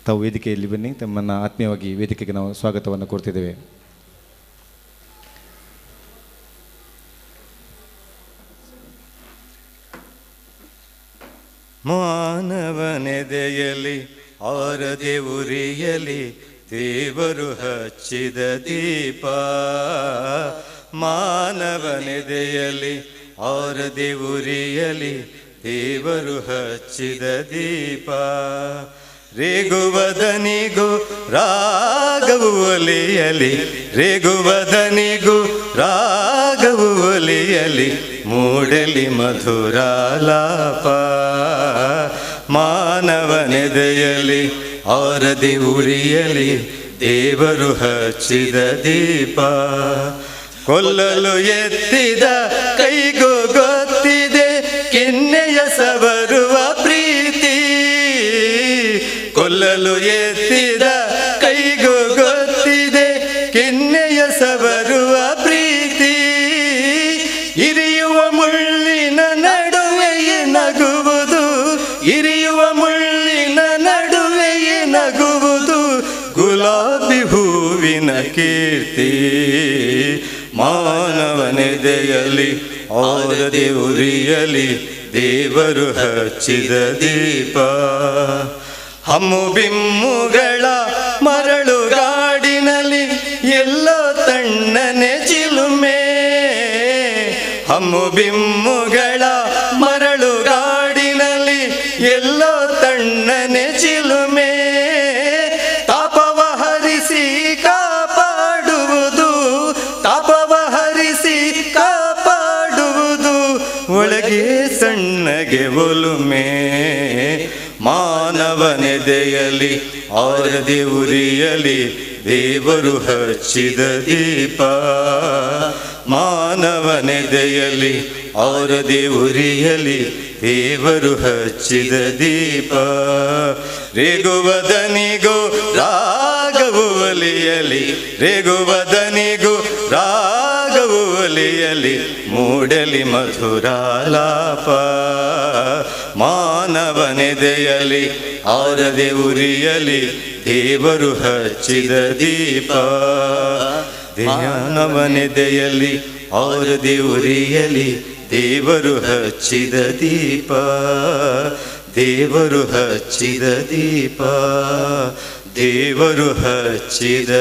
ತಾವು ವೇದಿಕೆಯಲ್ಲಿ ಬನ್ನಿ ತಮ್ಮನ್ನು ಆತ್ಮೀಯವಾಗಿ ವೇದಿಕೆಗೆ ನಾವು ಸ್ವಾಗತವನ್ನು ಕೋರ್ತಿದ್ದೇವೆ ಮಾನವನೆದೆಯಲಿ ಆರದೆ ಉರಿಯಲಿ ದೇವರು ಹಚ್ಚಿದ ದೀಪ ಮಾನವನೆದೆಯಲಿ ಆರದೆ ಉರಿಯಲಿ ದೇವರು ಹಚ್ಚಿದ ದೀಪ ರೇಗುವದನಿಗೂ ರಾಗವು ಒಲಿಯಲಿ ರೇಗುವದನಿಗೂ ರಾಗವು ಒಲಿಯಲಿ ಮೂಡಲಿ ಮಧುರಾಲಾಪ ಮಾನವನೆದೆಯಲಿ ಆರದಿ ಉರಿಯಲಿ ದೇವರು ಹಚ್ಚಿದ ದೀಪ ಕೊಲ್ಲಲು ಎತ್ತಿದ ಕೈಗೂ ಗೊತ್ತಿದೆ ಕೆನ್ನೆಯ ಸವರುವ ಪ್ರೀತಿ ಕೊಲ್ಲಲು ಎತ್ತಿದ ಕೈಗೂ ಗೊತ್ತಿದೆ ಕೆನ್ನೆಯ ಸವರುವ ಪ್ರೀತಿ ಇರಿಯುವ ಮುಳ್ಳಿನ ನಡುವೆಯೇ ನಗುವುದು ಇರಿಯುವ ಮುಳ್ಳಿನ ನಡುವೆಯೇ ನಗುವುದು ಗುಲಾಬಿ ಹೂವಿನ ಕೀರ್ತಿ ಮಾನವನೆದೆಯಲಿ ಆರದೆ ಉರಿಯಲಿ ದೇವರು ಹಚ್ಚಿದ ದೀಪ ಹಮ್ಮು ಬಿಮ್ಮುಗಳ ಮರಳುಗಾಡಿನಲ್ಲಿ ಎಲ್ಲೋ ತಣ್ಣನೆ ಚಿಲುಮೆ ಹಮ್ಮು ಬಿಮ್ಮುಗಳ ಮರಳುಗಾಡಿನಲ್ಲಿ ಎಲ್ಲೋ ತಣ್ಣನೆ ಚಿಲುಮೆ ತಾಪವ ಹರಿಸಿ ಕಾಪಾಡುವುದು ತಾಪವ ಹರಿಸಿ ಕಾಪಾಡುವುದು ಒಳಗೆ ಸಣ್ಣಗೆ ಒಲುಮೆ ಮಾನವನೆದೆಯಲಿ ಆರದೆ ಉರಿಯಲಿ ದೇವರು ಹಚ್ಚಿದ ದೀಪ ಮಾನವನೆದೆಯಲಿ ಆರದೆ ಉರಿಯಲಿ ದೇವರು ಹಚ್ಚಿದ ದೀಪ ರೇಗುವದನಿಗೂ ರಾಗವು ಒಲಿಯಲಿ ರೇಗುವದನಿಗೂ ರಾಗವು ಒಲಿಯಲಿ ಮೂಡಲಿ ಮಧುರಾಲಾಪ ಮಾನವನೆದೆಯಲಿ ಆರದೆ ಉರಿಯಲಿ ದೇವರು ಹಚ್ಚಿದ ದೀಪ ಧ್ಯಾನವನೆದೆಯಲಿ ಆರದೆ ಉರಿಯಲಿ ದೇವರು ಹಚ್ಚಿದ ದೀಪ ದೇವರು ಹಚ್ಚಿದ ದೀಪ ದೇವರು ಹಚ್ಚಿದ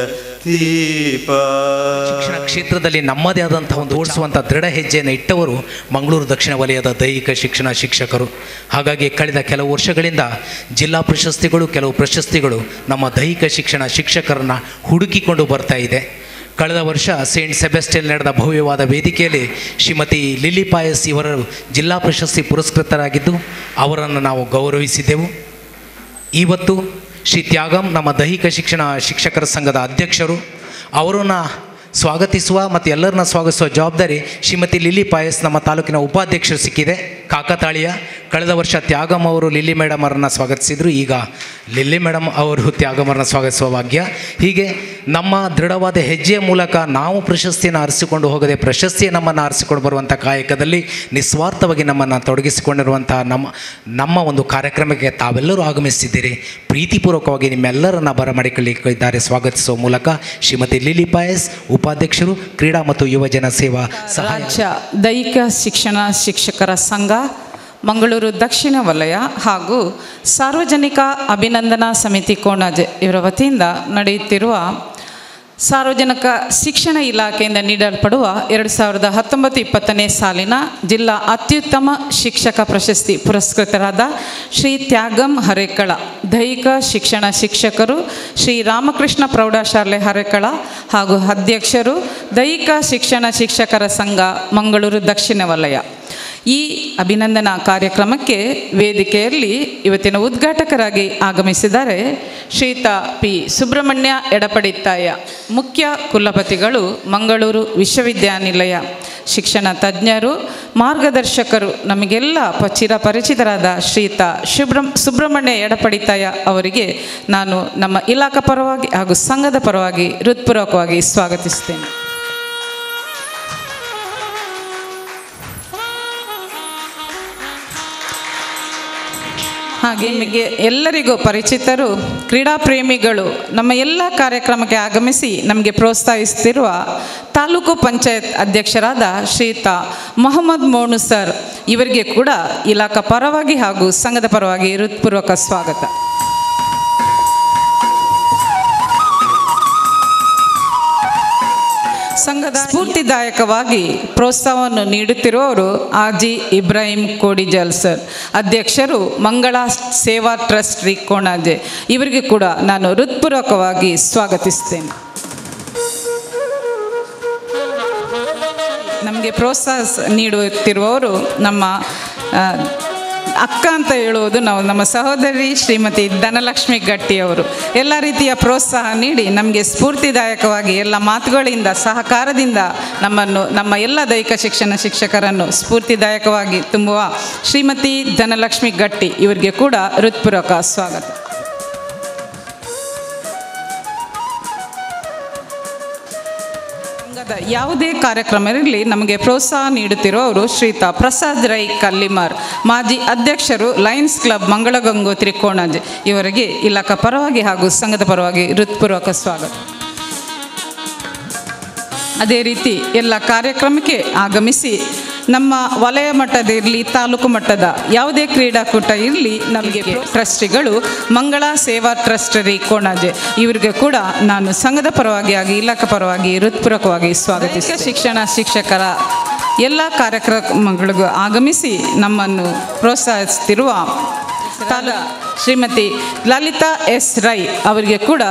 ದೀಪ ಶಿಕ್ಷಣ ಕ್ಷೇತ್ರದಲ್ಲಿ ನಮ್ಮದೇ ಆದಂತಹ ಒಂದು ಓಡಿಸುವಂಥ ದೃಢ ಹೆಜ್ಜೆಯನ್ನು ಇಟ್ಟವರು ಮಂಗಳೂರು ದಕ್ಷಿಣ ವಲಯದ ದೈಹಿಕ ಶಿಕ್ಷಣ ಶಿಕ್ಷಕರು ಹಾಗಾಗಿ ಕಳೆದ ಕೆಲವು ವರ್ಷಗಳಿಂದ ಜಿಲ್ಲಾ ಪ್ರಶಸ್ತಿಗಳು ಕೆಲವು ಪ್ರಶಸ್ತಿಗಳು ನಮ್ಮ ದೈಹಿಕ ಶಿಕ್ಷಣ ಶಿಕ್ಷಕರನ್ನು ಹುಡುಕಿಕೊಂಡು ಬರ್ತಾ ಇದೆ ಕಳೆದ ವರ್ಷ ಸೇಂಟ್ ಸೆಬೆಸ್ಟಿಯಲ್ ನಡೆದ ಭವ್ಯವಾದ ವೇದಿಕೆಯಲ್ಲಿ ಶ್ರೀಮತಿ ಲಿಲಿ ಪಾಯಸ್ ಇವರು ಜಿಲ್ಲಾ ಪ್ರಶಸ್ತಿ ಪುರಸ್ಕೃತರಾಗಿದ್ದು ಅವರನ್ನು ನಾವು ಗೌರವಿಸಿದ್ದೆವು ಇವತ್ತು ಶ್ರೀ ತ್ಯಾಗಂ ನಮ್ಮ ದೈಹಿಕ ಶಿಕ್ಷಣ ಶಿಕ್ಷಕರ ಸಂಘದ ಅಧ್ಯಕ್ಷರು ಅವರನ್ನು ಸ್ವಾಗತಿಸುವ ಮತ್ತು ಎಲ್ಲರನ್ನ ಸ್ವಾಗತಿಸುವ ಜವಾಬ್ದಾರಿ ಶ್ರೀಮತಿ ಲಿಲಿ ಪಾಯಸ್ ನಮ್ಮ ತಾಲೂಕಿನ ಉಪಾಧ್ಯಕ್ಷರು ಸಿಕ್ಕಿದೆ ಕಾಕತಾಳೀಯ ಕಳೆದ ವರ್ಷ ತ್ಯಾಗಂ ಅವರು ಲಿಲ್ಲಿ ಮೇಡಮ್ ಅವರನ್ನು ಸ್ವಾಗತಿಸಿದರು ಈಗ ಲಿಲ್ಲಿ ಮೇಡಮ್ ಅವರು ತ್ಯಾಗಂ ಅವರನ್ನ ಸ್ವಾಗತಿಸುವ ಭಾಗ್ಯ ಹೀಗೆ ನಮ್ಮ ದೃಢವಾದ ಹೆಜ್ಜೆಯ ಮೂಲಕ ನಾವು ಪ್ರಶಸ್ತಿಯನ್ನು ಆರಿಸಿಕೊಂಡು ಹೋಗದೆ ಪ್ರಶಸ್ತಿಯ ನಮ್ಮನ್ನು ಆರಿಸಿಕೊಂಡು ಬರುವಂಥ ಕಾಯಕದಲ್ಲಿ ನಿಸ್ವಾರ್ಥವಾಗಿ ನಮ್ಮನ್ನು ತೊಡಗಿಸಿಕೊಂಡಿರುವಂಥ ನಮ್ಮ ನಮ್ಮ ಒಂದು ಕಾರ್ಯಕ್ರಮಕ್ಕೆ ತಾವೆಲ್ಲರೂ ಆಗಮಿಸಿದ್ದೀರಿ ಪ್ರೀತಿಪೂರ್ವಕವಾಗಿ ನಿಮ್ಮೆಲ್ಲರನ್ನ ಬರಮಾಡಿಕೊಳ್ಳಿದ್ದಾರೆ ಸ್ವಾಗತಿಸುವ ಮೂಲಕ ಶ್ರೀಮತಿ ಲಿಲಿ ಪಾಯಸ್ ಉಪಾಧ್ಯಕ್ಷರು ಕ್ರೀಡಾ ಮತ್ತು ಯುವಜನ ಸೇವಾ ಸಹಾಯ ರಾಜ್ಯ ದೈಹಿಕ ಶಿಕ್ಷಣ ಶಿಕ್ಷಕರ ಸಂಘ ಮಂಗಳೂರು ದಕ್ಷಿಣ ವಲಯ ಹಾಗೂ ಸಾರ್ವಜನಿಕ ಅಭಿನಂದನಾ ಸಮಿತಿ ಕೋಣಾಜೆ ಇವರ ವತಿಯಿಂದ ನಡೆಯುತ್ತಿರುವ ಸಾರ್ವಜನಿಕ ಶಿಕ್ಷಣ ಇಲಾಖೆಯಿಂದ ನೀಡಲ್ಪಡುವ ಎರಡು ಸಾವಿರದ ಹತ್ತೊಂಬತ್ತು ಇಪ್ಪತ್ತನೇ ಸಾಲಿನ ಜಿಲ್ಲಾ ಅತ್ಯುತ್ತಮ ಶಿಕ್ಷಕ ಪ್ರಶಸ್ತಿ ಪುರಸ್ಕೃತರಾದ ಶ್ರೀ ತ್ಯಾಗಂ ಹರೇಕಳ ದೈಹಿಕ ಶಿಕ್ಷಣ ಶಿಕ್ಷಕರು ಶ್ರೀ ರಾಮಕೃಷ್ಣ ಪ್ರೌಢಶಾಲೆ ಹರೇಕಳ ಹಾಗೂ ಅಧ್ಯಕ್ಷರು ದೈಹಿಕ ಶಿಕ್ಷಣ ಶಿಕ್ಷಕರ ಸಂಘ ಮಂಗಳೂರು ದಕ್ಷಿಣ ವಲಯ ಈ ಅಭಿನಂದನಾ ಕಾರ್ಯಕ್ರಮಕ್ಕೆ ವೇದಿಕೆಯಲ್ಲಿ ಇವತ್ತಿನ ಉದ್ಘಾಟಕರಾಗಿ ಆಗಮಿಸಿದ್ದಾರೆ ಶ್ರೀತ ಪಿ ಸುಬ್ರಹ್ಮಣ್ಯ ಎಡಪಡಿತ್ತಾಯ ಮುಖ್ಯ ಕುಲಪತಿಗಳು ಮಂಗಳೂರು ವಿಶ್ವವಿದ್ಯಾನಿಲಯ ಶಿಕ್ಷಣ ತಜ್ಞರು ಮಾರ್ಗದರ್ಶಕರು ನಮಗೆಲ್ಲ ಪ ಚಿರ ಪರಿಚಿತರಾದ ಶ್ರೀತ ಶುಭ್ರಂ ಸುಬ್ರಹ್ಮಣ್ಯ ಎಡಪಡಿತಾಯ ಅವರಿಗೆ ನಾನು ನಮ್ಮ ಇಲಾಖಾ ಪರವಾಗಿ ಹಾಗೂ ಸಂಘದ ಪರವಾಗಿ ಹೃತ್ಪೂರ್ವಕವಾಗಿ ಸ್ವಾಗತಿಸ್ತೇನೆ ಹಾಗೆ ನಿಮಗೆ ಎಲ್ಲರಿಗೂ ಪರಿಚಿತರು ಕ್ರೀಡಾ ಪ್ರೇಮಿಗಳು ನಮ್ಮ ಎಲ್ಲ ಕಾರ್ಯಕ್ರಮಕ್ಕೆ ಆಗಮಿಸಿ ನಮಗೆ ಪ್ರೋತ್ಸಾಹಿಸುತ್ತಿರುವ ತಾಲೂಕು ಪಂಚಾಯತ್ ಅಧ್ಯಕ್ಷರಾದ ಶ್ರೀಯುತ ಮೊಹಮ್ಮದ್ ಮೋನು ಸರ್ ಇವರಿಗೆ ಕೂಡ ಇಲಾಖಾ ಪರವಾಗಿ ಹಾಗೂ ಸಂಘದ ಪರವಾಗಿ ಹೃತ್ಪೂರ್ವಕ ಸ್ವಾಗತ ಸಂಘದ ಸ್ಫೂರ್ತಿದಾಯಕವಾಗಿ ಪ್ರೋತ್ಸಾಹವನ್ನು ನೀಡುತ್ತಿರುವವರು ಆಜಿ ಇಬ್ರಾಹಿಂ ಕೋಡಿಜಲ್ ಸರ್ ಅಧ್ಯಕ್ಷರು ಮಂಗಳ ಸೇವಾ ಟ್ರಸ್ಟ್ ಶ್ರೀ ಕೋಣಾಜೆ ಇವರಿಗೆ ಕೂಡ ನಾನು ಹೃತ್ಪೂರ್ವಕವಾಗಿ ಸ್ವಾಗತಿಸ್ತೇನೆ ನಮಗೆ ಪ್ರೋತ್ಸಾಹ ಸ- ನೀಡುತ್ತಿರುವವರು ನಮ್ಮ ಆ, ಅಕ್ಕ ಅಂತ ಹೇಳುವುದು ನಾವು ನಮ್ಮ ಸಹೋದರಿ ಶ್ರೀಮತಿ ಧನಲಕ್ಷ್ಮಿ ಗಟ್ಟಿಯವರು ಎಲ್ಲ ರೀತಿಯ ಪ್ರೋತ್ಸಾಹ ನೀಡಿ ನಮಗೆ ಸ್ಫೂರ್ತಿದಾಯಕವಾಗಿ ಎಲ್ಲ ಮಾತುಗಳಿಂದ ಸಹಕಾರದಿಂದ ನಮ್ಮನ್ನು ನಮ್ಮ ಎಲ್ಲ ದೈಹಿಕ ಶಿಕ್ಷಣ ಶಿಕ್ಷಕರನ್ನು ಸ್ಫೂರ್ತಿದಾಯಕವಾಗಿ ತುಂಬುವ ಶ್ರೀಮತಿ ಧನಲಕ್ಷ್ಮಿ ಗಟ್ಟಿ ಇವರಿಗೆ ಕೂಡ ಹೃತ್ಪೂರ್ವಕ ಸ್ವಾಗತ ಸಂಘದ ಯಾವುದೇ ಕಾರ್ಯಕ್ರಮ ಇರಲಿ ನಮಗೆ ಪ್ರೋತ್ಸಾಹ ನೀಡುತ್ತಿರುವವರು ಶ್ರೀತಾ ಪ್ರಸಾದ್ ರೈ ಕಲ್ಲಿಮಾರ್ ಮಾಜಿ ಅಧ್ಯಕ್ಷರು ಲಯನ್ಸ್ ಕ್ಲಬ್ ಮಂಗಳ ಗಂಗೋತ್ರಿ ಕೋಣಾಜೆ ಇವರಿಗೆ ಇಲಾಖಾ ಪರವಾಗಿ ಹಾಗೂ ಸಂಘದ ಪರವಾಗಿ ಹೃತ್ಪೂರ್ವಕ ಸ್ವಾಗತ ಅದೇ ರೀತಿ ಎಲ್ಲ ಕಾರ್ಯಕ್ರಮಕ್ಕೆ ಆಗಮಿಸಿ ನಮ್ಮ ವಲಯ ಮಟ್ಟದ ಇರಲಿ ತಾಲೂಕು ಮಟ್ಟದ ಯಾವುದೇ ಕ್ರೀಡಾಕೂಟ ಇರಲಿ ನಮಗೆ ಟ್ರಸ್ಟಿಗಳು ಮಂಗಳ ಸೇವಾ ಟ್ರಸ್ಟ್ ರೀ ಕೋಣಾಜೆ ಇವರಿಗೆ ಕೂಡ ನಾನು ಸಂಘದ ಪರವಾಗಿ ಆಗಿ ಇಲಾಖಾ ಪರವಾಗಿ ಹೃತ್ಪೂರ್ವಕವಾಗಿ ಸ್ವಾಗತಿಸಿ ಶಿಕ್ಷಣ ಶಿಕ್ಷಕರ ಎಲ್ಲ ಕಾರ್ಯಕ್ರಮಗಳಿಗೂ ಆಗಮಿಸಿ ನಮ್ಮನ್ನು ಪ್ರೋತ್ಸಾಹಿಸುತ್ತಿರುವ ತಾಲ ಶ್ರೀಮತಿ ಲಲಿತಾ ಎಸ್ ರೈ ಅವರಿಗೆ ಕೂಡ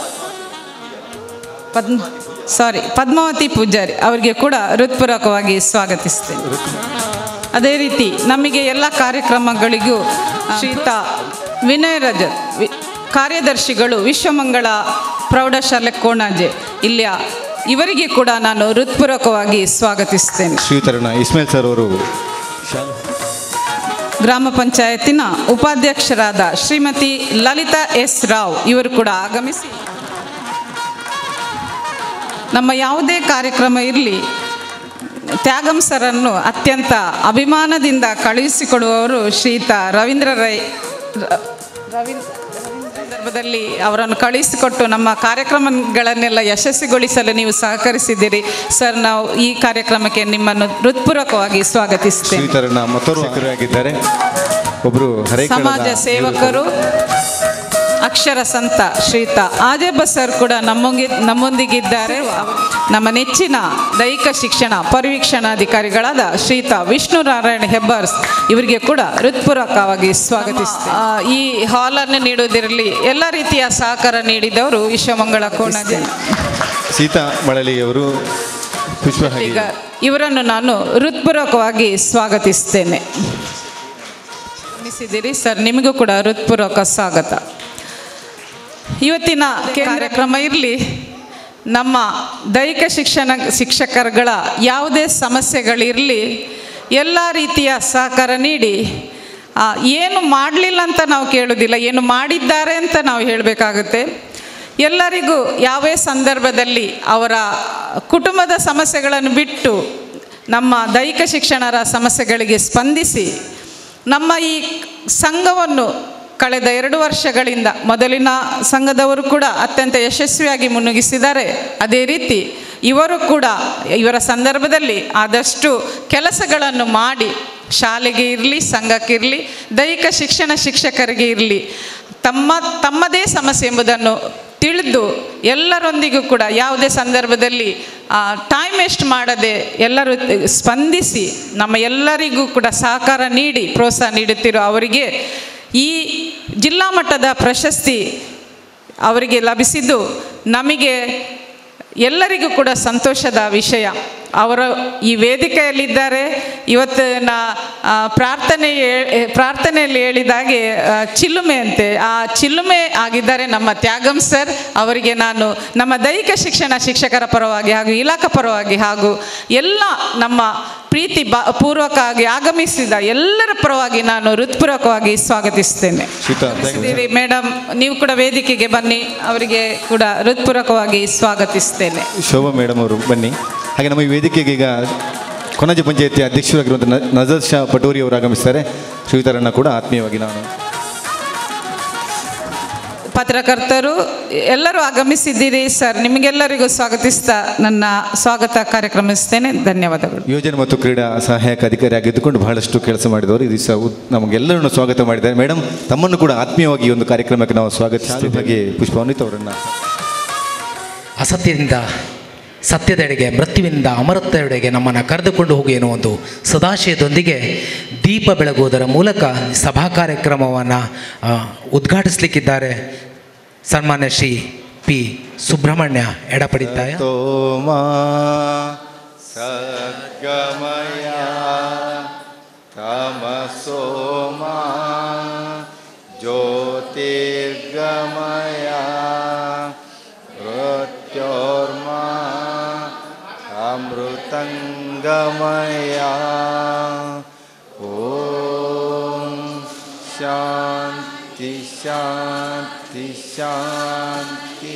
ಪದ್ಮ ಸಾರಿ ಪದ್ಮಾವತಿ ಪೂಜಾರಿ ಅವರಿಗೆ ಕೂಡ ಹೃತ್ಪೂರ್ವಕವಾಗಿ ಸ್ವಾಗತಿಸ್ತೇನೆ ಅದೇ ರೀತಿ ನಮಗೆ ಎಲ್ಲ ಕಾರ್ಯಕ್ರಮಗಳಿಗೂ ಶ್ರೀತ ವಿನಯ ರಜತ್ ವಿ ಕಾರ್ಯದರ್ಶಿಗಳು ವಿಶ್ವಮಂಗಳ ಪ್ರೌಢಶಾಲೆ ಕೋಣಾಜೆ ಇಲ್ಲಿಯ ಇವರಿಗೆ ಕೂಡ ನಾನು ಹೃತ್ಪೂರ್ವಕವಾಗಿ ಸ್ವಾಗತಿಸ್ತೇನೆ ಶ್ರೀಯುತರನ್ನ ಇಸ್ಮೇಲ್ ಸರ್ ಅವರು ಗ್ರಾಮ ಪಂಚಾಯತಿನ ಉಪಾಧ್ಯಕ್ಷರಾದ ಶ್ರೀಮತಿ ಲಲಿತಾ ಎಸ್ ರಾವ್ ಇವರು ಕೂಡ ಆಗಮಿಸಿ ನಮ್ಮ ಯಾವುದೇ ಕಾರ್ಯಕ್ರಮ ಇರಲಿ ತ್ಯಾಗಂ ಸರನ್ನು ಅತ್ಯಂತ ಅಭಿಮಾನದಿಂದ ಕಳುಹಿಸಿಕೊಡುವವರು ಶ್ರೀಯುತ ರವೀಂದ್ರ ರೈ ರ- ರವೀಂದ್ರ ಸಂದರ್ಭದಲ್ಲಿ ಅವರನ್ನು ಕಳುಹಿಸಿಕೊಟ್ಟು ನಮ್ಮ ಕಾರ್ಯಕ್ರಮಗಳನ್ನೆಲ್ಲ ಯಶಸ್ವಿಗೊಳಿಸಲು ನೀವು ಸಹಕರಿಸಿದ್ದೀರಿ ಸರ್ ನಾವು ಈ ಕಾರ್ಯಕ್ರಮಕ್ಕೆ ನಿಮ್ಮನ್ನು ಹೃತ್ಪೂರ್ವಕವಾಗಿ ಸ್ವಾಗತಿಸ್ತೇವೆ ಶ್ರೀಯುತರನ್ನ ಮತ್ತೋರ್ವ ಆಗಿದ್ದಾರೆ ಒಬ್ಬರು ಹರೇಕಳದ ಸಮಾಜ ಸೇವಕರು ಅಕ್ಷರ ಸಂತ ಶ್ರೀತ ಆಜಬ್ಬ ಸರ್ ಕೂಡ ನಮ್ಮೊಂಗಿ ನಮ್ಮೊಂದಿಗಿದ್ದಾರೆ ನಮ್ಮ ನೆಚ್ಚಿನ ದೈಹಿಕ ಶಿಕ್ಷಣ ಪರಿವೀಕ್ಷಣಾಧಿಕಾರಿಗಳಾದ ಶ್ರೀತ ವಿಷ್ಣು ನಾರಾಯಣ ಹೆಬ್ಬಾರ್ಸ್ ಇವರಿಗೆ ಕೂಡ ಹೃತ್ಪೂರ್ವಕವಾಗಿ ಸ್ವಾಗತಿಸ್ತೇನೆ ಆ, ಈ ಹಾಲನ್ನು ನೀಡುವುದರಲ್ಲಿ ಎಲ್ಲ ರೀತಿಯ ಸಹಕಾರ ನೀಡಿದವರು ವಿಶ್ವಮಂಗಳ ಕೋಣಜೆ ಸೀತಾ ಮಳಲಿಯವರು ಪುಷ್ಪ ಹಾಗೆ ಈಗ ಇವರನ್ನು ನಾನು ಹೃತ್ಪೂರ್ವಕವಾಗಿ ಸ್ವಾಗತಿಸ್ತೇನೆ ಗಮನಿಸಿದ್ದೀರಿ ಸರ್ ನಿಮಗೂ ಕೂಡ ಹೃತ್ಪೂರ್ವಕ ಸ್ವಾಗತ ಇವತ್ತಿನ ಕಾರ್ಯಕ್ರಮ ಇರಲಿ ನಮ್ಮ ದೈಹಿಕ ಶಿಕ್ಷಣ ಶಿಕ್ಷಕರುಗಳ ಯಾವುದೇ ಸಮಸ್ಯೆಗಳಿರಲಿ ಎಲ್ಲ ರೀತಿಯ ಸಹಕಾರ ನೀಡಿ ಆ, ಏನು ಮಾಡಲಿಲ್ಲ ಅಂತ ನಾವು ಕೇಳೋದಿಲ್ಲ ಏನು ಮಾಡಿದ್ದಾರೆ ಅಂತ ನಾವು ಹೇಳಬೇಕಾಗುತ್ತೆ ಎಲ್ಲರಿಗೂ ಯಾವೇ ಸಂದರ್ಭದಲ್ಲಿ ಅವರ ಕುಟುಂಬದ ಸಮಸ್ಯೆಗಳನ್ನು ಬಿಟ್ಟು ನಮ್ಮ ದೈಹಿಕ ಶಿಕ್ಷಣರ ಸಮಸ್ಯೆಗಳಿಗೆ ಸ್ಪಂದಿಸಿ ನಮ್ಮ ಈ ಸಂಘವನ್ನು ಕಳೆದ ಎರಡು ವರ್ಷಗಳಿಂದ ಮೊದಲಿನ ಸಂಘದವರು ಕೂಡ ಅತ್ಯಂತ ಯಶಸ್ವಿಯಾಗಿ ಮುನ್ನುಗ್ಗಿಸಿದ್ದಾರೆ ಅದೇ ರೀತಿ ಇವರು ಕೂಡ ಇವರ ಸಂದರ್ಭದಲ್ಲಿ ಆದಷ್ಟು ಕೆಲಸಗಳನ್ನು ಮಾಡಿ ಶಾಲೆಗೆ ಇರಲಿ ಸಂಘಕ್ಕಿರಲಿ ದೈಹಿಕ ಶಿಕ್ಷಣ ಶಿಕ್ಷಕರಿಗೆ ಇರಲಿ ತಮ್ಮ ತಮ್ಮದೇ ಸಮಸ್ಯೆ ಎಂಬುದನ್ನು ತಿಳಿದು ಎಲ್ಲರೊಂದಿಗೂ ಕೂಡ ಯಾವುದೇ ಸಂದರ್ಭದಲ್ಲಿ ಟೈಮ್ ವೇಸ್ಟ್ ಮಾಡದೆ ಎಲ್ಲರೂ ಸ್ಪಂದಿಸಿ ನಮ್ಮ ಎಲ್ಲರಿಗೂ ಕೂಡ ಸಹಕಾರ ನೀಡಿ ಪ್ರೋತ್ಸಾಹ ನೀಡುತ್ತಿರೋ ಅವರಿಗೆ ಈ ಜಿಲ್ಲಾ ಮಟ್ಟದ ಪ್ರಶಸ್ತಿ ಅವರಿಗೆ ಲಭಿಸಿದ್ದು ನಮಗೆ ಎಲ್ಲರಿಗೂ ಕೂಡ ಸಂತೋಷದ ವಿಷಯ ಅವರು ಈ ವೇದಿಕೆಯಲ್ಲಿದ್ದಾರೆ ಇವತ್ತು ನಾ ಆ, ಪ್ರಾರ್ಥನೆ ಹೇ- ಪ್ರಾರ್ಥನೆಯಲ್ಲಿ ಹೇಳಿದಾಗೆ ಆ, ಚಿಲುಮೆ ಅಂತೆ ಆ ಚಿಲುಮೆ ಆಗಿದ್ದಾರೆ ನಮ್ಮ ತ್ಯಾಗಂ ಸರ್ ಅವರಿಗೆ ನಾನು ನಮ್ಮ ದೈಹಿಕ ಶಿಕ್ಷಣ ಶಿಕ್ಷಕರ ಪರವಾಗಿ ಹಾಗೂ ಇಲಾಖಾ ಪರವಾಗಿ ಹಾಗೂ ಎಲ್ಲ ನಮ್ಮ ಪ್ರೀತಿ ಬಾ ಪೂರ್ವಕವಾಗಿ ಆಗಮಿಸಿದ ಎಲ್ಲರ ಪರವಾಗಿ ನಾನು ಹೃತ್ಪೂರ್ವಕವಾಗಿ ಸ್ವಾಗತಿಸ್ತೇನೆ ಶ್ರೀತಾ thank you. ಮೇಡಮ್ ನೀವು ಕೂಡ ವೇದಿಕೆಗೆ ಬನ್ನಿ ಅವರಿಗೆ ಕೂಡ ಹೃತ್ಪೂರ್ವಕವಾಗಿ ಸ್ವಾಗತಿಸ್ತೇನೆ ಶೋಭಾ ಮೇಡಮ್ ಅವರು ಬನ್ನಿ ಹಾಗೆ ನಮ್ಮ ಈ ವೇದಿಕೆಗೆ ಈಗ ಕೊನಜೆ ಪಂಚಾಯತಿ ಅಧ್ಯಕ್ಷರಾಗಿರುವಂಥ ನ- ನಜರ್ ಶಾ ಪಟೋರಿ ಅವರು ಆಗಮಿಸ್ತಾರೆ ಶ್ರೀಯುತರನ್ನ ಕೂಡ ಆತ್ಮೀಯವಾಗಿ ನಾನು ಪತ್ರಕರ್ತರು ಎಲ್ಲರೂ ಆಗಮಿಸಿದ್ದೀರಿ ಸರ್ ನಿಮಗೆಲ್ಲರಿಗೂ ಸ್ವಾಗತಿಸ್ತಾ ನನ್ನ ಸ್ವಾಗತ ಕಾರ್ಯಕ್ರಮಿಸ್ತೇನೆ ಧನ್ಯವಾದಗಳು ಯೋಜನೆ ಮತ್ತು ಕ್ರೀಡಾ ಸಹಾಯಕ ಅಧಿಕಾರಿ ಆಗಿದ್ದುಕೊಂಡು ಬಹಳಷ್ಟು ಕೆಲಸ ಮಾಡಿದವರು ಇದು ಸಹ ಉತ್- ನಮಗೆಲ್ಲರನ್ನು ಸ್ವಾಗತ ಮಾಡಿದ್ದಾರೆ ಮೇಡಮ್ ತಮ್ಮನ್ನು ಕೂಡ ಆತ್ಮೀಯವಾಗಿ ಈ ಒಂದು ಕಾರ್ಯಕ್ರಮಕ್ಕೆ ನಾವು ಸ್ವಾಗತಿಸ್ತೀವಿ ಹಾಗೆ ಪುಷ್ಪವನಿತ್ ಅವರನ್ನು ಅಸತ್ಯದಿಂದ ಸತ್ಯದೆಡೆಗೆ ಮೃತ್ಯುವಿನಿಂದ ಅಮರತ್ವದೆಡೆಗೆ ನಮ್ಮನ್ನು ಕರೆದುಕೊಂಡು ಹೋಗಿ ಎನ್ನುವ ಒಂದು ಸದಾಶಯದೊಂದಿಗೆ ದೀಪ ಬೆಳಗುವುದರ ಮೂಲಕ ಸಭಾ ಕಾರ್ಯಕ್ರಮವನ್ನು ಉದ್ಘಾಟಿಸಲಿಕ್ಕಿದ್ದಾರೆ ಸನ್ಮಾನ್ಯ ಶ್ರೀ ಪಿ ಸುಬ್ರಹ್ಮಣ್ಯ ಎಡಪಡಿತಾಯ ತೋಮಾ ಸದ್ಗಮಯ ತಮಸೋಮಾ ಜ್ಯೋತಿರ್ಗಮಯ ಮೃತ್ಯೋರ್ಮಾ ಅಮೃತಂಗಮಯ ಓಂ ಶಾಂತಿ ಶಾಂತಿ ಶಾಂತಿ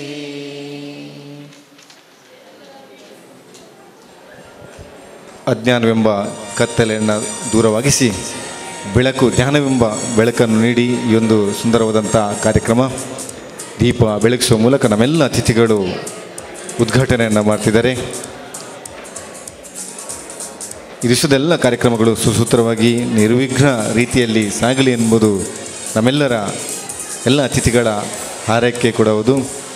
ಅಜ್ಞಾನವೆಂಬ ಕತ್ತಲೆಯನ್ನು ದೂರವಾಗಿಸಿ ಬೆಳಕು ಜ್ಞಾನವೆಂಬ ಬೆಳಕನ್ನು ನೀಡಿ ಈ ಒಂದು ಸುಂದರವಾದಂಥ ಕಾರ್ಯಕ್ರಮ ದೀಪ ಬೆಳಗಿಸುವ ಮೂಲಕ ನಮ್ಮೆಲ್ಲ ಅತಿಥಿಗಳು ಉದ್ಘಾಟನೆಯನ್ನು ಮಾಡ್ತಿದ್ದಾರೆ ಈ ದಿವಸದೆಲ್ಲ ಕಾರ್ಯಕ್ರಮಗಳು ಸುಸೂತ್ರವಾಗಿ ನಿರ್ವಿಘ್ನ ರೀತಿಯಲ್ಲಿ ಸಾಗಲಿ ಎಂಬುದು ನಮ್ಮೆಲ್ಲರ ಎಲ್ಲ ಅತಿಥಿಗಳ ಹಾರೈಕೆ ಕೂಡ ಹೌದು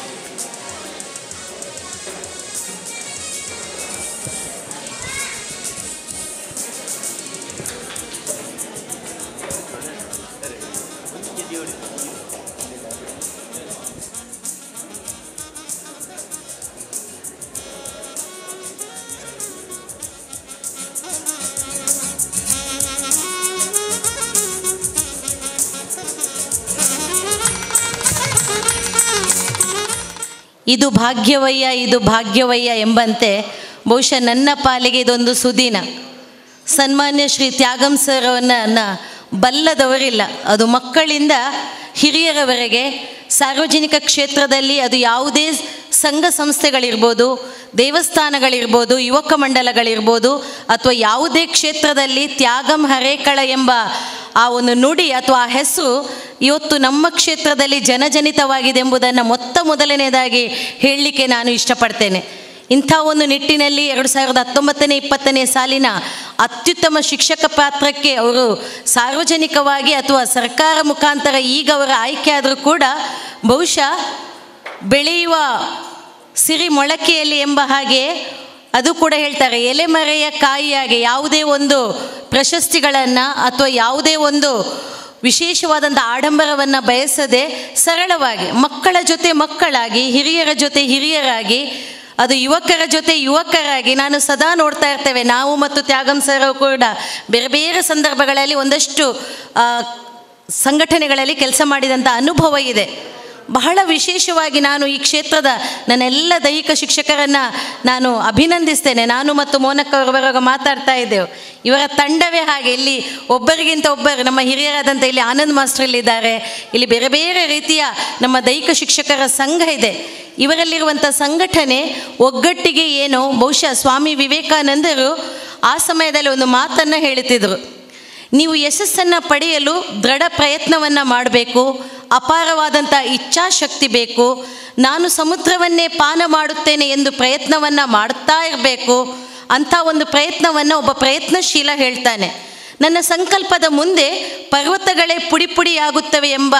ಇದು ಭಾಗ್ಯವಯ್ಯ ಇದು ಭಾಗ್ಯವಯ್ಯ ಎಂಬಂತೆ ಬಹುಶಃ ನನ್ನ ಪಾಲಿಗೆ ಇದೊಂದು ಸುದಿನ ಸನ್ಮಾನ್ಯ ಶ್ರೀ ತ್ಯಾಗಂ ಸರ್ ಅವರನ್ನ ಬಲ್ಲದವರಿಲ್ಲ ಅದು ಮಕ್ಕಳಿಂದ ಹಿರಿಯರವರೆಗೆ ಸಾರ್ವಜನಿಕ ಕ್ಷೇತ್ರದಲ್ಲಿ ಅದು ಯಾವುದೇ ಸಂಘ ಸಂಸ್ಥೆಗಳಿರ್ಬೋದು ದೇವಸ್ಥಾನಗಳಿರ್ಬೋದು ಯುವಕ ಮಂಡಲಗಳಿರ್ಬೋದು ಅಥವಾ ಯಾವುದೇ ಕ್ಷೇತ್ರದಲ್ಲಿ ತ್ಯಾಗಂ ಹರೇಕಳ ಎಂಬ ಆ ಒಂದು ನುಡಿ ಅಥವಾ ಆ ಹೆಸರು ಇವತ್ತು ನಮ್ಮ ಕ್ಷೇತ್ರದಲ್ಲಿ ಜನಜನಿತವಾಗಿದೆ ಎಂಬುದನ್ನು ಮೊತ್ತ ಮೊದಲನೇದಾಗಿ ಹೇಳಲಿಕ್ಕೆ ನಾನು ಇಷ್ಟಪಡ್ತೇನೆ ಇಂಥ ಒಂದು ನಿಟ್ಟಿನಲ್ಲಿ ಎರಡು ಸಾವಿರದ ಹತ್ತೊಂಬತ್ತನೇ ಇಪ್ಪತ್ತನೇ ಸಾಲಿನ ಅತ್ಯುತ್ತಮ ಶಿಕ್ಷಕ ಪಾತ್ರಕ್ಕೆ ಅವರು ಸಾರ್ವಜನಿಕವಾಗಿ ಅಥವಾ ಸರ್ಕಾರ ಮುಖಾಂತರ ಈಗ ಅವರ ಆಯ್ಕೆ ಆದರೂ ಕೂಡ ಬಹುಶಃ ಬೆಳೆಯುವ ಸಿರಿ ಮೊಳಕೆಯಲ್ಲಿ ಎಂಬ ಹಾಗೆ ಅದು ಕೂಡ ಹೇಳ್ತಾರೆ ಎಲೆಮರೆಯ ಕಾಯಿಯಾಗಿ ಯಾವುದೇ ಒಂದು ಪ್ರಶಸ್ತಿಗಳನ್ನು ಅಥವಾ ಯಾವುದೇ ಒಂದು ವಿಶೇಷವಾದಂಥ ಆಡಂಬರವನ್ನು ಬಯಸದೆ ಸರಳವಾಗಿ ಮಕ್ಕಳ ಜೊತೆ ಮಕ್ಕಳಾಗಿ ಹಿರಿಯರ ಜೊತೆ ಹಿರಿಯರಾಗಿ ಅದು ಯುವಕರ ಜೊತೆ ಯುವಕರಾಗಿ ನಾನು ಸದಾ ನೋಡ್ತಾ ಇರ್ತೇವೆ ನಾವು ಮತ್ತು ತ್ಯಾಗಂ ಸರ್ ಕೂಡ ಬೇರೆ ಬೇರೆ ಸಂದರ್ಭಗಳಲ್ಲಿ ಒಂದಷ್ಟು ಆ, ಸಂಘಟನೆಗಳಲ್ಲಿ ಕೆಲಸ ಮಾಡಿದಂಥ ಅನುಭವ ಇದೆ ಬಹಳ ವಿಶೇಷವಾಗಿ ನಾನು ಈ ಕ್ಷೇತ್ರದ ನನ್ನೆಲ್ಲ ದೈಹಿಕ ಶಿಕ್ಷಕರನ್ನು ನಾನು ಅಭಿನಂದಿಸ್ತೇನೆ ನಾನು ಮತ್ತು ಮೋನಕ್ಕ ಅವರವರೆಗೆ ಮಾತಾಡ್ತಾ ಇದ್ದೆವು ಇವರ ತಂಡವೇ ಹಾಗೆ ಇಲ್ಲಿ ಒಬ್ಬರಿಗಿಂತ ಒಬ್ಬರು ನಮ್ಮ ಹಿರಿಯರಾದಂಥ ಇಲ್ಲಿ ಆನಂದ್ ಮಾಸ್ಟರ್ ಇಲ್ಲಿದ್ದಾರೆ ಇಲ್ಲಿ ಬೇರೆ ಬೇರೆ ರೀತಿಯ ನಮ್ಮ ದೈಹಿಕ ಶಿಕ್ಷಕರ ಸಂಘ ಇದೆ ಇವರಲ್ಲಿರುವಂಥ ಸಂಘಟನೆ ಒಗ್ಗಟ್ಟಿಗೆ ಏನೋ ಬಹುಶಃ ಸ್ವಾಮಿ ವಿವೇಕಾನಂದರು ಆ ಸಮಯದಲ್ಲಿ ಒಂದು ಮಾತನ್ನು ಹೇಳುತ್ತಿದ್ದರು ನೀವು ಯಶಸ್ಸನ್ನು ಪಡೆಯಲು ದೃಢ ಪ್ರಯತ್ನವನ್ನು ಮಾಡಬೇಕು ಅಪಾರವಾದಂಥ ಇಚ್ಛಾಶಕ್ತಿ ಬೇಕು ನಾನು ಸಮುದ್ರವನ್ನೇ ಪಾನ ಮಾಡುತ್ತೇನೆ ಎಂದು ಪ್ರಯತ್ನವನ್ನು ಮಾಡ್ತಾ ಇರಬೇಕು ಅಂಥ ಒಂದು ಪ್ರಯತ್ನವನ್ನು ಒಬ್ಬ ಪ್ರಯತ್ನಶೀಲ ಹೇಳ್ತಾನೆ ನನ್ನ ಸಂಕಲ್ಪದ ಮುಂದೆ ಪರ್ವತಗಳೇ ಪುಡಿ ಪುಡಿಯಾಗುತ್ತವೆ ಎಂಬ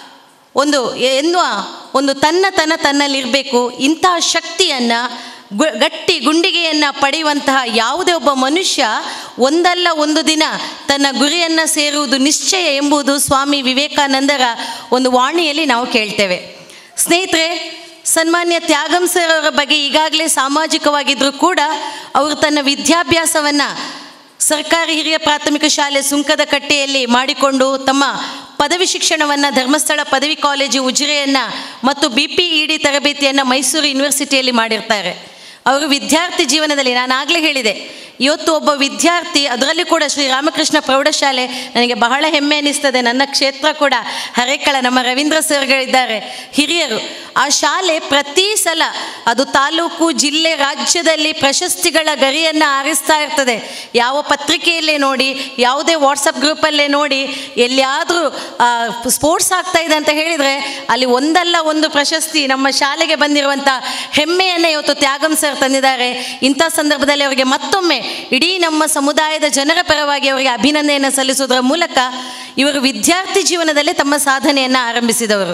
ಒಂದು ಎನ್ನುವ ಒಂದು ತನ್ನತನ ತನ್ನಲ್ಲಿರಬೇಕು ಇಂತಹ ಶಕ್ತಿಯನ್ನು ಗು ಗಟ್ಟಿ ಗುಂಡಿಗೆಯನ್ನು ಪಡೆಯುವಂತಹ ಯಾವುದೇ ಒಬ್ಬ ಮನುಷ್ಯ ಒಂದಲ್ಲ ಒಂದು ದಿನ ತನ್ನ ಗುರಿಯನ್ನು ಸೇರುವುದು ನಿಶ್ಚಯ ಎಂಬುದು ಸ್ವಾಮಿ ವಿವೇಕಾನಂದರ ಒಂದು ವಾಣಿಯಲ್ಲಿ ನಾವು ಕೇಳ್ತೇವೆ ಸ್ನೇಹಿತರೆ ಸನ್ಮಾನ್ಯ ತ್ಯಾಗಂ ಸರ್ ಅವರ ಬಗ್ಗೆ ಈಗಾಗಲೇ ಸಾಮಾಜಿಕವಾಗಿದ್ದರೂ ಕೂಡ ಅವರು ತನ್ನ ವಿದ್ಯಾಭ್ಯಾಸವನ್ನು ಸರ್ಕಾರಿ ಹಿರಿಯ ಪ್ರಾಥಮಿಕ ಶಾಲೆ ಸುಂಕದ ಕಟ್ಟೆಯಲ್ಲಿ ಮಾಡಿಕೊಂಡು ತಮ್ಮ ಪದವಿ ಶಿಕ್ಷಣವನ್ನು ಧರ್ಮಸ್ಥಳ ಪದವಿ ಕಾಲೇಜು ಉಜಿರೆಯನ್ನು ಮತ್ತು ಬಿ ಪಿ ಇ ಡಿ ತರಬೇತಿಯನ್ನು ಮೈಸೂರು ಯೂನಿವರ್ಸಿಟಿಯಲ್ಲಿ ಮಾಡಿರ್ತಾರೆ ಅವರು ವಿದ್ಯಾರ್ಥಿ ಜೀವನದಲ್ಲಿ ನಾನು ಆಗಲೇ ಹೇಳಿದೆ ಇವತ್ತು ಒಬ್ಬ ವಿದ್ಯಾರ್ಥಿ ಅದರಲ್ಲಿ ಕೂಡ ಶ್ರೀರಾಮಕೃಷ್ಣ ಪ್ರೌಢಶಾಲೆ ನನಗೆ ಬಹಳ ಹೆಮ್ಮೆ ಅನ್ನಿಸ್ತದೆ ನನ್ನ ಕ್ಷೇತ್ರ ಕೂಡ ಹರೇಕಳ ನಮ್ಮ ರವೀಂದ್ರ ಸರ್ಗಳಿದ್ದಾರೆ ಹಿರಿಯರು ಆ ಶಾಲೆ ಪ್ರತಿ ಸಲ ಅದು ತಾಲೂಕು ಜಿಲ್ಲೆ ರಾಜ್ಯದಲ್ಲಿ ಪ್ರಶಸ್ತಿಗಳ ಗರಿಯನ್ನು ಆರಿಸ್ತಾ ಇರ್ತದೆ ಯಾವ ಪತ್ರಿಕೆಯಲ್ಲೇ ನೋಡಿ ಯಾವುದೇ ವಾಟ್ಸಪ್ ಗ್ರೂಪಲ್ಲೇ ನೋಡಿ ಎಲ್ಲಿಯಾದರೂ ಸ್ಪೋರ್ಟ್ಸ್ ಆಗ್ತಾ ಇದೆ ಅಂತ ಹೇಳಿದರೆ ಅಲ್ಲಿ ಒಂದಲ್ಲ ಒಂದು ಪ್ರಶಸ್ತಿ ನಮ್ಮ ಶಾಲೆಗೆ ಬಂದಿರುವಂಥ ಹೆಮ್ಮೆಯನ್ನು ಇವತ್ತು ತ್ಯಾಗಂ ಸರ್ ತಂದಿದ್ದಾರೆ ಇಂಥ ಸಂದರ್ಭದಲ್ಲಿ ಅವರಿಗೆ ಮತ್ತೊಮ್ಮೆ ಇಡೀ ನಮ್ಮ ಸಮುದಾಯದ ಜನರ ಪರವಾಗಿ ಅವರಿಗೆ ಅಭಿನಂದನೆಯನ್ನು ಸಲ್ಲಿಸುವುದರ ಮೂಲಕ ಇವರು ವಿದ್ಯಾರ್ಥಿ ಜೀವನದಲ್ಲೇ ತಮ್ಮ ಸಾಧನೆಯನ್ನು ಆರಂಭಿಸಿದವರು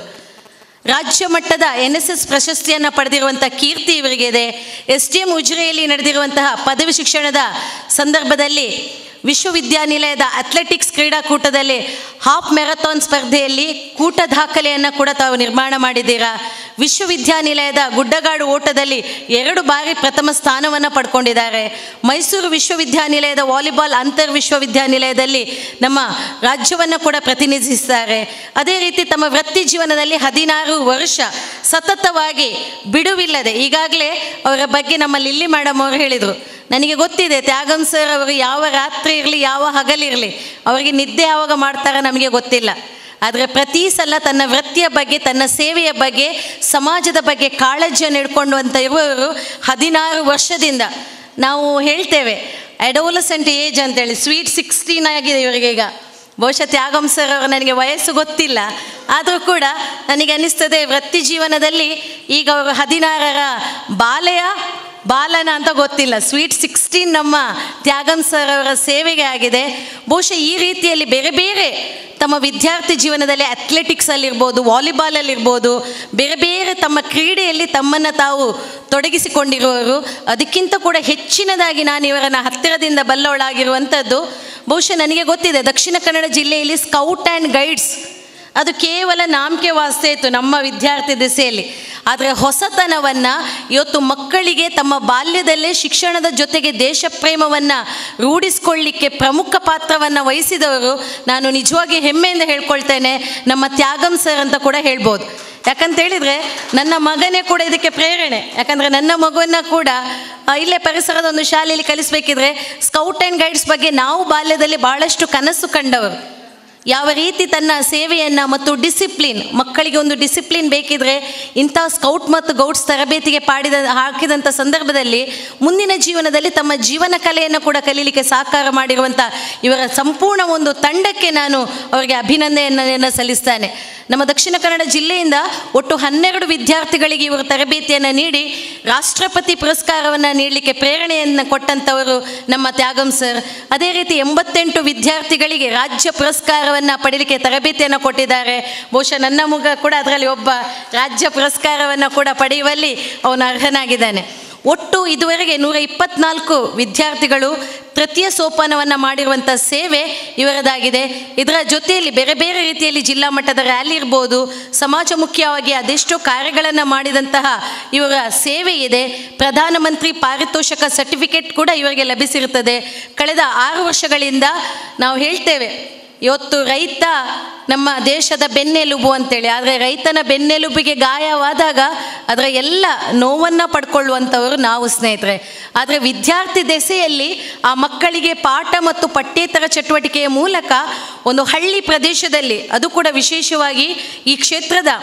ರಾಜ್ಯ ಮಟ್ಟದ ಎನ್ ಎಸ್ ಎಸ್ ಪ್ರಶಸ್ತಿಯನ್ನು ಪಡೆದಿರುವಂಥ ಕೀರ್ತಿ ಇವರಿಗೆ ಇದೆ ಎಸ್ ಡಿ ಎಂ ಉಜಿರೆಯಲ್ಲಿ ನಡೆದಿರುವಂತಹ ಪದವಿ ಶಿಕ್ಷಣದ ಸಂದರ್ಭದಲ್ಲಿ ವಿಶ್ವವಿದ್ಯಾನಿಲಯದ ಅಥ್ಲೆಟಿಕ್ಸ್ ಕ್ರೀಡಾಕೂಟದಲ್ಲಿ ಹಾಫ್ ಮ್ಯಾರಥಾನ್ ಸ್ಪರ್ಧೆಯಲ್ಲಿ ಕೂಟ ದಾಖಲೆಯನ್ನು ಕೂಡ ತಾವು ನಿರ್ಮಾಣ ಮಾಡಿದ್ದೀರಾ ವಿಶ್ವವಿದ್ಯಾನಿಲಯದ ಗುಡ್ಡಗಾಡು ಓಟದಲ್ಲಿ ಎರಡು ಬಾರಿ ಪ್ರಥಮ ಸ್ಥಾನವನ್ನು ಪಡ್ಕೊಂಡಿದ್ದಾರೆ ಮೈಸೂರು ವಿಶ್ವವಿದ್ಯಾನಿಲಯದ ವಾಲಿಬಾಲ್ ಅಂತರ್ ವಿಶ್ವವಿದ್ಯಾನಿಲಯದಲ್ಲಿ ನಮ್ಮ ರಾಜ್ಯವನ್ನು ಕೂಡ ಪ್ರತಿನಿಧಿಸಿದ್ದಾರೆ ಅದೇ ರೀತಿ ತಮ್ಮ ವೃತ್ತಿ ಜೀವನದಲ್ಲಿ ಹದಿನಾರು ವರ್ಷ ಸತತವಾಗಿ ಬಿಡುವಿಲ್ಲದೆ ಈಗಾಗಲೇ ಅವರ ಬಗ್ಗೆ ನಮ್ಮ ಲಿಲ್ಲಿ ಮೇಡಮ್ ಅವರು ಹೇಳಿದರು ನನಗೆ ಗೊತ್ತಿದೆ ತ್ಯಾಗಂ ಸರ್ ಅವರು ಯಾವ ರಾತ್ರಿ ಇರಲಿ ಯಾವ ಹಗಲಿರಲಿ ಅವರಿಗೆ ನಿದ್ದೆ ಯಾವಾಗ ಮಾಡ್ತಾರ ನಮಗೆ ಗೊತ್ತಿಲ್ಲ ಆದರೆ ಪ್ರತಿ ಸಲ ತನ್ನ ವೃತ್ತಿಯ ಬಗ್ಗೆ ತನ್ನ ಸೇವೆಯ ಬಗ್ಗೆ ಸಮಾಜದ ಬಗ್ಗೆ ಕಾಳಜಿಯನ್ನು ಇಟ್ಕೊಂಡುವಂಥ ಇರುವವರು ಹದಿನಾರು ವರ್ಷದಿಂದ ನಾವು ಹೇಳ್ತೇವೆ ಅಡೋಲಸೆಂಟ್ ಏಜ್ ಅಂತೇಳಿ ಸ್ವೀಟ್ ಸಿಕ್ಸ್ಟೀನ್ ಆಗಿದೆ ಇವರಿಗೆ ಈಗ ಬಹುಶಃ ತ್ಯಾಗಂ ಸರ್ ಅವರು ನನಗೆ ವಯಸ್ಸು ಗೊತ್ತಿಲ್ಲ ಆದರೂ ಕೂಡ ನನಗೆ ಅನ್ನಿಸ್ತದೆ ವೃತ್ತಿ ಜೀವನದಲ್ಲಿ ಈಗ ಅವರು ಹದಿನಾರರ ಬಾಲೆಯ ಬಾಲನ ಅಂತ ಗೊತ್ತಿಲ್ಲ ಸ್ವೀಟ್ ಸಿಕ್ಸ್ಟೀನ್ ನಮ್ಮ ತ್ಯಾಗಂ ಸರ್ ಅವರ ಸೇವೆಗೆ ಆಗಿದೆ ಬಹುಶಃ ಈ ರೀತಿಯಲ್ಲಿ ಬೇರೆ ಬೇರೆ ತಮ್ಮ ವಿದ್ಯಾರ್ಥಿ ಜೀವನದಲ್ಲಿ ಅಥ್ಲೆಟಿಕ್ಸಲ್ಲಿರ್ಬೋದು ವಾಲಿಬಾಲಲ್ಲಿರ್ಬೋದು ಬೇರೆ ಬೇರೆ ತಮ್ಮ ಕ್ರೀಡೆಯಲ್ಲಿ ತಮ್ಮನ್ನು ತಾವು ತೊಡಗಿಸಿಕೊಂಡಿರುವವರು ಅದಕ್ಕಿಂತ ಕೂಡ ಹೆಚ್ಚಿನದಾಗಿ ನಾನು ಇವರನ್ನು ಹತ್ತಿರದಿಂದ ಬಲ್ಲವಳಾಗಿರುವಂಥದ್ದು ಬಹುಶಃ ನನಗೆ ಗೊತ್ತಿದೆ ದಕ್ಷಿಣ ಕನ್ನಡ ಜಿಲ್ಲೆಯಲ್ಲಿ ಸ್ಕೌಟ್ ಆ್ಯಂಡ್ ಗೈಡ್ಸ್ ಅದು ಕೇವಲ ನಾಮಕೆ ವಾಸ್ತೆ ಇತ್ತು ನಮ್ಮ ವಿದ್ಯಾರ್ಥಿ ದಿಸೆಯಲ್ಲಿ ಆದರೆ ಹೊಸತನವನ್ನು ಇವತ್ತು ಮಕ್ಕಳಿಗೆ ತಮ್ಮ ಬಾಲ್ಯದಲ್ಲೇ ಶಿಕ್ಷಣದ ಜೊತೆಗೆ ದೇಶ ಪ್ರೇಮವನ್ನು ರೂಢಿಸ್ಕೊಳ್ಳಿಕ್ಕೆ ಪ್ರಮುಖ ಪಾತ್ರವನ್ನು ವಹಿಸಿದವರು ನಾನು ನಿಜವಾಗಿ ಹೆಮ್ಮೆಯಿಂದ ಹೇಳ್ಕೊಳ್ತೇನೆ ನಮ್ಮ ತ್ಯಾಗಂ ಸರ್ ಅಂತ ಕೂಡ ಹೇಳ್ಬೋದು ಯಾಕಂತ ಹೇಳಿದರೆ ನನ್ನ ಮಗನೇ ಕೂಡ ಇದಕ್ಕೆ ಪ್ರೇರಣೆ ಯಾಕಂದರೆ ನನ್ನ ಮಗುವನ್ನು ಕೂಡ ಆ, ಇಲ್ಲೇ ಪರಿಸರದ ಒಂದು ಶಾಲೆಯಲ್ಲಿ ಕಲಿಸಬೇಕಿದ್ರೆ ಸ್ಕೌಟ್ ಆ್ಯಂಡ್ ಗೈಡ್ಸ್ ಬಗ್ಗೆ ನಾವು ಬಾಲ್ಯದಲ್ಲಿ ಭಾಳಷ್ಟು ಕನಸು ಕಂಡವರು ಯಾವ ರೀತಿ ತನ್ನ ಸೇವೆಯನ್ನು ಮತ್ತು ಡಿಸಿಪ್ಲಿನ್ ಮಕ್ಕಳಿಗೆ ಒಂದು ಡಿಸಿಪ್ಲಿನ್ ಬೇಕಿದ್ರೆ ಇಂಥ ಸ್ಕೌಟ್ ಮತ್ತು ಗೌಡ್ಸ್ ತರಬೇತಿಗೆ ಪಾಡಿದ ಹಾಕಿದಂಥ ಸಂದರ್ಭದಲ್ಲಿ ಮುಂದಿನ ಜೀವನದಲ್ಲಿ ತಮ್ಮ ಜೀವನ ಕಲೆಯನ್ನು ಕೂಡ ಕಲೀಲಿಕ್ಕೆ ಸಹಕಾರ ಮಾಡಿರುವಂಥ ಇವರ ಸಂಪೂರ್ಣ ಒಂದು ತಂಡಕ್ಕೆ ನಾನು ಅವರಿಗೆ ಅಭಿನಂದನೆಯನ್ನು ಸಲ್ಲಿಸ್ತಾನೆ ನಮ್ಮ ದಕ್ಷಿಣ ಕನ್ನಡ ಜಿಲ್ಲೆಯಿಂದ ಒಟ್ಟು ಹನ್ನೆರಡು ವಿದ್ಯಾರ್ಥಿಗಳಿಗೆ ಇವರು ತರಬೇತಿಯನ್ನು ನೀಡಿ ರಾಷ್ಟ್ರಪತಿ ಪುರಸ್ಕಾರವನ್ನು ನೀಡಲಿಕ್ಕೆ ಪ್ರೇರಣೆಯನ್ನು ಕೊಟ್ಟಂಥವರು ನಮ್ಮ ತ್ಯಾಗಂ ಸರ್ ಅದೇ ರೀತಿ ಎಂಬತ್ತೆಂಟು ವಿದ್ಯಾರ್ಥಿಗಳಿಗೆ ರಾಜ್ಯ ಪುರಸ್ಕಾರವನ್ನು ಪಡೀಲಿಕ್ಕೆ ತರಬೇತಿಯನ್ನು ಕೊಟ್ಟಿದ್ದಾರೆ ಬಹುಶಃ ನನ್ನ ಮಗ ಕೂಡ ಅದರಲ್ಲಿ ಒಬ್ಬ ರಾಜ್ಯ ಪುರಸ್ಕಾರವನ್ನು ಕೂಡ ಪಡೆಯುವಲ್ಲಿ ಅವನು ಅರ್ಹನಾಗಿದ್ದಾನೆ ಒಟ್ಟು ಇದುವರೆಗೆ ನೂರ ಇಪ್ಪತ್ನಾಲ್ಕು ವಿದ್ಯಾರ್ಥಿಗಳು ತೃತೀಯ ಸೋಪಾನವನ್ನು ಮಾಡಿರುವಂಥ ಸೇವೆ ಇವರದಾಗಿದೆ ಇದರ ಜೊತೆಯಲ್ಲಿ ಬೇರೆ ಬೇರೆ ರೀತಿಯಲ್ಲಿ ಜಿಲ್ಲಾ ಮಟ್ಟದ ರ್ಯಾಲಿ ಇರ್ಬೋದು ಸಮಾಜಮುಖಿಯಾಗಿ ಅದೆಷ್ಟೋ ಕಾರ್ಯಗಳನ್ನು ಮಾಡಿದಂತಹ ಇವರ ಸೇವೆ ಇದೆ ಪ್ರಧಾನಮಂತ್ರಿ ಪಾರಿತೋಷಕ ಸರ್ಟಿಫಿಕೇಟ್ ಕೂಡ ಇವರಿಗೆ ಲಭಿಸಿರುತ್ತದೆ ಕಳೆದ ಆರು ವರ್ಷಗಳಿಂದ ನಾವು ಹೇಳ್ತೇವೆ ಇವತ್ತು ರೈತ ನಮ್ಮ ದೇಶದ ಬೆನ್ನೆಲುಬು ಅಂತೇಳಿ ಆದರೆ ರೈತನ ಬೆನ್ನೆಲುಬಿಗೆ ಗಾಯವಾದಾಗ ಅದರ ಎಲ್ಲ ನೋವನ್ನು ಪಡ್ಕೊಳ್ಳುವಂಥವರು ನಾವು ಸ್ನೇಹಿತರೆ ಆದರೆ ವಿದ್ಯಾರ್ಥಿ ದೆಸೆಯಲ್ಲಿ ಆ ಮಕ್ಕಳಿಗೆ ಪಾಠ ಮತ್ತು ಪಠ್ಯೇತರ ಚಟುವಟಿಕೆಯ ಮೂಲಕ ಒಂದು ಹಳ್ಳಿ ಪ್ರದೇಶದಲ್ಲಿ ಅದು ಕೂಡ ವಿಶೇಷವಾಗಿ ಈ ಕ್ಷೇತ್ರದ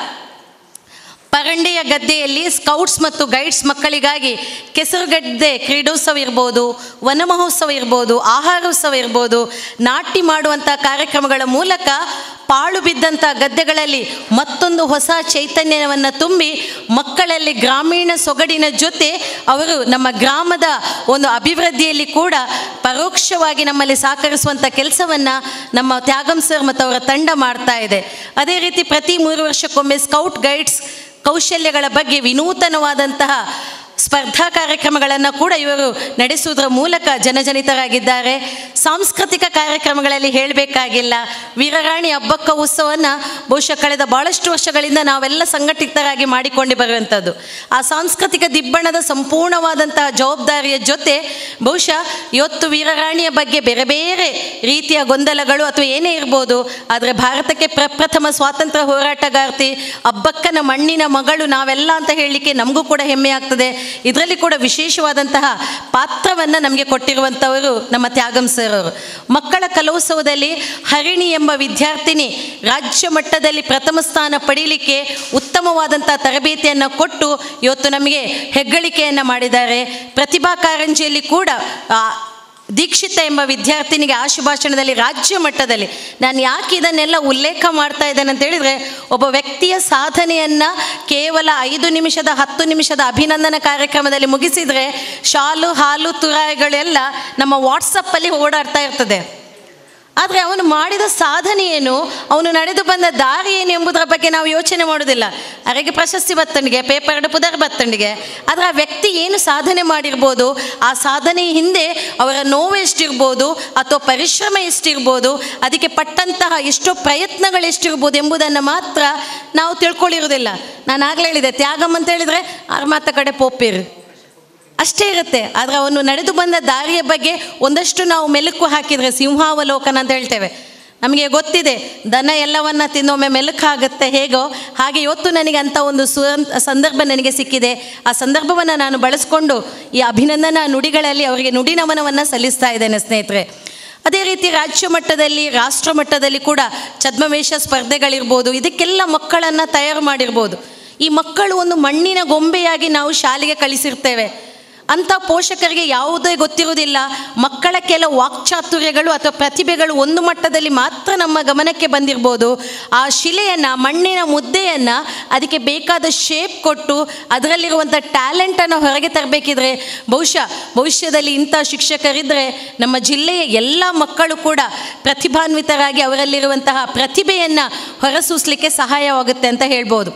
ಪರಂಡೆಯ ಗದ್ದೆಯಲ್ಲಿ ಸ್ಕೌಟ್ಸ್ ಮತ್ತು ಗೈಡ್ಸ್ ಮಕ್ಕಳಿಗಾಗಿ ಕೆಸರುಗದ್ದೆ ಕ್ರೀಡೋತ್ಸವ ಇರ್ಬೋದು ವನ ಮಹೋತ್ಸವ ಇರ್ಬೋದು ಆಹಾರೋತ್ಸವ ಇರ್ಬೋದು ನಾಟಿ ಮಾಡುವಂಥ ಕಾರ್ಯಕ್ರಮಗಳ ಮೂಲಕ ಪಾಳು ಬಿದ್ದಂಥ ಗದ್ದೆಗಳಲ್ಲಿ ಮತ್ತೊಂದು ಹೊಸ ಚೈತನ್ಯವನ್ನು ತುಂಬಿ ಮಕ್ಕಳಲ್ಲಿ ಗ್ರಾಮೀಣ ಸೊಗಡಿನ ಜೊತೆ ಅವರು ನಮ್ಮ ಗ್ರಾಮದ ಒಂದು ಅಭಿವೃದ್ಧಿಯಲ್ಲಿ ಕೂಡ ಪರೋಕ್ಷವಾಗಿ ನಮ್ಮಲ್ಲಿ ಸಹಕರಿಸುವಂಥ ಕೆಲಸವನ್ನು ನಮ್ಮ ತ್ಯಾಗಂ ಸರ್ ಮತ್ತು ಅವರ ತಂಡ ಮಾಡ್ತಾ ಇದೆ ಅದೇ ರೀತಿ ಪ್ರತಿ ಮೂರು ವರ್ಷಕ್ಕೊಮ್ಮೆ ಸ್ಕೌಟ್ ಗೈಡ್ಸ್ ಕೌಶಲ್ಯಗಳ ಬಗ್ಗೆ ವಿನೂತನವಾದಂತಹ ಸ್ಪರ್ಧಾ ಕಾರ್ಯಕ್ರಮಗಳನ್ನು ಕೂಡ ಇವರು ನಡೆಸುವುದರ ಮೂಲಕ ಜನಜನಿತರಾಗಿದ್ದಾರೆ ಸಾಂಸ್ಕೃತಿಕ ಕಾರ್ಯಕ್ರಮಗಳಲ್ಲಿ ಹೇಳಬೇಕಾಗಿಲ್ಲ ವೀರರಾಣಿ ಹಬ್ಬಕ್ಕ ಉತ್ಸವವನ್ನು ಬಹುಶಃ ಕಳೆದ ಭಾಳಷ್ಟು ವರ್ಷಗಳಿಂದ ನಾವೆಲ್ಲ ಸಂಘಟಿತರಾಗಿ ಮಾಡಿಕೊಂಡು ಬರುವಂಥದ್ದು ಆ ಸಾಂಸ್ಕೃತಿಕ ದಿಬ್ಬಣದ ಸಂಪೂರ್ಣವಾದಂತಹ ಜವಾಬ್ದಾರಿಯ ಜೊತೆ ಬಹುಶಃ ಇವತ್ತು ವೀರರಾಣಿಯ ಬಗ್ಗೆ ಬೇರೆ ಬೇರೆ ರೀತಿಯ ಗೊಂದಲಗಳು ಅಥವಾ ಏನೇ ಇರ್ಬೋದು ಆದರೆ ಭಾರತಕ್ಕೆ ಪ್ರಪ್ರಥಮ ಸ್ವಾತಂತ್ರ್ಯ ಹೋರಾಟಗಾರ್ತಿ ಹಬ್ಬಕ್ಕನ ಮಣ್ಣಿನ ಮಗಳು ನಾವೆಲ್ಲ ಅಂತ ಹೇಳಲಿಕ್ಕೆ ನಮಗೂ ಕೂಡ ಹೆಮ್ಮೆ ಆಗ್ತದೆ ಇದರಲ್ಲಿ ಕೂಡ ವಿಶೇಷವಾದಂತಹ ಪಾತ್ರವನ್ನು ನಮಗೆ ಕೊಟ್ಟಿರುವಂಥವರು ನಮ್ಮ ತ್ಯಾಗಂ ಸರ್ ಅವರು ಮಕ್ಕಳ ಕಲೋತ್ಸವದಲ್ಲಿ ಹರಿಣಿ ಎಂಬ ವಿದ್ಯಾರ್ಥಿನಿ ರಾಜ್ಯ ಮಟ್ಟದಲ್ಲಿ ಪ್ರಥಮ ಸ್ಥಾನ ಪಡೀಲಿಕ್ಕೆ ಉತ್ತಮ ಉತ್ತಮವಾದಂಥ ತರಬೇತಿಯನ್ನು ಕೊಟ್ಟು ಇವತ್ತು ನಮಗೆ ಹೆಗ್ಗಳಿಕೆಯನ್ನು ಮಾಡಿದ್ದಾರೆ ಪ್ರತಿಭಾ ಕಾರಂಜಿಯಲ್ಲಿ ಕೂಡ ಆ, ದೀಕ್ಷಿತ ಎಂಬ ವಿದ್ಯಾರ್ಥಿನಿಗೆ ಆಶುಭಾಷಣದಲ್ಲಿ ರಾಜ್ಯ ಮಟ್ಟದಲ್ಲಿ ನಾನು ಯಾಕೆ ಇದನ್ನೆಲ್ಲ ಉಲ್ಲೇಖ ಮಾಡ್ತಾ ಇದ್ದೇನೆ ಅಂತ ಹೇಳಿದರೆ ಒಬ್ಬ ವ್ಯಕ್ತಿಯ ಸಾಧನೆಯನ್ನು ಕೇವಲ ಐದು ನಿಮಿಷದ ಹತ್ತು ನಿಮಿಷದ ಅಭಿನಂದನಾ ಕಾರ್ಯಕ್ರಮದಲ್ಲಿ ಮುಗಿಸಿದರೆ ಶಾಲು ಹಾಲು ತುರಾಯಿಗಳೆಲ್ಲ ನಮ್ಮ ವಾಟ್ಸಪ್ಪಲ್ಲಿ ಓಡಾಡ್ತಾ ಇರ್ತದೆ ಆದರೆ ಅವನು ಮಾಡಿದ ಸಾಧನೆ ಏನು ಅವನು ನಡೆದು ಬಂದ ದಾರಿ ಏನು ಎಂಬುದರ ಬಗ್ಗೆ ನಾವು ಯೋಚನೆ ಮಾಡೋದಿಲ್ಲ ಅವರಿಗೆ ಪ್ರಶಸ್ತಿ ಬತ್ತಂಡಿಗೆ ಪೇಪರ್ ಪುದರ್ ಬತ್ತಂಡಿಗೆ ಆದರೆ ಆ ವ್ಯಕ್ತಿ ಏನು ಸಾಧನೆ ಮಾಡಿರ್ಬೋದು ಆ ಸಾಧನೆ ಹಿಂದೆ ಅವರ ನೋವು ಎಷ್ಟಿರ್ಬೋದು ಅಥವಾ ಪರಿಶ್ರಮ ಎಷ್ಟಿರ್ಬೋದು ಅದಕ್ಕೆ ಪಟ್ಟಂತಹ ಎಷ್ಟೋ ಪ್ರಯತ್ನಗಳು ಎಷ್ಟಿರ್ಬೋದು ಎಂಬುದನ್ನು ಮಾತ್ರ ನಾವು ತಿಳ್ಕೊಳ್ಳಿರೋದಿಲ್ಲ ನಾನು ಆಗಲೇ ಹೇಳಿದೆ ತ್ಯಾಗಮ್ ಅಂತ ಹೇಳಿದರೆ ಆರ್ಮಾತ ಕಡೆ ಪೋಪೇರು ಅಷ್ಟೇ ಇರುತ್ತೆ ಆದರೆ ಅವನು ನಡೆದು ಬಂದ ದಾರಿಯ ಬಗ್ಗೆ ಒಂದಷ್ಟು ನಾವು ಮೆಲುಕು ಹಾಕಿದರೆ ಸಿಂಹಾವಲೋಕನ ಅಂತ ಹೇಳ್ತೇವೆ ನಮಗೆ ಗೊತ್ತಿದೆ ದನ ಎಲ್ಲವನ್ನ ತಿನ್ನೊಮ್ಮೆ ಮೆಲುಕಾಗುತ್ತೆ ಹೇಗೋ ಹಾಗೆ ಇವತ್ತು ನನಗೆ ಅಂಥ ಒಂದು ಸು ಸಂದರ್ಭ ನನಗೆ ಸಿಕ್ಕಿದೆ ಆ ಸಂದರ್ಭವನ್ನು ನಾನು ಬಳಸ್ಕೊಂಡು ಈ ಅಭಿನಂದನಾ ನುಡಿಗಳಲ್ಲಿ ಅವರಿಗೆ ನುಡಿ ನಮನವನ್ನು ಸಲ್ಲಿಸ್ತಾ ಇದ್ದೇನೆ ಸ್ನೇಹಿತರೆ ಅದೇ ರೀತಿ ರಾಜ್ಯ ಮಟ್ಟದಲ್ಲಿ ರಾಷ್ಟ್ರ ಮಟ್ಟದಲ್ಲಿ ಕೂಡ ಛದ್ಮವೇಷ ಸ್ಪರ್ಧೆಗಳಿರ್ಬೋದು ಇದಕ್ಕೆಲ್ಲ ಮಕ್ಕಳನ್ನು ತಯಾರು ಮಾಡಿರ್ಬೋದು ಈ ಮಕ್ಕಳು ಒಂದು ಮಣ್ಣಿನ ಗೊಂಬೆಯಾಗಿ ನಾವು ಶಾಲೆಗೆ ಕಳಿಸಿರ್ತೇವೆ ಅಂಥ ಪೋಷಕರಿಗೆ ಯಾವುದೇ ಗೊತ್ತಿರುವುದಿಲ್ಲ ಮಕ್ಕಳ ಕೆಲವು ವಾಕ್ಚಾತುರ್ಯಗಳು ಅಥವಾ ಪ್ರತಿಭೆಗಳು ಒಂದು ಮಟ್ಟದಲ್ಲಿ ಮಾತ್ರ ನಮ್ಮ ಗಮನಕ್ಕೆ ಬಂದಿರ್ಬೋದು ಆ ಶಿಲೆಯನ್ನು ಮಣ್ಣಿನ ಮುದ್ದೆಯನ್ನು ಅದಕ್ಕೆ ಬೇಕಾದ ಶೇಪ್ ಕೊಟ್ಟು ಅದರಲ್ಲಿರುವಂಥ ಟ್ಯಾಲೆಂಟನ್ನು ಹೊರಗೆ ತರಬೇಕಿದ್ರೆ ಬಹುಶಃ ಭವಿಷ್ಯದಲ್ಲಿ ಇಂಥ ಶಿಕ್ಷಕರಿದ್ದರೆ ನಮ್ಮ ಜಿಲ್ಲೆಯ ಎಲ್ಲ ಮಕ್ಕಳು ಕೂಡ ಪ್ರತಿಭಾನ್ವಿತರಾಗಿ ಅವರಲ್ಲಿರುವಂತಹ ಪ್ರತಿಭೆಯನ್ನು ಹೊರಸೂಸಲಿಕ್ಕೆ ಸಹಾಯವಾಗುತ್ತೆ ಅಂತ ಹೇಳ್ಬೋದು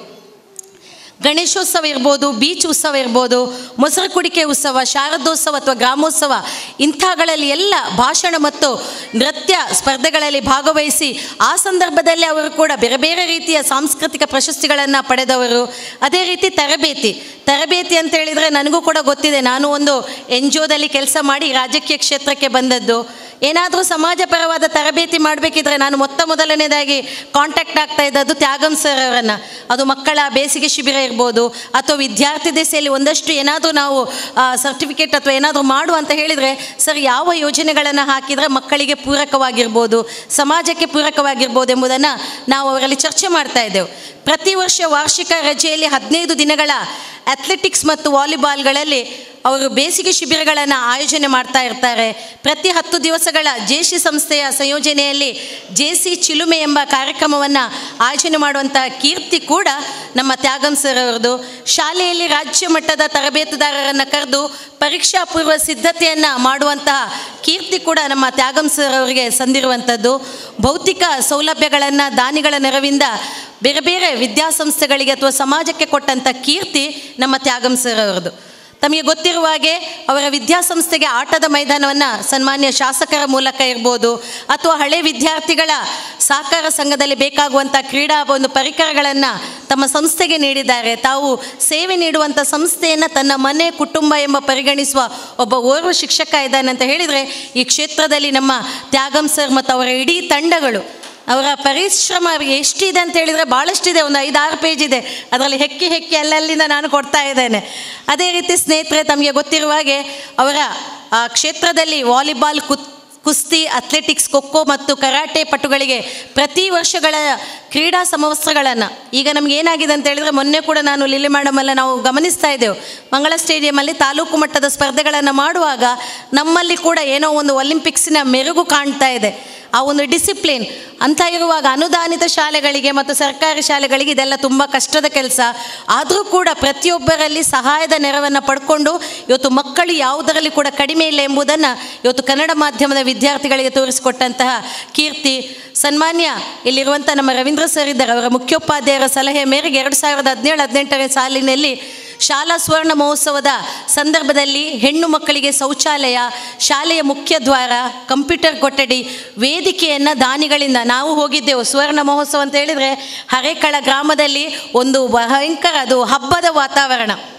ಗಣೇಶೋತ್ಸವ ಇರ್ಬೋದು ಬೀಚ್ ಉತ್ಸವ ಇರ್ಬೋದು ಮೊಸರು ಕುಡಿಕೆ ಉತ್ಸವ ಶಾರದೋತ್ಸವ ಅಥವಾ ಗ್ರಾಮೋತ್ಸವ ಇಂಥಗಳಲ್ಲಿ ಎಲ್ಲ ಭಾಷಣ ಮತ್ತು ನೃತ್ಯ ಸ್ಪರ್ಧೆಗಳಲ್ಲಿ ಭಾಗವಹಿಸಿ ಆ ಸಂದರ್ಭದಲ್ಲಿ ಅವರು ಕೂಡ ಬೇರೆ ಬೇರೆ ರೀತಿಯ ಸಾಂಸ್ಕೃತಿಕ ಪ್ರಶಸ್ತಿಗಳನ್ನು ಪಡೆದವರು ಅದೇ ರೀತಿ ತರಬೇತಿ ತರಬೇತಿ ಅಂತ ಹೇಳಿದರೆ ನನಗೂ ಕೂಡ ಗೊತ್ತಿದೆ ನಾನು ಒಂದು ಎನ್ ಜಿ ಒದಲ್ಲಿ ಕೆಲಸ ಮಾಡಿ ರಾಜಕೀಯ ಕ್ಷೇತ್ರಕ್ಕೆ ಬಂದದ್ದು ಏನಾದರೂ ಸಮಾಜಪರವಾದ ತರಬೇತಿ ಮಾಡಬೇಕಿದ್ರೆ ನಾನು ಮೊತ್ತ ಮೊದಲನೇದಾಗಿ ಕಾಂಟ್ಯಾಕ್ಟ್ ಆಗ್ತಾ ಇದ್ದದ್ದು ತ್ಯಾಗಂ ಸರ್ ಅವರನ್ನು ಅದು ಮಕ್ಕಳ ಬೇಸಿಗೆ ಶಿಬಿರ ಇರ್ಬೋದು ಅಥವಾ ವಿದ್ಯಾರ್ಥಿ ದೆಸೆಯಲ್ಲಿ ಒಂದಷ್ಟು ಏನಾದರೂ ನಾವು ಸರ್ಟಿಫಿಕೇಟ್ ಅಥವಾ ಏನಾದರೂ ಮಾಡು ಅಂತ ಹೇಳಿದರೆ ಸರ್ ಯಾವ ಯೋಜನೆಗಳನ್ನು ಹಾಕಿದರೆ ಮಕ್ಕಳಿಗೆ ಪೂರಕವಾಗಿರ್ಬೋದು ಸಮಾಜಕ್ಕೆ ಪೂರಕವಾಗಿರ್ಬೋದು ಎಂಬುದನ್ನು ನಾವು ಅವರಲ್ಲಿ ಚರ್ಚೆ ಮಾಡ್ತಾ ಇದ್ದೆವು ಪ್ರತಿ ವರ್ಷ ವಾರ್ಷಿಕ ರಜೆಯಲ್ಲಿ ಹದಿನೈದು ದಿನಗಳ ಅಥ್ಲೆಟಿಕ್ಸ್ ಮತ್ತು ವಾಲಿಬಾಲ್ಗಳಲ್ಲಿ ಅವರು ಬೇಸಿಗೆ ಶಿಬಿರಗಳನ್ನು ಆಯೋಜನೆ ಮಾಡ್ತಾ ಇರ್ತಾರೆ ಪ್ರತಿ ಹತ್ತು ದಿವಸಗಳ ಜೇಸಿ ಸಂಸ್ಥೆಯ ಸಂಯೋಜನೆಯಲ್ಲಿ ಜೇಸಿ ಚಿಲುಮೆ ಎಂಬ ಕಾರ್ಯಕ್ರಮವನ್ನು ಆಯೋಜನೆ ಮಾಡುವಂಥ ಕೀರ್ತಿ ಕೂಡ ನಮ್ಮ ತ್ಯಾಗಂ ಸರ್ ಅವರದು ಶಾಲೆಯಲ್ಲಿ ರಾಜ್ಯ ಮಟ್ಟದ ತರಬೇತುದಾರರನ್ನು ಕರೆದು ಪರೀಕ್ಷಾ ಪೂರ್ವ ಸಿದ್ಧತೆಯನ್ನು ಮಾಡುವಂತಹ ಕೀರ್ತಿ ಕೂಡ ನಮ್ಮ ತ್ಯಾಗಂ ಸರ್ ಅವರಿಗೆ ಸಂದಿರುವಂಥದ್ದು ಭೌತಿಕ ಸೌಲಭ್ಯಗಳನ್ನು ದಾನಿಗಳ ನೆರವಿಂದ ಬೇರೆ ಬೇರೆ ವಿದ್ಯಾಸಂಸ್ಥೆಗಳಿಗೆ ಅಥವಾ ಸಮಾಜಕ್ಕೆ ಕೊಟ್ಟಂಥ ಕೀರ್ತಿ ನಮ್ಮ ತ್ಯಾಗಂ ಸರ್ ಅವರದು ತಮಗೆ ಗೊತ್ತಿರುವ ಹಾಗೆ ಅವರ ವಿದ್ಯಾಸಂಸ್ಥೆಗೆ ಆಟದ ಮೈದಾನವನ್ನು ಸನ್ಮಾನ್ಯ ಶಾಸಕರ ಮೂಲಕ ಇರ್ಬೋದು ಅಥವಾ ಹಳೆ ವಿದ್ಯಾರ್ಥಿಗಳ ಸಹಕಾರ ಸಂಘದಲ್ಲಿ ಬೇಕಾಗುವಂಥ ಕ್ರೀಡಾ ಒಂದು ಪರಿಕರಗಳನ್ನು ತಮ್ಮ ಸಂಸ್ಥೆಗೆ ನೀಡಿದ್ದಾರೆ ತಾವು ಸೇವೆ ನೀಡುವಂಥ ಸಂಸ್ಥೆಯನ್ನು ತನ್ನ ಮನೆ ಕುಟುಂಬ ಎಂಬ ಪರಿಗಣಿಸುವ ಒಬ್ಬ ಓರ್ವ ಶಿಕ್ಷಕ ಇದ್ದಾನೆ ಅಂತ ಹೇಳಿದರೆ ಈ ಕ್ಷೇತ್ರದಲ್ಲಿ ನಮ್ಮ ತ್ಯಾಗಂ ಸರ್ ಮತ್ತು ಅವರ ಇಡೀ ತಂಡಗಳು ಅವರ ಪರಿಶ್ರಮ ಎಷ್ಟಿದೆ ಅಂತ ಹೇಳಿದರೆ ಭಾಳಷ್ಟಿದೆ ಒಂದು ಐದಾರು ಪೇಜ್ ಇದೆ ಅದರಲ್ಲಿ ಹೆಕ್ಕಿ ಹೆಕ್ಕಿ ಅಲ್ಲಲ್ಲಿಂದ ನಾನು ಕೊಡ್ತಾ ಇದ್ದೇನೆ ಅದೇ ರೀತಿ ಸ್ನೇಹಿತರೆ ತಮಗೆ ಗೊತ್ತಿರುವ ಹಾಗೆ ಅವರ ಆ, ಕ್ಷೇತ್ರದಲ್ಲಿ ವಾಲಿಬಾಲ್ ಕುತ್ ಕುಸ್ತಿ ಅಥ್ಲೆಟಿಕ್ಸ್ ಖೋಖೋ ಮತ್ತು ಕರಾಟೆ ಪಟುಗಳಿಗೆ ಪ್ರತಿ ವರ್ಷಗಳ ಕ್ರೀಡಾ ಸಮವಸ್ತ್ರಗಳನ್ನು ಈಗ ನಮ್ಗೆ ಏನಾಗಿದೆ ಅಂತ ಹೇಳಿದರೆ ಮೊನ್ನೆ ಕೂಡ ನಾನು ಲಿಲ್ಲಿ ಮೇಡಮಲ್ಲ ನಾವು ಗಮನಿಸ್ತಾ ಇದ್ದೆವು ಮಂಗಳ ಸ್ಟೇಡಿಯಮಲ್ಲಿ ತಾಲೂಕು ಮಟ್ಟದ ಸ್ಪರ್ಧೆಗಳನ್ನು ಮಾಡುವಾಗ ನಮ್ಮಲ್ಲಿ ಕೂಡ ಏನೋ ಒಂದು ಒಲಿಂಪಿಕ್ಸಿನ ಮೆರುಗು ಕಾಣ್ತಾ ಇದೆ ಆ ಒಂದು ಡಿಸಿಪ್ಲಿನ್ ಅಂತ ಇರುವಾಗ ಅನುದಾನಿತ ಶಾಲೆಗಳಿಗೆ ಮತ್ತು ಸರ್ಕಾರಿ ಶಾಲೆಗಳಿಗೆ ಇದೆಲ್ಲ ತುಂಬ ಕಷ್ಟದ ಕೆಲಸ ಆದರೂ ಕೂಡ ಪ್ರತಿಯೊಬ್ಬರಲ್ಲಿ ಸಹಾಯದ ನೆರವನ್ನು ಪಡ್ಕೊಂಡು ಇವತ್ತು ಮಕ್ಕಳು ಯಾವುದರಲ್ಲಿ ಕೂಡ ಕಡಿಮೆ ಇಲ್ಲ ಎಂಬುದನ್ನು ಇವತ್ತು ಕನ್ನಡ ಮಾಧ್ಯಮದ ವಿದ್ಯಾರ್ಥಿಗಳಿಗೆ ತೋರಿಸಿಕೊಟ್ಟಂತಹ ಕೀರ್ತಿ ಸನ್ಮಾನ್ಯ ಇಲ್ಲಿರುವಂಥ ನಮ್ಮ ರವೀಂದ್ರ ಸರ್ ಇದ್ದಾರೆ ಅವರ ಮುಖ್ಯೋಪಾಧ್ಯಾಯರ ಸಲಹೆ ಮೇರೆಗೆ ಎರಡು ಸಾವಿರದ ಹದಿನೇಳು ಹದಿನೆಂಟನೇ ಸಾಲಿನಲ್ಲಿ ಶಾಲಾ ಸುವರ್ಣ ಮಹೋತ್ಸವದ ಸಂದರ್ಭದಲ್ಲಿ ಹೆಣ್ಣು ಮಕ್ಕಳಿಗೆ ಶೌಚಾಲಯ ಶಾಲೆಯ ಮುಖ್ಯ ದ್ವಾರ ಕಂಪ್ಯೂಟರ್ ಕೊಠಡಿ ವೇದಿಕೆಯನ್ನು ದಾನಿಗಳಿಂದ ನಾವು ಹೋಗಿದ್ದೆವು ಸುವರ್ಣ ಮಹೋತ್ಸವ ಅಂತ ಹೇಳಿದರೆ ಹರೇಕಳ ಗ್ರಾಮದಲ್ಲಿ ಒಂದು ಭಯಂಕರ ಅದು ಹಬ್ಬದ ವಾತಾವರಣ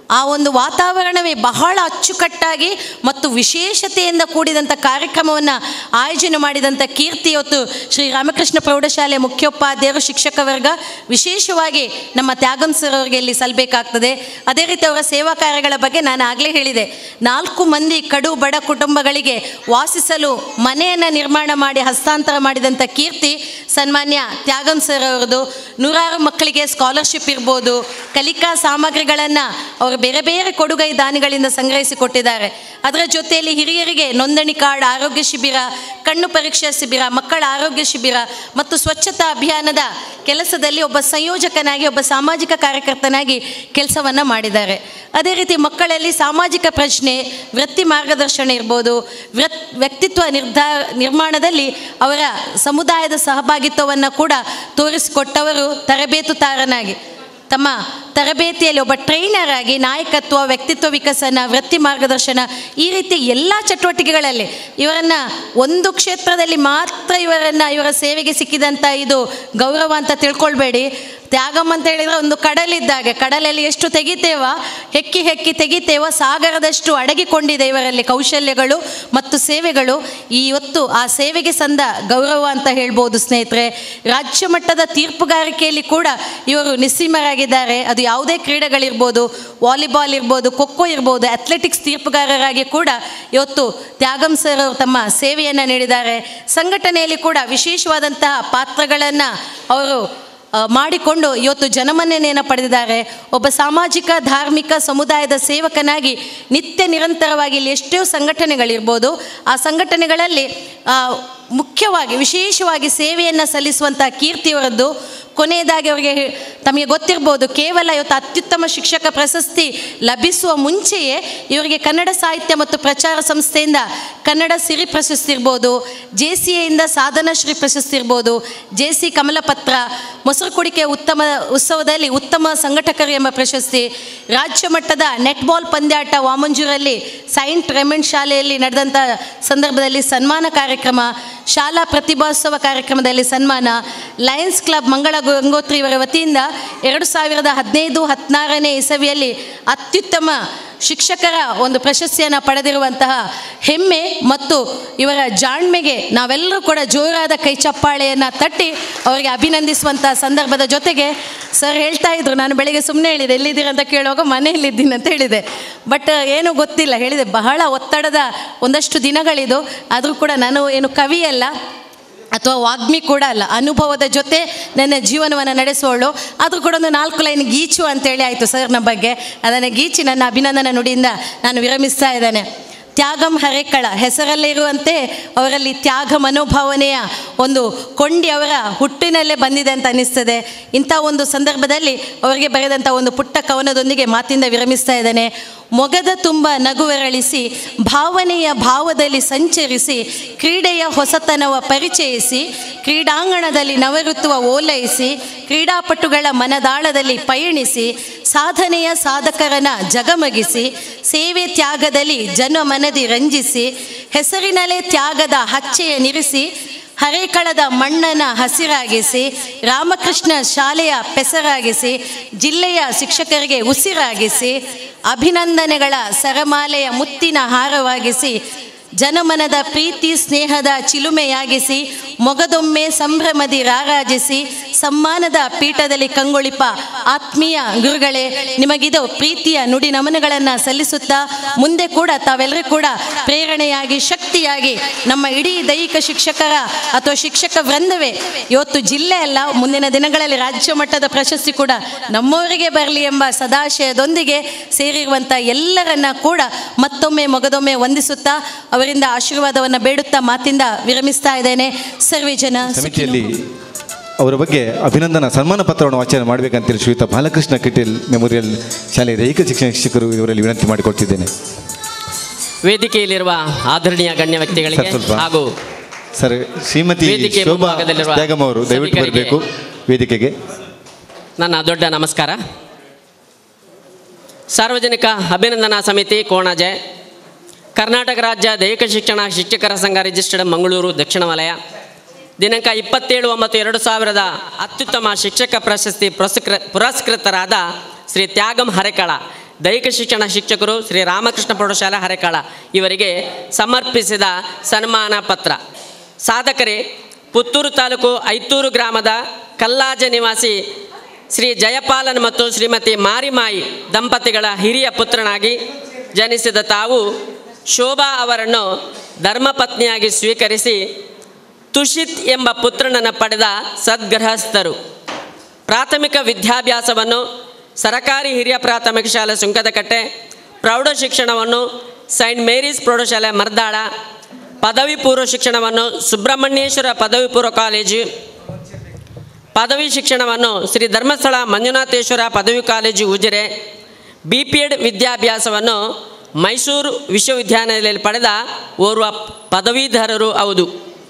ಆ ಒಂದು ವಾತಾವರಣವೇ ಬಹಳ ಅಚ್ಚುಕಟ್ಟಾಗಿ ಮತ್ತು ವಿಶೇಷತೆಯಿಂದ ಕೂಡಿದಂಥ ಕಾರ್ಯಕ್ರಮವನ್ನು ಆಯೋಜನೆ ಮಾಡಿದಂಥ ಕೀರ್ತಿ ಇವತ್ತು ಶ್ರೀ ರಾಮಕೃಷ್ಣ ಪ್ರೌಢಶಾಲೆ ಮುಖ್ಯೋಪಾಧ್ಯಾಯರು ಶಿಕ್ಷಕ ವರ್ಗ ವಿಶೇಷವಾಗಿ ನಮ್ಮ ತ್ಯಾಗಂ ಸರ್ ಅವರಿಗೆ ಇಲ್ಲಿ ಸಲ್ಲಬೇಕಾಗ್ತದೆ ಅದೇ ರೀತಿ ಅವರ ಸೇವಾ ಕಾರ್ಯಗಳ ಬಗ್ಗೆ ನಾನು ಆಗಲೇ ಹೇಳಿದೆ ನಾಲ್ಕು ಮಂದಿ ಕಡು ಬಡ ಕುಟುಂಬಗಳಿಗೆ ವಾಸಿಸಲು ಮನೆಯನ್ನು ನಿರ್ಮಾಣ ಮಾಡಿ ಹಸ್ತಾಂತರ ಮಾಡಿದಂಥ ಕೀರ್ತಿ ಸನ್ಮಾನ್ಯ ತ್ಯಾಗಂ ಸರ್ ಅವರದು ನೂರಾರು ಮಕ್ಕಳಿಗೆ ಸ್ಕಾಲರ್ಶಿಪ್ ಇರ್ಬೋದು ಕಲಿಕಾ ಸಾಮಗ್ರಿಗಳನ್ನು ಅವರು ಬೇರೆ ಬೇರೆ ಕೊಡುಗೈ ದಾನಿಗಳಿಂದ ಸಂಗ್ರಹಿಸಿ ಕೊಟ್ಟಿದ್ದಾರೆ ಅದರ ಜೊತೆಯಲ್ಲಿ ಹಿರಿಯರಿಗೆ ನೋಂದಣಿ ಕಾರ್ಡ್ ಆರೋಗ್ಯ ಶಿಬಿರ ಕಣ್ಣು ಪರೀಕ್ಷಾ ಶಿಬಿರ ಮಕ್ಕಳ ಆರೋಗ್ಯ ಶಿಬಿರ ಮತ್ತು ಸ್ವಚ್ಛತಾ ಅಭಿಯಾನದ ಕೆಲಸದಲ್ಲಿ ಒಬ್ಬ ಸಂಯೋಜಕನಾಗಿ ಒಬ್ಬ ಸಾಮಾಜಿಕ ಕಾರ್ಯಕರ್ತನಾಗಿ ಕೆಲಸವನ್ನು ಮಾಡಿದ್ದಾರೆ ಅದೇ ರೀತಿ ಮಕ್ಕಳಲ್ಲಿ ಸಾಮಾಜಿಕ ಪ್ರಶ್ನೆ ವೃತ್ತಿ ಮಾರ್ಗದರ್ಶನ ಇರ್ಬೋದು ವೃತ್ ವ್ಯಕ್ತಿತ್ವ ನಿರ್ಧಾರ ನಿರ್ಮಾಣದಲ್ಲಿ ಅವರ ಸಮುದಾಯದ ಸಹಭಾಗಿತ್ವವನ್ನು ಕೂಡ ತೋರಿಸಿಕೊಟ್ಟವರು ತರಬೇತುದಾರನಾಗಿ ತಮ್ಮ ತರಬೇತಿಯಲ್ಲಿ ಒಬ್ಬ ಟ್ರೈನರ್ ಆಗಿ ನಾಯಕತ್ವ ವ್ಯಕ್ತಿತ್ವ ವಿಕಸನ ವೃತ್ತಿ ಮಾರ್ಗದರ್ಶನ ಈ ರೀತಿ ಎಲ್ಲ ಚಟುವಟಿಕೆಗಳಲ್ಲಿ ಇವರನ್ನು ಒಂದು ಕ್ಷೇತ್ರದಲ್ಲಿ ಮಾತ್ರ ಇವರನ್ನು ಇವರ ಸೇವೆಗೆ ಸಿಕ್ಕಿದಂಥ ಇದು ಗೌರವ ಅಂತ ತಿಳ್ಕೊಳ್ಬೇಡಿ ತ್ಯಾಗಂ ಅಂತ ಹೇಳಿದರೆ ಒಂದು ಕಡಲಿದ್ದಾಗೆ ಕಡಲಲ್ಲಿ ಎಷ್ಟು ತೆಗಿತೇವ ಹೆಕ್ಕಿ ಹೆಕ್ಕಿ ತೆಗಿತೇವ ಸಾಗರದಷ್ಟು ಅಡಗಿಕೊಂಡಿದೆ ಇವರಲ್ಲಿ ಕೌಶಲ್ಯಗಳು ಮತ್ತು ಸೇವೆಗಳು ಈ ಇವತ್ತು ಆ ಸೇವೆಗೆ ಸಂದ ಗೌರವ ಅಂತ ಹೇಳ್ಬೋದು ಸ್ನೇಹಿತರೆ ರಾಜ್ಯ ಮಟ್ಟದ ತೀರ್ಪುಗಾರಿಕೆಯಲ್ಲಿ ಕೂಡ ಇವರು ನಿಸ್ಸೀಮರಾಗಿದ್ದಾರೆ ಅದು ಯಾವುದೇ ಕ್ರೀಡೆಗಳಿರ್ಬೋದು ವಾಲಿಬಾಲ್ ಇರ್ಬೋದು ಖೋಖೋ ಇರ್ಬೋದು ಅಥ್ಲೆಟಿಕ್ಸ್ ತೀರ್ಪುಗಾರರಾಗಿ ಕೂಡ ಇವತ್ತು ತ್ಯಾಗಂ ಸರ್ ಅವರು ತಮ್ಮ ಸೇವೆಯನ್ನು ನೀಡಿದ್ದಾರೆ ಸಂಘಟನೆಯಲ್ಲಿ ಕೂಡ ವಿಶೇಷವಾದಂತಹ ಪಾತ್ರಗಳನ್ನು ಅವರು ಆ, ಮಾಡಿಕೊಂಡು ಇವತ್ತು ಜನಮನ್ನಣೆಯನ್ನು ಪಡೆದಿದ್ದಾರೆ ಒಬ್ಬ ಸಾಮಾಜಿಕ ಧಾರ್ಮಿಕ ಸಮುದಾಯದ ಸೇವಕನಾಗಿ ನಿತ್ಯ ನಿರಂತರವಾಗಿ ಇಲ್ಲಿ ಎಷ್ಟೋ ಸಂಘಟನೆಗಳಿರ್ಬೋದು ಆ ಸಂಘಟನೆಗಳಲ್ಲಿ ಆ, ಮುಖ್ಯವಾಗಿ ವಿಶೇಷವಾಗಿ ಸೇವೆಯನ್ನು ಸಲ್ಲಿಸುವಂಥ ಕೀರ್ತಿಯವರದ್ದು ಕೊನೆಯದಾಗಿ ಅವರಿಗೆ ಹೇ- ತಮಗೆ ಗೊತ್ತಿರ್ಬೋದು ಕೇವಲ ಇವತ್ತು ಅತ್ಯುತ್ತಮ ಶಿಕ್ಷಕ ಪ್ರಶಸ್ತಿ ಲಭಿಸುವ ಮುಂಚೆಯೇ ಇವರಿಗೆ ಕನ್ನಡ ಸಾಹಿತ್ಯ ಮತ್ತು ಪ್ರಚಾರ ಸಂಸ್ಥೆಯಿಂದ ಕನ್ನಡ ಸಿರಿ ಪ್ರಶಸ್ತಿ ಇರ್ಬೋದು ಜೆ ಸಿ ಎಯಿಂದ ಸಾಧನಾ ಶ್ರೀ ಪ್ರಶಸ್ತಿ ಇರ್ಬೋದು ಜೆ ಸಿ ಕಮಲಪತ್ರ ಮೊಸರು ಕುಡಿಕೆ ಉತ್ತಮ ಉತ್ಸವದಲ್ಲಿ ಉತ್ತಮ ಸಂಘಟಕರು ಎಂಬ ಪ್ರಶಸ್ತಿ ರಾಜ್ಯ ಮಟ್ಟದ ನೆಟ್ಬಾಲ್ ಪಂದ್ಯಾಟ ವಾಮಂಜೂರಲ್ಲಿ ಸೈಂಟ್ ರೆಮಂಡ್ ಶಾಲೆಯಲ್ಲಿ ನಡೆದಂಥ ಸಂದರ್ಭದಲ್ಲಿ ಸನ್ಮಾನ ಕಾರ್ಯಕ್ರಮ ಶಾಲಾ ಪ್ರತಿಭೋತ್ಸವ ಕಾರ್ಯಕ್ರಮದಲ್ಲಿ ಸನ್ಮಾನ ಲಯನ್ಸ್ ಕ್ಲಬ್ ಮಂಗಳ ಗಂಗೋತ್ರಿ ಇವರ ವತಿಯಿಂದ ಎರಡು ಸಾವಿರದ ಹದಿನೈದು ಹದಿನಾರನೇ ಇಸವಿಯಲ್ಲಿ ಅತ್ಯುತ್ತಮ ಶಿಕ್ಷಕರ ಒಂದು ಪ್ರಶಸ್ತಿಯನ್ನು ಪಡೆದಿರುವಂತಹ ಹೆಮ್ಮೆ ಮತ್ತು ಇವರ ಜಾಣ್ಮೆಗೆ ನಾವೆಲ್ಲರೂ ಕೂಡ ಜೋರಾದ ಕೈ ಚಪ್ಪಾಳೆಯನ್ನು ತಟ್ಟಿ ಅವರಿಗೆ ಅಭಿನಂದಿಸುವಂಥ ಸಂದರ್ಭದ ಜೊತೆಗೆ ಸರ್ ಹೇಳ್ತಾ ಇದ್ರು ನಾನು ಬೆಳಿಗ್ಗೆ ಸುಮ್ಮನೆ ಹೇಳಿದೆ ಎಲ್ಲಿದ್ದೀರ ಅಂತ ಕೇಳುವಾಗ ಮನೆಯಲ್ಲಿದ್ದೀನಿ ಅಂತ ಹೇಳಿದೆ ಬಟ್ ಏನೂ ಗೊತ್ತಿಲ್ಲ ಹೇಳಿದೆ ಬಹಳ ಒತ್ತಡದ ಒಂದಷ್ಟು ದಿನಗಳಿದು ಆದರೂ ಕೂಡ ನಾನು ಏನು ಕವಿಯಲ್ಲ ಅಥವಾ ವಾಗ್ಮಿ ಕೂಡ ಅಲ್ಲ ಅನುಭವದ ಜೊತೆ ನನ್ನ ಜೀವನವನ್ನು ನಡೆಸುವವಳು ಆದರೂ ಕೂಡ ಒಂದು ನಾಲ್ಕು ಲೈನ್ ಗೀಚು ಅಂತೇಳಿ ಆಯಿತು ಸರ್ನ ಬಗ್ಗೆ ಅದನ್ನು ಗೀಚಿ ನನ್ನ ಅಭಿನಂದನ ನುಡಿಯಿಂದ ನಾನು ವಿರಮಿಸ್ತಾ ಇದ್ದೇನೆ ತ್ಯಾಗಂ ಹರೇಕಳ ಹೆಸರಲ್ಲೇ ಇರುವಂತೆ ಅವರಲ್ಲಿ ತ್ಯಾಗ ಮನೋಭಾವನೆಯ ಒಂದು ಕೊಂಡಿ ಅವರ ಹುಟ್ಟಿನಲ್ಲೇ ಬಂದಿದೆ ಅಂತ ಅನ್ನಿಸ್ತದೆ ಇಂಥ ಒಂದು ಸಂದರ್ಭದಲ್ಲಿ ಅವರಿಗೆ ಬರೆದಂಥ ಒಂದು ಪುಟ್ಟ ಕವನದೊಂದಿಗೆ ಮಾತಿಂದ ವಿರಮಿಸ್ತಾ ಇದ್ದೇನೆ ಮೊಗದ ತುಂಬ ನಗುವೆರಳಿಸಿ ಭಾವನೆಯ ಭಾವದಲ್ಲಿ ಸಂಚರಿಸಿ ಕ್ರೀಡೆಯ ಹೊಸತನವ ಪರಿಚಯಿಸಿ ಕ್ರೀಡಾಂಗಣದಲ್ಲಿ ನವಋತುವ ಓಲೈಸಿ ಕ್ರೀಡಾಪಟುಗಳ ಮನದಾಳದಲ್ಲಿ ಪಯಣಿಸಿ ಸಾಧನೆಯ ಸಾಧಕರನ ಜಗಮಗಿಸಿ ಸೇವೆ ತ್ಯಾಗದಲ್ಲಿ ಜನ ಮನದಿ ರಂಜಿಸಿ ಹೆಸರಿನಲ್ಲೇ ತ್ಯಾಗದ ಹಚ್ಚೆಯ ನಿರಿಸಿ ಹರೇಕಳದ ಮಣ್ಣನ ಹಸಿರಾಗಿಸಿ ರಾಮಕೃಷ್ಣ ಶಾಲೆಯ ಪೆಸರಾಗಿಸಿ ಜಿಲ್ಲೆಯ ಶಿಕ್ಷಕರಿಗೆ ಉಸಿರಾಗಿಸಿ ಅಭಿನಂದನೆಗಳ ಸರಮಾಲೆಯ ಮುತ್ತಿನ ಹಾರವಾಗಿಸಿ ಜನಮನದ ಪ್ರೀತಿ ಸ್ನೇಹದ ಚಿಲುಮೆಯಾಗಿಸಿ ಮೊಗದೊಮ್ಮೆ ಸಂಭ್ರಮದಿ ರಾರಾಜಿಸಿ ಸಮ್ಮಾನದ ಪೀಠದಲ್ಲಿ ಕಂಗೊಳಿಪ ಆತ್ಮೀಯ ಗುರುಗಳೇ ನಿಮಗಿದು ಪ್ರೀತಿಯ ನುಡಿ ನಮನಗಳನ್ನು ಸಲ್ಲಿಸುತ್ತಾ ಮುಂದೆ ಕೂಡ ತಾವೆಲ್ಲರೂ ಕೂಡ ಪ್ರೇರಣೆಯಾಗಿ ಶಕ್ತಿಯಾಗಿ ನಮ್ಮ ಇಡೀ ದೈಹಿಕ ಶಿಕ್ಷಕರ ಅಥವಾ ಶಿಕ್ಷಕ ವೃಂದವೇ ಇವತ್ತು ಜಿಲ್ಲೆ ಅಲ್ಲ ಮುಂದಿನ ದಿನಗಳಲ್ಲಿ ರಾಜ್ಯ ಮಟ್ಟದ ಪ್ರಶಸ್ತಿ ಕೂಡ ನಮ್ಮವರಿಗೆ ಬರಲಿ ಎಂಬ ಸದಾಶಯದೊಂದಿಗೆ ಸೇರಿರುವಂಥ ಎಲ್ಲರನ್ನ ಕೂಡ ಮತ್ತೊಮ್ಮೆ ಮೊಗದೊಮ್ಮೆ ವಂದಿಸುತ್ತಾ ಅವರಿಂದ ಆಶೀರ್ವಾದವನ್ನು ಬೇಡುತ್ತಾ ಮಾತಿಂದ ವಿರಮಿಸ್ತಾ ಇದ್ದೇನೆ ಸರ್ವೇ ಜನ ಸಮಿತಿಯಲ್ಲಿ ಅವರ ಬಗ್ಗೆ ಅಭಿನಂದನಾ ಸನ್ಮಾನ ಪತ್ರವನ್ನು ವಾಚನ ಮಾಡಬೇಕಂತೇಳಿ ಶ್ರೀಯುತ ಬಾಲಕೃಷ್ಣ ಕಿಟೇಲ್ ಮೆಮೋರಿಯಲ್ ಶಾಲೆಯ ದೈಹಿಕ ಶಿಕ್ಷಣ ಶಿಕ್ಷಕರು ಇವರಲ್ಲಿ ವಿನಂತಿ ಮಾಡಿಕೊಡ್ತಿದ್ದೇನೆ ವೇದಿಕೆಯಲ್ಲಿರುವ ಆದರಣೀಯ ಗಣ್ಯ ವ್ಯಕ್ತಿಗಳಿಗೆ ಸರ್, ಸ್ವಲ್ಪ. ಹಾಗೂ ಸರ್ ಶ್ರೀಮತಿ ವೇದಿಕೆ ಶೋಭಾ ಮುಂಭಾಗದಲ್ಲಿರುವ ತ್ಯಾಗಮ್ ಅವರು ದಯವಿಟ್ಟು ಸಭಿಕರಿಗೆ ಬರಬೇಕು ವೇದಿಕೆಗೆ ನನ್ನ ದೊಡ್ಡ ನಮಸ್ಕಾರ ಸಾರ್ವಜನಿಕ ಅಭಿನಂದನಾ ಸಮಿತಿ ಕೋಣಾಜೆ ಕರ್ನಾಟಕ ರಾಜ್ಯ ದೈಹಿಕ ಶಿಕ್ಷಣ ಶಿಕ್ಷಕರ ಸಂಘ ರಿಜಿಸ್ಟರ್ಡ್ ಮಂಗಳೂರು ದಕ್ಷಿಣ ವಲಯ ದಿನಾಂಕ ಇಪ್ಪತ್ತೇಳು ಒಂಬತ್ತು ಎರಡು ಸಾವಿರದ ಅತ್ಯುತ್ತಮ ಶಿಕ್ಷಕ ಪ್ರಶಸ್ತಿ ಪುರಸ್ಕೃ ಪುರಸ್ಕೃತರಾದ ಶ್ರೀ ತ್ಯಾಗಂ ಹರೆಕಳ ದೈಹಿಕ ಶಿಕ್ಷಣ ಶಿಕ್ಷಕರು ಶ್ರೀ ರಾಮಕೃಷ್ಣ ಪ್ರೌಢಶಾಲೆ ಹರೆಕಾಳ ಇವರಿಗೆ ಸಮರ್ಪಿಸಿದ ಸನ್ಮಾನ ಪತ್ರ ಸಾಧಕರೇ ಪುತ್ತೂರು ತಾಲೂಕು ಐತೂರು ಗ್ರಾಮದ ಕಲ್ಲಾಜ ನಿವಾಸಿ ಶ್ರೀ ಜಯಪಾಲನ್ ಮತ್ತು ಶ್ರೀಮತಿ ಮಾರಿಮಾಯಿ ದಂಪತಿಗಳ ಹಿರಿಯ ಪುತ್ರನಾಗಿ ಜನಿಸಿದ ತಾವು ಶೋಭಾ ಅವರನ್ನು ಧರ್ಮಪತ್ನಿಯಾಗಿ ಸ್ವೀಕರಿಸಿ ತುಷಿತ್ ಎಂಬ ಪುತ್ರನನ್ನು ಪಡೆದ ಸದ್ಗೃಹಸ್ಥರು ಪ್ರಾಥಮಿಕ ವಿದ್ಯಾಭ್ಯಾಸವನ್ನು ಸರಕಾರಿ ಹಿರಿಯ ಪ್ರಾಥಮಿಕ ಶಾಲೆ ಸುಂಕದಕಟ್ಟೆ ಪ್ರೌಢ ಶಿಕ್ಷಣವನ್ನು ಸೈಂಟ್ ಮೇರೀಸ್ ಪ್ರೌಢಶಾಲೆ ಮರ್ದಾಳ ಪದವಿ ಪೂರ್ವ ಶಿಕ್ಷಣವನ್ನು ಸುಬ್ರಹ್ಮಣ್ಯೇಶ್ವರ ಪದವಿ ಪೂರ್ವ ಕಾಲೇಜು ಪದವಿ ಶಿಕ್ಷಣವನ್ನು ಶ್ರೀ ಧರ್ಮಸ್ಥಳ ಮಂಜುನಾಥೇಶ್ವರ ಪದವಿ college Ujire B P Ed ವಿದ್ಯಾಭ್ಯಾಸವನ್ನು ಮೈಸೂರು ವಿಶ್ವವಿದ್ಯಾನಿಲಯದಲ್ಲಿ ಪಡೆದ ಓರ್ವ ಪದವೀಧರರು ಹೌದು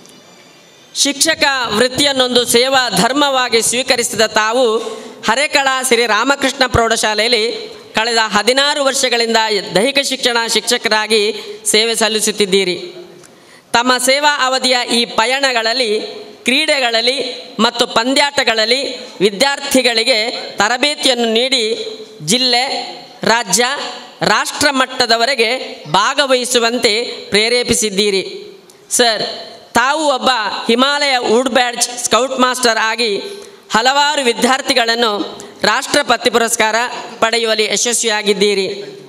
ಶಿಕ್ಷಕ ವೃತ್ತಿಯನ್ನೊಂದು ಸೇವಾ ಧರ್ಮವಾಗಿ ಸ್ವೀಕರಿಸಿದ ತಾವು ಹರೇಕಳ ಶ್ರೀ ರಾಮಕೃಷ್ಣ ಪ್ರೌಢಶಾಲೆಯಲ್ಲಿ ಕಳೆದ ಹದಿನಾರು ವರ್ಷಗಳಿಂದ ದೈಹಿಕ ಶಿಕ್ಷಣ ಶಿಕ್ಷಕರಾಗಿ ಸೇವೆ ಸಲ್ಲಿಸುತ್ತಿದ್ದೀರಿ ತಮ್ಮ ಸೇವಾ ಅವಧಿಯ ಈ ಪಯಣಗಳಲ್ಲಿ ಕ್ರೀಡೆಗಳಲ್ಲಿ ಮತ್ತು ಪಂದ್ಯಾಟಗಳಲ್ಲಿ ವಿದ್ಯಾರ್ಥಿಗಳಿಗೆ ತರಬೇತಿಯನ್ನು ನೀಡಿ ಜಿಲ್ಲೆ ರಾಜ್ಯ ರಾಷ್ಟ್ರ ಮಟ್ಟದವರೆಗೆ ಭಾಗವಹಿಸುವಂತೆ ಪ್ರೇರೇಪಿಸಿದ್ದೀರಿ ಸರ್ ತಾವು ಒಬ್ಬ Himalaya wood badge scout master ಆಗಿ ಹಲವಾರು ವಿದ್ಯಾರ್ಥಿಗಳನ್ನು ರಾಷ್ಟ್ರಪತಿ ಪುರಸ್ಕಾರ ಪಡೆಯುವಲ್ಲಿ ಯಶಸ್ವಿಯಾಗಿದ್ದೀರಿ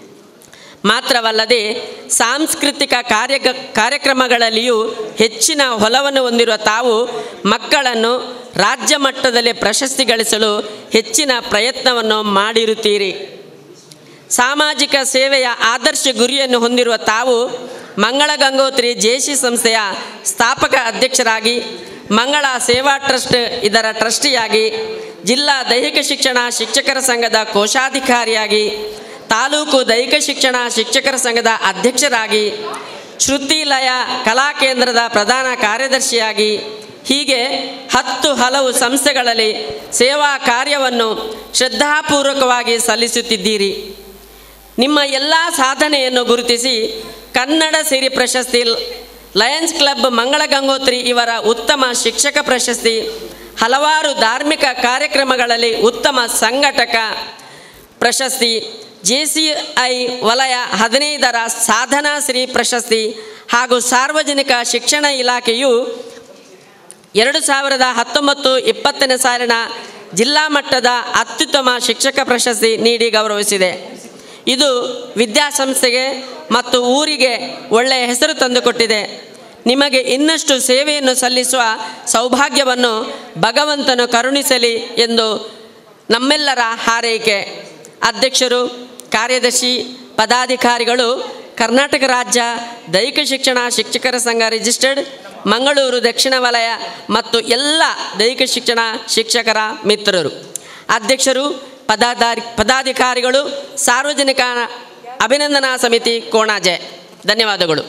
ಮಾತ್ರವಲ್ಲದೆ ಸಾಂಸ್ಕೃತಿಕ ಕಾರ್ಯ ಕಾರ್ಯಕ್ರಮಗಳಲ್ಲಿಯೂ ಹೆಚ್ಚಿನ ಒಲವನ್ನು ಹೊಂದಿರುವ ತಾವು ಮಕ್ಕಳನ್ನು ರಾಜ್ಯ ಮಟ್ಟದಲ್ಲಿ ಪ್ರಶಸ್ತಿ ಗಳಿಸಲು ಹೆಚ್ಚಿನ ಪ್ರಯತ್ನವನ್ನು ಮಾಡಿರುತ್ತೀರಿ ಸಾಮಾಜಿಕ ಸೇವೆಯ ಆದರ್ಶ ಗುರಿಯನ್ನು ಹೊಂದಿರುವ ತಾವು ಮಂಗಳ ಗಂಗೋತ್ರಿ ಜೇಸಿ ಸಂಸ್ಥೆಯ ಸ್ಥಾಪಕ ಅಧ್ಯಕ್ಷರಾಗಿ ಮಂಗಳ ಸೇವಾ ಟ್ರಸ್ಟ್ ಇದರ ಟ್ರಸ್ಟಿಯಾಗಿ ಜಿಲ್ಲಾ ದೈಹಿಕ ಶಿಕ್ಷಣ ಶಿಕ್ಷಕರ ಸಂಘದ ಕೋಶಾಧಿಕಾರಿಯಾಗಿ ತಾಲೂಕು ದೈಹಿಕ ಶಿಕ್ಷಣ ಶಿಕ್ಷಕರ ಸಂಘದ ಅಧ್ಯಕ್ಷರಾಗಿ ಶ್ರುತಿಲಯ ಕಲಾ ಕೇಂದ್ರದ ಪ್ರಧಾನ ಕಾರ್ಯದರ್ಶಿಯಾಗಿ ಹೀಗೆ ಹತ್ತು ಹಲವು ಸಂಸ್ಥೆಗಳಲ್ಲಿ ಸೇವಾ ಕಾರ್ಯವನ್ನು ಶ್ರದ್ಧಾಪೂರ್ವಕವಾಗಿ ಸಲ್ಲಿಸುತ್ತಿದ್ದೀರಿ ನಿಮ್ಮ ಎಲ್ಲ ಸಾಧನೆಯನ್ನು ಗುರುತಿಸಿ ಕನ್ನಡ ಸಿರಿ ಪ್ರಶಸ್ತಿ ಲಯನ್ಸ್ ಕ್ಲಬ್ ಮಂಗಳ ಗಂಗೋತ್ರಿ ಇವರ ಉತ್ತಮ ಶಿಕ್ಷಕ ಪ್ರಶಸ್ತಿ ಹಲವಾರು ಧಾರ್ಮಿಕ ಕಾರ್ಯಕ್ರಮಗಳಲ್ಲಿ ಉತ್ತಮ ಸಂಘಟಕ ಪ್ರಶಸ್ತಿ ಜೆ ಸಿ ಐ ವಲಯ ಹದಿನೈದರ ಸಾಧನಾ ಶ್ರೀ ಪ್ರಶಸ್ತಿ ಹಾಗೂ ಸಾರ್ವಜನಿಕ ಶಿಕ್ಷಣ ಇಲಾಖೆಯು ಎರಡು ಸಾವಿರದ ಹತ್ತೊಂಬತ್ತು ಇಪ್ಪತ್ತನೇ ಸಾಲಿನ ಜಿಲ್ಲಾ ಮಟ್ಟದ ಅತ್ಯುತ್ತಮ ಶಿಕ್ಷಕ ಪ್ರಶಸ್ತಿ ನೀಡಿ ಗೌರವಿಸಿದೆ ಇದು ವಿದ್ಯಾಸಂಸ್ಥೆಗೆ ಮತ್ತು ಊರಿಗೆ ಒಳ್ಳೆಯ ಹೆಸರು ತಂದುಕೊಟ್ಟಿದೆ ನಿಮಗೆ ಇನ್ನಷ್ಟು ಸೇವೆಯನ್ನು ಸಲ್ಲಿಸುವ ಸೌಭಾಗ್ಯವನ್ನು ಭಗವಂತನು ಕರುಣಿಸಲಿ ಎಂದು ನಮ್ಮೆಲ್ಲರ ಹಾರೈಕೆ ಅಧ್ಯಕ್ಷರು ಕಾರ್ಯದರ್ಶಿ ಪದಾಧಿಕಾರಿಗಳು ಕರ್ನಾಟಕ ರಾಜ್ಯ ದೈಹಿಕ ಶಿಕ್ಷಣ ಶಿಕ್ಷಕರ ಸಂಘ ರಿಜಿಸ್ಟರ್ಡ್ ಮಂಗಳೂರು ದಕ್ಷಿಣ ವಲಯ ಮತ್ತು ಎಲ್ಲ ದೈಹಿಕ ಶಿಕ್ಷಣ ಶಿಕ್ಷಕರ ಮಿತ್ರರು ಅಧ್ಯಕ್ಷರು ಪದಾಧಾರಿ ಪದಾಧಿಕಾರಿಗಳು ಸಾರ್ವಜನಿಕ ಅಭಿನಂದನಾ ಸಮಿತಿ ಕೋಣಾಜೆ ಧನ್ಯವಾದಗಳು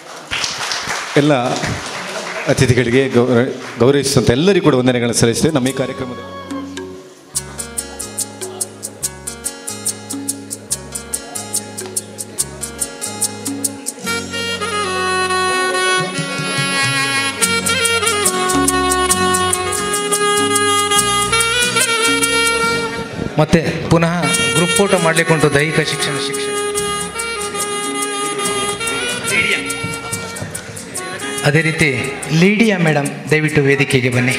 ಎಲ್ಲ ಅತಿಥಿಗಳಿಗೆ ಗೌರ ಗೌರವಿಸುವಂಥ ಎಲ್ಲರಿಗೂ ಕೂಡ ವಂದನೆಗಳನ್ನು ಸಲ್ಲಿಸ್ತೇವೆ ನಮ್ಮ ಈ ಕಾರ್ಯಕ್ರಮದ ಮತ್ತೆ ಪುನಃ ಗ್ರೂಪ್ ಫೋಟೋ ಮಾಡಲಿಕ್ಕೆ ಉಂಟು ದೈಹಿಕ ಶಿಕ್ಷಣ ಶಿಕ್ಷಣ ಅದೇ ರೀತಿ ಲೀಡಿಯಾ ಮೇಡಮ್ ದಯವಿಟ್ಟು ವೇದಿಕೆಗೆ ಬನ್ನಿ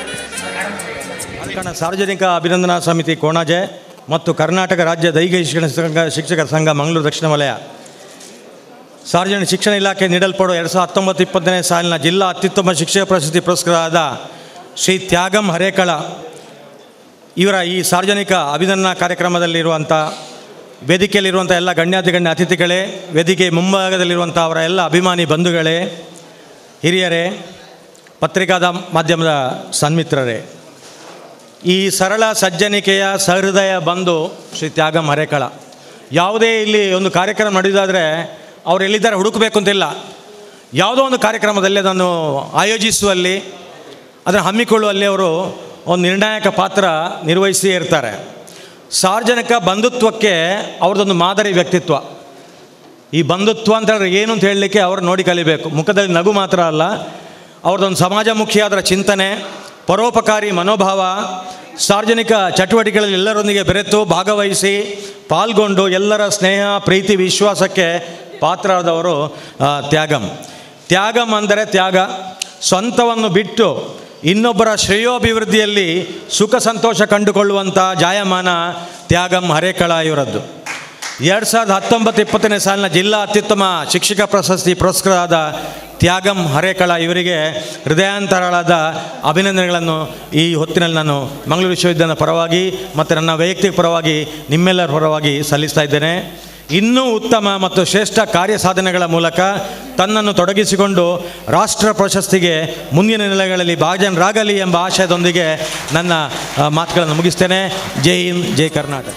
ಕನ್ನಡ ಸಾರ್ವಜನಿಕ ಅಭಿನಂದನಾ ಸಮಿತಿ ಕೋಣಾಜೆ ಮತ್ತು ಕರ್ನಾಟಕ ರಾಜ್ಯ ದೈಹಿಕ ಶಿಕ್ಷಣ ಸಂಘ ಶಿಕ್ಷಕರ ಸಂಘ ಮಂಗಳೂರು ದಕ್ಷಿಣ ವಲಯ ಸಾರ್ವಜನಿಕ ಶಿಕ್ಷಣ ಇಲಾಖೆ ನೀಡಲ್ಪಡುವ ಎರಡು ಸಾವಿರದ ಹತ್ತೊಂಬತ್ತು ಇಪ್ಪತ್ತನೇ ಸಾಲಿನ ಜಿಲ್ಲಾ ಅತ್ಯುತ್ತಮ ಶಿಕ್ಷಕ ಪ್ರಶಸ್ತಿ ಪುರಸ್ಕೃತರಾದ ಶ್ರೀ ತ್ಯಾಗಂ ಹರೇಕಳ ಇವರ ಈ ಸಾರ್ವಜನಿಕ ಅಭಿನಂದನಾ ಕಾರ್ಯಕ್ರಮದಲ್ಲಿರುವಂಥ ವೇದಿಕೆಯಲ್ಲಿರುವಂಥ ಎಲ್ಲ ಗಣ್ಯಾತಿಗಣ್ಯ ಅತಿಥಿಗಳೇ ವೇದಿಕೆ ಮುಂಭಾಗದಲ್ಲಿರುವಂಥ ಅವರ ಎಲ್ಲ ಅಭಿಮಾನಿ ಬಂಧುಗಳೇ ಹಿರಿಯರೇ ಪತ್ರಿಕಾದ ಮಾಧ್ಯಮದ ಸನ್ಮಿತ್ರರೇ ಈ ಸರಳ ಸಜ್ಜನಿಕೆಯ ಸಹೃದಯ ಬಂಧು ಶ್ರೀ ತ್ಯಾಗಂ ಹರೇಕಳ ಯಾವುದೇ ಇಲ್ಲಿ ಒಂದು ಕಾರ್ಯಕ್ರಮ ನಡೆಯೋದಾದರೆ ಅವ್ರು ಎಲ್ಲಿದ್ದಾರೆ ಹುಡುಕಬೇಕು ಅಂತಿಲ್ಲ ಯಾವುದೋ ಒಂದು ಕಾರ್ಯಕ್ರಮದಲ್ಲಿ ಅದನ್ನು ಆಯೋಜಿಸುವಲ್ಲಿ ಅದನ್ನು ಹಮ್ಮಿಕೊಳ್ಳುವಲ್ಲಿ ಅವರು ಒಂದು ನಿರ್ಣಾಯಕ ಪಾತ್ರ ನಿರ್ವಹಿಸಿ ಇರ್ತಾರೆ ಸಾರ್ವಜನಿಕ ಬಂಧುತ್ವಕ್ಕೆ ಅವ್ರದ್ದೊಂದು ಮಾದರಿ ವ್ಯಕ್ತಿತ್ವ ಈ ಬಂಧುತ್ವ ಅಂತ ಹೇಳಿದ್ರೆ ಏನು ಅಂತ ಹೇಳಲಿಕ್ಕೆ ಅವ್ರು ನೋಡಿ ಕಲಿಬೇಕು ಮುಖದಲ್ಲಿ ನಗು ಮಾತ್ರ ಅಲ್ಲ ಅವ್ರದ್ದೊಂದು ಸಮಾಜಮುಖಿಯಾದ ಚಿಂತನೆ ಪರೋಪಕಾರಿ ಮನೋಭಾವ ಸಾರ್ವಜನಿಕ ಚಟುವಟಿಕೆಗಳಲ್ಲಿ ಎಲ್ಲರೊಂದಿಗೆ ಬೆರೆತು ಭಾಗವಹಿಸಿ ಪಾಲ್ಗೊಂಡು ಎಲ್ಲರ ಸ್ನೇಹ ಪ್ರೀತಿ ವಿಶ್ವಾಸಕ್ಕೆ ಪಾತ್ರರಾದವರು ಆ, ತ್ಯಾಗಂ ತ್ಯಾಗಂ ಅಂದರೆ ತ್ಯಾಗ ಸ್ವಂತವನ್ನು ಬಿಟ್ಟು ಇನ್ನೊಬ್ಬರ ಶ್ರೇಯೋಭಿವೃದ್ಧಿಯಲ್ಲಿ ಸುಖ ಸಂತೋಷ ಕಂಡುಕೊಳ್ಳುವಂಥ ಜಾಯಮಾನ ತ್ಯಾಗಂ ಹರೇಕಳ ಇವರದ್ದು ಎರಡು ಸಾವಿರದ ಹತ್ತೊಂಬತ್ತು ಇಪ್ಪತ್ತನೇ ಸಾಲಿನ ಜಿಲ್ಲಾ ಅತ್ಯುತ್ತಮ ಶಿಕ್ಷಕ ಪ್ರಶಸ್ತಿ ಪುರಸ್ಕೃತರಾದ ತ್ಯಾಗಂ ಹರೇಕಳ ಇವರಿಗೆ ಹೃದಯಾಂತರಾಳದ ಅಭಿನಂದನೆಗಳನ್ನು ಈ ಹೊತ್ತಿನಲ್ಲಿ ನಾನು ಮಂಗಳೂರು ವಿಶ್ವವಿದ್ಯಾಲಯದ ಪರವಾಗಿ ಮತ್ತು ನನ್ನ ವೈಯಕ್ತಿಕ ಪರವಾಗಿ ನಿಮ್ಮೆಲ್ಲರ ಪರವಾಗಿ ಸಲ್ಲಿಸ್ತಾ ಇದ್ದೇನೆ ಇನ್ನೂ ಉತ್ತಮ ಮತ್ತು ಶ್ರೇಷ್ಠ ಕಾರ್ಯ ಸಾಧನೆಗಳ ಮೂಲಕ ತನ್ನನ್ನು ತೊಡಗಿಸಿಕೊಂಡು ರಾಷ್ಟ್ರ ಪ್ರಶಸ್ತಿಗೆ ಮುಂದಿನ ನೆಲೆಗಳಲ್ಲಿ ಭಾಜನರಾಗಲಿ ಎಂಬ ಆಶಯದೊಂದಿಗೆ ನನ್ನ ಆ, ಮಾತುಗಳನ್ನು ಮುಗಿಸ್ತೇನೆ ಜೈ ಹಿಂದ್ ಜೈ ಕರ್ನಾಟಕ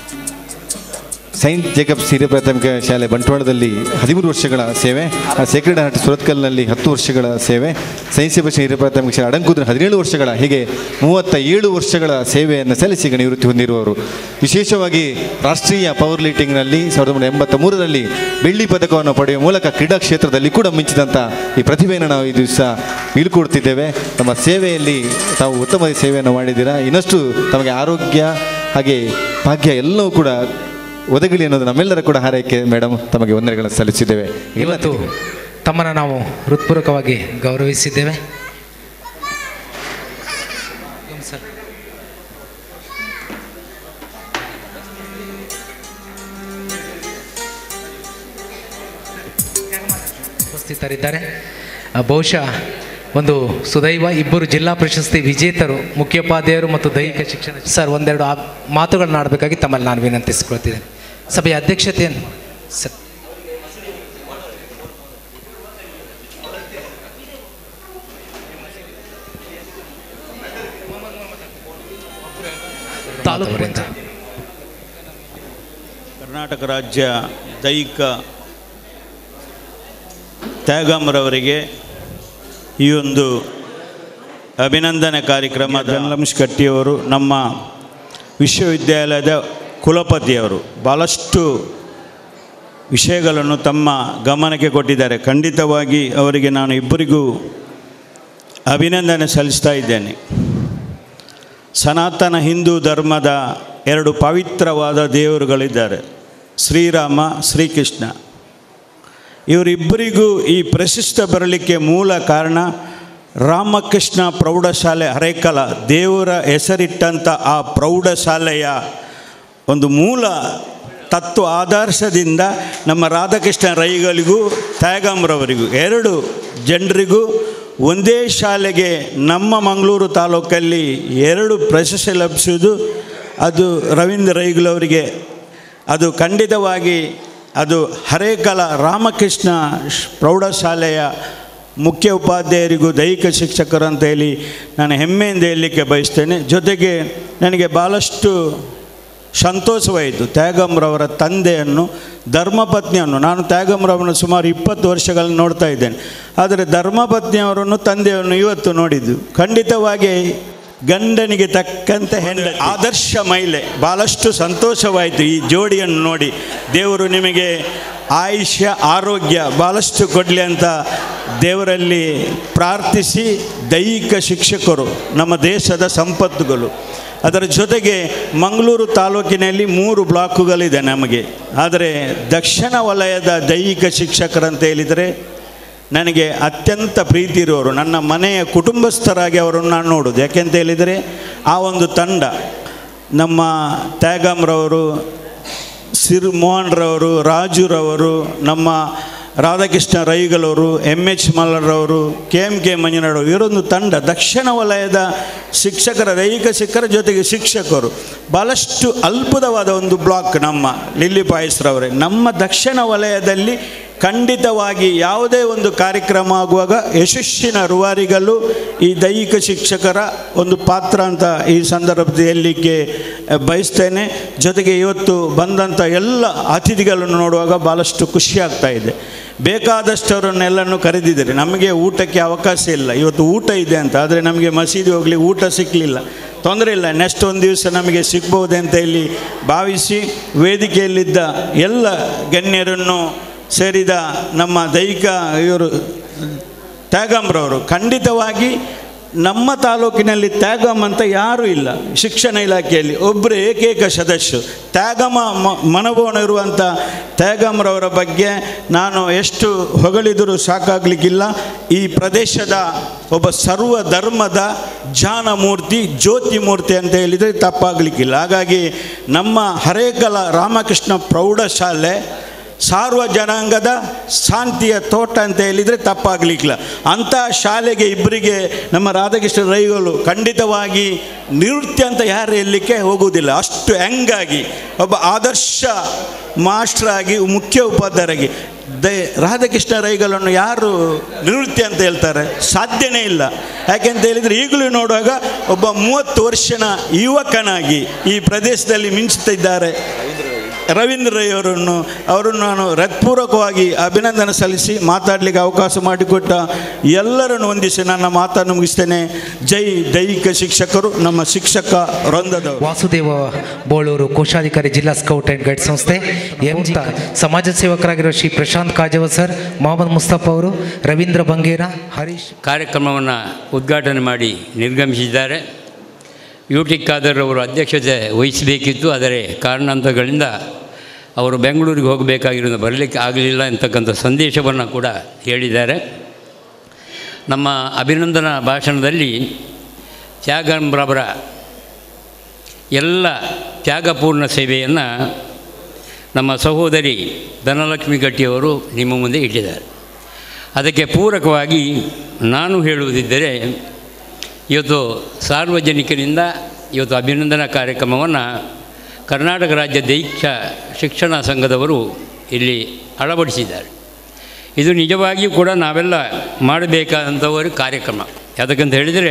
ಸೈಂಟ್ ಜೇಕಬ್ಸ್ ಹಿರಿಯ ಪ್ರಾಥಮಿಕ ಶಾಲೆ ಬಂಟ್ವಾಳದಲ್ಲಿ ಹದಿಮೂರು ವರ್ಷಗಳ ಸೇವೆ ಆ ಸೇಕ್ರೆಡ್ ಹಾರ್ಟ್ ಸುರತ್ಕಲ್ನಲ್ಲಿ ಹತ್ತು ವರ್ಷಗಳ ಸೇವೆ ಸೈನ್ಸ್ ಸೇಬರ್ಷನ್ ಹಿರಿಯ ಪ್ರಾಥಮಿಕ ಶಾಲೆ ಅಡಂಕುದ್ರ ಹದಿನೇಳು ವರ್ಷಗಳ ಹೀಗೆ ಮೂವತ್ತ ಏಳು ವರ್ಷಗಳ ಸೇವೆಯನ್ನು ಸಲ್ಲಿಸಿ ಈಗ ನಿವೃತ್ತಿ ಹೊಂದಿರುವವರು ವಿಶೇಷವಾಗಿ ರಾಷ್ಟ್ರೀಯ ಪವರ್ ಲೀಟಿಂಗ್ನಲ್ಲಿ ಸಾವಿರದ ಒಂಬೈನೂರ ಎಂಬತ್ತ ಮೂರರಲ್ಲಿ ಬೆಳ್ಳಿ ಪದಕವನ್ನು ಪಡೆಯುವ ಮೂಲಕ ಕ್ರೀಡಾ ಕ್ಷೇತ್ರದಲ್ಲಿ ಕೂಡ ಮಿಂಚಿದಂಥ ಈ ಪ್ರತಿಭೆಯನ್ನು ನಾವು ಈ ದಿವಸ ಬೀಳ್ಕೊಡ್ತಿದ್ದೇವೆ ನಮ್ಮ ಸೇವೆಯಲ್ಲಿ ತಾವು ಉತ್ತಮ ಸೇವೆಯನ್ನು ಮಾಡಿದ್ದೀರಾ ಇನ್ನಷ್ಟು ತಮಗೆ ಆರೋಗ್ಯ ಹಾಗೆ ಭಾಗ್ಯ ಎಲ್ಲವೂ ಕೂಡ ಒದಗಲಿ ಅನ್ನೋದು ನಮ್ಮೆಲ್ಲರ ಕೂಡ ಹಾರೈಕೆ ಮೇಡಮ್ ತಮಗೆ ವಂದನೆಗಳನ್ನು ಸಲ್ಲಿಸಿದ್ದೇವೆ ಇವತ್ತು ತಮ್ಮನ್ನು ನಾವು ಹೃತ್ಪೂರ್ವಕವಾಗಿ ಗೌರವಿಸಿದ್ದೇವೆ ಉಪಸ್ಥಿತರಿದ್ದಾರೆ ಆ, ಬಹುಶಃ ಒಂದು ಸುದೈವ ಇಬ್ಬರು ಜಿಲ್ಲಾ ಪ್ರಶಸ್ತಿ ವಿಜೇತರು ಮುಖ್ಯೋಪಾಧ್ಯಾಯರು ಮತ್ತು ದೈಹಿಕ ಶಿಕ್ಷಣ ಸರ್ ಒಂದೆರಡು ಆ ಮಾತುಗಳನ್ನ ಆಡಬೇಕಾಗಿ ತಮ್ಮಲ್ಲಿ ನಾನು ವಿನಂತಿಸಿಕೊಳ್ತಿದ್ದೇನೆ ಸಭೆಯ ಅಧ್ಯಕ್ಷತೆಯನ್ನು ಸರ್ ತಾಲೂಕು ಕರ್ನಾಟಕ ರಾಜ್ಯ ದೈಹಿಕ ತ್ಯಾಗಂರವರಿಗೆ ಈ ಒಂದು ಅಭಿನಂದನೆ ಕಾರ್ಯಕ್ರಮ ಧನಲಂಶ್ ಕಟ್ಟಿಯವರು ನಮ್ಮ ವಿಶ್ವವಿದ್ಯಾಲಯದ ಕುಲಪತಿಯವರು ಭಾಳಷ್ಟು ವಿಷಯಗಳನ್ನು ತಮ್ಮ ಗಮನಕ್ಕೆ ಕೊಟ್ಟಿದ್ದಾರೆ ಖಂಡಿತವಾಗಿ ಅವರಿಗೆ ನಾನು ಇಬ್ಬರಿಗೂ ಅಭಿನಂದನೆ ಸಲ್ಲಿಸ್ತಾ ಇದ್ದೇನೆ ಸನಾತನ ಹಿಂದೂ ಧರ್ಮದ ಎರಡು ಪವಿತ್ರವಾದ ದೇವರುಗಳಿದ್ದಾರೆ ಶ್ರೀರಾಮ ಶ್ರೀಕೃಷ್ಣ ಇವರಿಬ್ಬರಿಗೂ ಈ ಪ್ರಶಸ್ತಿ ಬರಲಿಕ್ಕೆ ಮೂಲ ಕಾರಣ ರಾಮಕೃಷ್ಣ ಪ್ರೌಢಶಾಲೆ ಹರೇಕಲ ದೇವರ ಹೆಸರಿಟ್ಟಂಥ ಆ ಪ್ರೌಢಶಾಲೆಯ ಒಂದು ಮೂಲ ತತ್ವ ಆದರ್ಶದಿಂದ ನಮ್ಮ ರಾಧಾಕೃಷ್ಣ ರೈಗಳಿಗೂ ತ್ಯಾಗಂರವರಿಗೂ ಎರಡು ಜನರಿಗೂ ಒಂದೇ ಶಾಲೆಗೆ ನಮ್ಮ ಮಂಗಳೂರು ತಾಲೂಕಲ್ಲಿ ಎರಡು ಪ್ರಶಸ್ತಿ ಲಭಿಸುವುದು ಅದು ರವೀಂದ್ರ ರೈಗಳವರಿಗೆ ಅದು ಖಂಡಿತವಾಗಿ ಅದು ಹರೇಕಲ ರಾಮಕೃಷ್ಣ ಶ್- ಪ್ರೌಢಶಾಲೆಯ ಮುಖ್ಯ ಉಪಾಧ್ಯಾಯರಿಗೂ ದೈಹಿಕ ಶಿಕ್ಷಕರು ಅಂತ ಹೇಳಿ ನಾನು ಹೆಮ್ಮೆಯಿಂದ ಹೇಳಲಿಕ್ಕೆ ಬಯಸ್ತೇನೆ ಜೊತೆಗೆ ನನಗೆ ಭಾಳಷ್ಟು ಸಂತೋಷವಾಯಿತು ತ್ಯಾಗಂರವರ ತಂದೆಯನ್ನು ಧರ್ಮಪತ್ನಿಯನ್ನು ನಾನು ತ್ಯಾಗಂರವರನ್ನು ಸುಮಾರು ಇಪ್ಪತ್ತು ವರ್ಷಗಳನ್ನು ನೋಡ್ತಾ ಇದ್ದೇನೆ ಆದರೆ ಧರ್ಮಪತ್ನಿಯವರನ್ನು ತಂದೆಯನ್ನು ಇವತ್ತು ನೋಡಿದ್ದು ಖಂಡಿತವಾಗಿ ಗಂಡನಿಗೆ ತಕ್ಕಂತೆ ಹೆಂಡ ಆದರ್ಶ ಮಹಿಳೆ ಭಾಳಷ್ಟು ಸಂತೋಷವಾಯಿತು ಈ ಜೋಡಿಯನ್ನು ನೋಡಿ ದೇವರು ನಿಮಗೆ ಆಯುಷ್ಯ ಆರೋಗ್ಯ ಭಾಳಷ್ಟು ಕೊಡಲಿ ಅಂತ ದೇವರಲ್ಲಿ ಪ್ರಾರ್ಥಿಸಿ ದೈಹಿಕ ಶಿಕ್ಷಕರು ನಮ್ಮ ದೇಶದ ಸಂಪತ್ತುಗಳು ಅದರ ಜೊತೆಗೆ ಮಂಗಳೂರು ತಾಲೂಕಿನಲ್ಲಿ ಮೂರು ಬ್ಲಾಕುಗಳಿದೆ ನಮಗೆ ಆದರೆ ದಕ್ಷಿಣ ವಲಯದ ದೈಹಿಕ ಶಿಕ್ಷಕರಂತ ಹೇಳಿದರೆ ನನಗೆ ಅತ್ಯಂತ ಪ್ರೀತಿ ಇರುವವರು ನನ್ನ ಮನೆಯ ಕುಟುಂಬಸ್ಥರಾಗಿ ಅವರನ್ನು ನಾನು ನೋಡೋದು ಯಾಕೆಂತ ಹೇಳಿದರೆ ಆ ಒಂದು ತಂಡ ನಮ್ಮ ತ್ಯಾಗಂರವರು ಸಿರ್ ಮೋಹನ್ರವರು ರಾಜುರವರು ನಮ್ಮ ರಾಧಾಕೃಷ್ಣ ರೈಗಳವರು ಎಮ್ ಎಚ್ ಮಲ್ಲರವರು ಕೆ ಎಮ್ ಕೆ ಮಂಜುನಾಡವರು ಇವರೊಂದು ತಂಡ ದಕ್ಷಿಣ ವಲಯದ ಶಿಕ್ಷಕರ ದೈಹಿಕ ಶಿಕ್ಷಕರ ಜೊತೆಗೆ ಶಿಕ್ಷಕರು ಭಾಳಷ್ಟು ಅದ್ಭುತವಾದ ಒಂದು ಬ್ಲಾಕ್ ನಮ್ಮ ಲಿಲ್ಲಿ ಪಾಯಸ್ರವರೇ ನಮ್ಮ ದಕ್ಷಿಣ ವಲಯದಲ್ಲಿ ಖಂಡಿತವಾಗಿ ಯಾವುದೇ ಒಂದು ಕಾರ್ಯಕ್ರಮ ಆಗುವಾಗ ಯಶಸ್ಸಿನ ರೂವಾರಿಗಳು ಈ ದೈಹಿಕ ಶಿಕ್ಷಕರ ಒಂದು ಪಾತ್ರ ಅಂತ ಈ ಸಂದರ್ಭದಲ್ಲಿ ಹೇಳಲಿಕ್ಕೆ ಬಯಸ್ತೇನೆ ಜೊತೆಗೆ ಇವತ್ತು ಬಂದಂಥ ಎಲ್ಲ ಅತಿಥಿಗಳನ್ನು ನೋಡುವಾಗ ಭಾಳಷ್ಟು ಖುಷಿ ಆಗ್ತಾ ಇದೆ ಬೇಕಾದಷ್ಟವರನ್ನೆಲ್ಲನೂ ಕರೆದಿದ್ದಾರೆ ನಮಗೆ ಊಟಕ್ಕೆ ಅವಕಾಶ ಇಲ್ಲ ಇವತ್ತು ಊಟ ಇದೆ ಅಂತ ಆದರೆ ನಮಗೆ ಮಸೀದಿ ಹೋಗಲಿ ಊಟ ಸಿಕ್ಕಲಿಲ್ಲ ತೊಂದರೆ ಇಲ್ಲ ನೆಕ್ಸ್ಟ್ ಒಂದು ದಿವಸ ನಮಗೆ ಸಿಗ್ಬೋದೆ ಅಂತ ಇಲ್ಲಿ ಭಾವಿಸಿ ವೇದಿಕೆಯಲ್ಲಿದ್ದ ಎಲ್ಲ ಗಣ್ಯರನ್ನು ಸೇರಿದ ನಮ್ಮ ದೈಹಿಕ ಇವರು ತ್ಯಾಗಂಬ್ರವರು ಖಂಡಿತವಾಗಿ ನಮ್ಮ ತಾಲೂಕಿನಲ್ಲಿ ತ್ಯಾಗಮ್ ಅಂತ ಯಾರೂ ಇಲ್ಲ ಶಿಕ್ಷಣ ಇಲಾಖೆಯಲ್ಲಿ ಒಬ್ಬರು ಏಕೈಕ ಸದಸ್ಯರು ತ್ಯಾಗಮ ಮ ಮನೋಭಾವನೆ ಇರುವಂಥ ತ್ಯಾಗಮ್ರವರ ಬಗ್ಗೆ ನಾನು ಎಷ್ಟು ಹೊಗಳಿದರೂ ಸಾಕಾಗಲಿಕ್ಕಿಲ್ಲ ಈ ಪ್ರದೇಶದ ಒಬ್ಬ ಸರ್ವ ಧರ್ಮದ ಜಾನ ಮೂರ್ತಿ ಜ್ಯೋತಿ ಮೂರ್ತಿ ಅಂತ ಹೇಳಿದರೆ ತಪ್ಪಾಗಲಿಕ್ಕಿಲ್ಲ ಹಾಗಾಗಿ ನಮ್ಮ ಹರೇಕಲ ರಾಮಕೃಷ್ಣ ಪ್ರೌಢಶಾಲೆ ಸಾರ್ವ ಜನಾಂಗದ ಶಾಂತಿಯ ತೋಟ ಅಂತ ಹೇಳಿದರೆ ತಪ್ಪಾಗಲಿಕ್ಕಿಲ್ಲ ಅಂಥ ಶಾಲೆಗೆ ಇಬ್ಬರಿಗೆ ನಮ್ಮ ರಾಧಾಕೃಷ್ಣ ರೈಗಳು ಖಂಡಿತವಾಗಿ ನಿವೃತ್ತಿ ಅಂತ ಯಾರು ಹೇಳಲಿಕ್ಕೆ ಹೋಗುವುದಿಲ್ಲ ಅಷ್ಟು ಹೆಂಗಾಗಿ ಒಬ್ಬ ಆದರ್ಶ ಮಾಸ್ಟ್ರಾಗಿ ಮುಖ್ಯ ಉಪಾಧ್ಯಾಯರಾಗಿ ದ ರಾಧಾಕೃಷ್ಣ ರೈಗಳನ್ನು ಯಾರು ನಿವೃತ್ತಿ ಅಂತ ಹೇಳ್ತಾರೆ ಸಾಧ್ಯನೇ ಇಲ್ಲ ಯಾಕೆಂತ ಹೇಳಿದರೆ ಈಗಲೂ ನೋಡುವಾಗ ಒಬ್ಬ ಮೂವತ್ತು ವರ್ಷನ ಯುವಕನಾಗಿ ಈ ಪ್ರದೇಶದಲ್ಲಿ ಮಿಂಚುತ್ತಿದ್ದಾರೆ ರವೀಂದ್ರ ರೈ ಅವರನ್ನು ಅವರನ್ನು ನಾನು ಹೃತ್ಪೂರ್ವಕವಾಗಿ ಅಭಿನಂದನೆ ಸಲ್ಲಿಸಿ ಮಾತಾಡಲಿಕ್ಕೆ ಅವಕಾಶ ಮಾಡಿಕೊಟ್ಟ ಎಲ್ಲರನ್ನು ಹೊಂದಿಸಿ ನನ್ನ ಮಾತನ್ನು ಮುಗಿಸ್ತೇನೆ ಜೈ ದೈಹಿಕ ಶಿಕ್ಷಕರು ನಮ್ಮ ಶಿಕ್ಷಕ ವೃಂದದವರು ವಾಸುದೇವ ಬೋಳೂರು ಕೋಶಾಧಿಕಾರಿ ಜಿಲ್ಲಾ ಸ್ಕೌಟ್ ಆ್ಯಂಡ್ ಗೈಡ್ ಸಂಸ್ಥೆ ಎಂ ಜಿ ಸಮಾಜ ಸೇವಕರಾಗಿರೋ ಶ್ರೀ ಪ್ರಶಾಂತ್ ಕಾಜವ ಸರ್ ಮೊಹಮ್ಮದ್ ಮುಸ್ತಫಾ ಅವರು ರವೀಂದ್ರ ಬಂಗೇರ ಹರೀಶ್ ಕಾರ್ಯಕ್ರಮವನ್ನು ಉದ್ಘಾಟನೆ ಮಾಡಿ ನಿರ್ಗಮಿಸಿದ್ದಾರೆ ಯು ಟಿ ಖಾದರ್ ಅವರು ಅಧ್ಯಕ್ಷತೆ ವಹಿಸಬೇಕಿತ್ತು ಆದರೆ ಕಾರಣಾಂತರಗಳಿಂದ ಅವರು ಬೆಂಗಳೂರಿಗೆ ಹೋಗಬೇಕಾಗಿರೋದು ಬರಲಿಕ್ಕೆ ಆಗಲಿಲ್ಲ ಅಂತಕ್ಕಂಥ ಸಂದೇಶವನ್ನು ಕೂಡ ಹೇಳಿದ್ದಾರೆ ನಮ್ಮ ಅಭಿನಂದನಾ ಭಾಷಣದಲ್ಲಿ ತ್ಯಾಗಂಬ್ರವರ ಎಲ್ಲ ತ್ಯಾಗಪೂರ್ಣ ಸೇವೆಯನ್ನು ನಮ್ಮ ಸಹೋದರಿ ಧನಲಕ್ಷ್ಮಿ ಗಟ್ಟಿಯವರು ನಿಮ್ಮ ಮುಂದೆ ಇಟ್ಟಿದ್ದಾರೆ ಅದಕ್ಕೆ ಪೂರಕವಾಗಿ ನಾನು ಹೇಳುವುದಿದ್ದರೆ ಇವತ್ತು ಸಾರ್ವಜನಿಕರಿಂದ ಇವತ್ತು ಅಭಿನಂದನಾ ಕಾರ್ಯಕ್ರಮವನ್ನು ಕರ್ನಾಟಕ ರಾಜ್ಯ ದೈಹಿಕ ಶಿಕ್ಷಣ ಸಂಘದವರು ಇಲ್ಲಿ ಅಳವಡಿಸಿದ್ದಾರೆ ಇದು ನಿಜವಾಗಿಯೂ ಕೂಡ ನಾವೆಲ್ಲ ಮಾಡಬೇಕಾದಂಥವರು ಕಾರ್ಯಕ್ರಮ ಯಾತಕ್ಕಂತ ಹೇಳಿದರೆ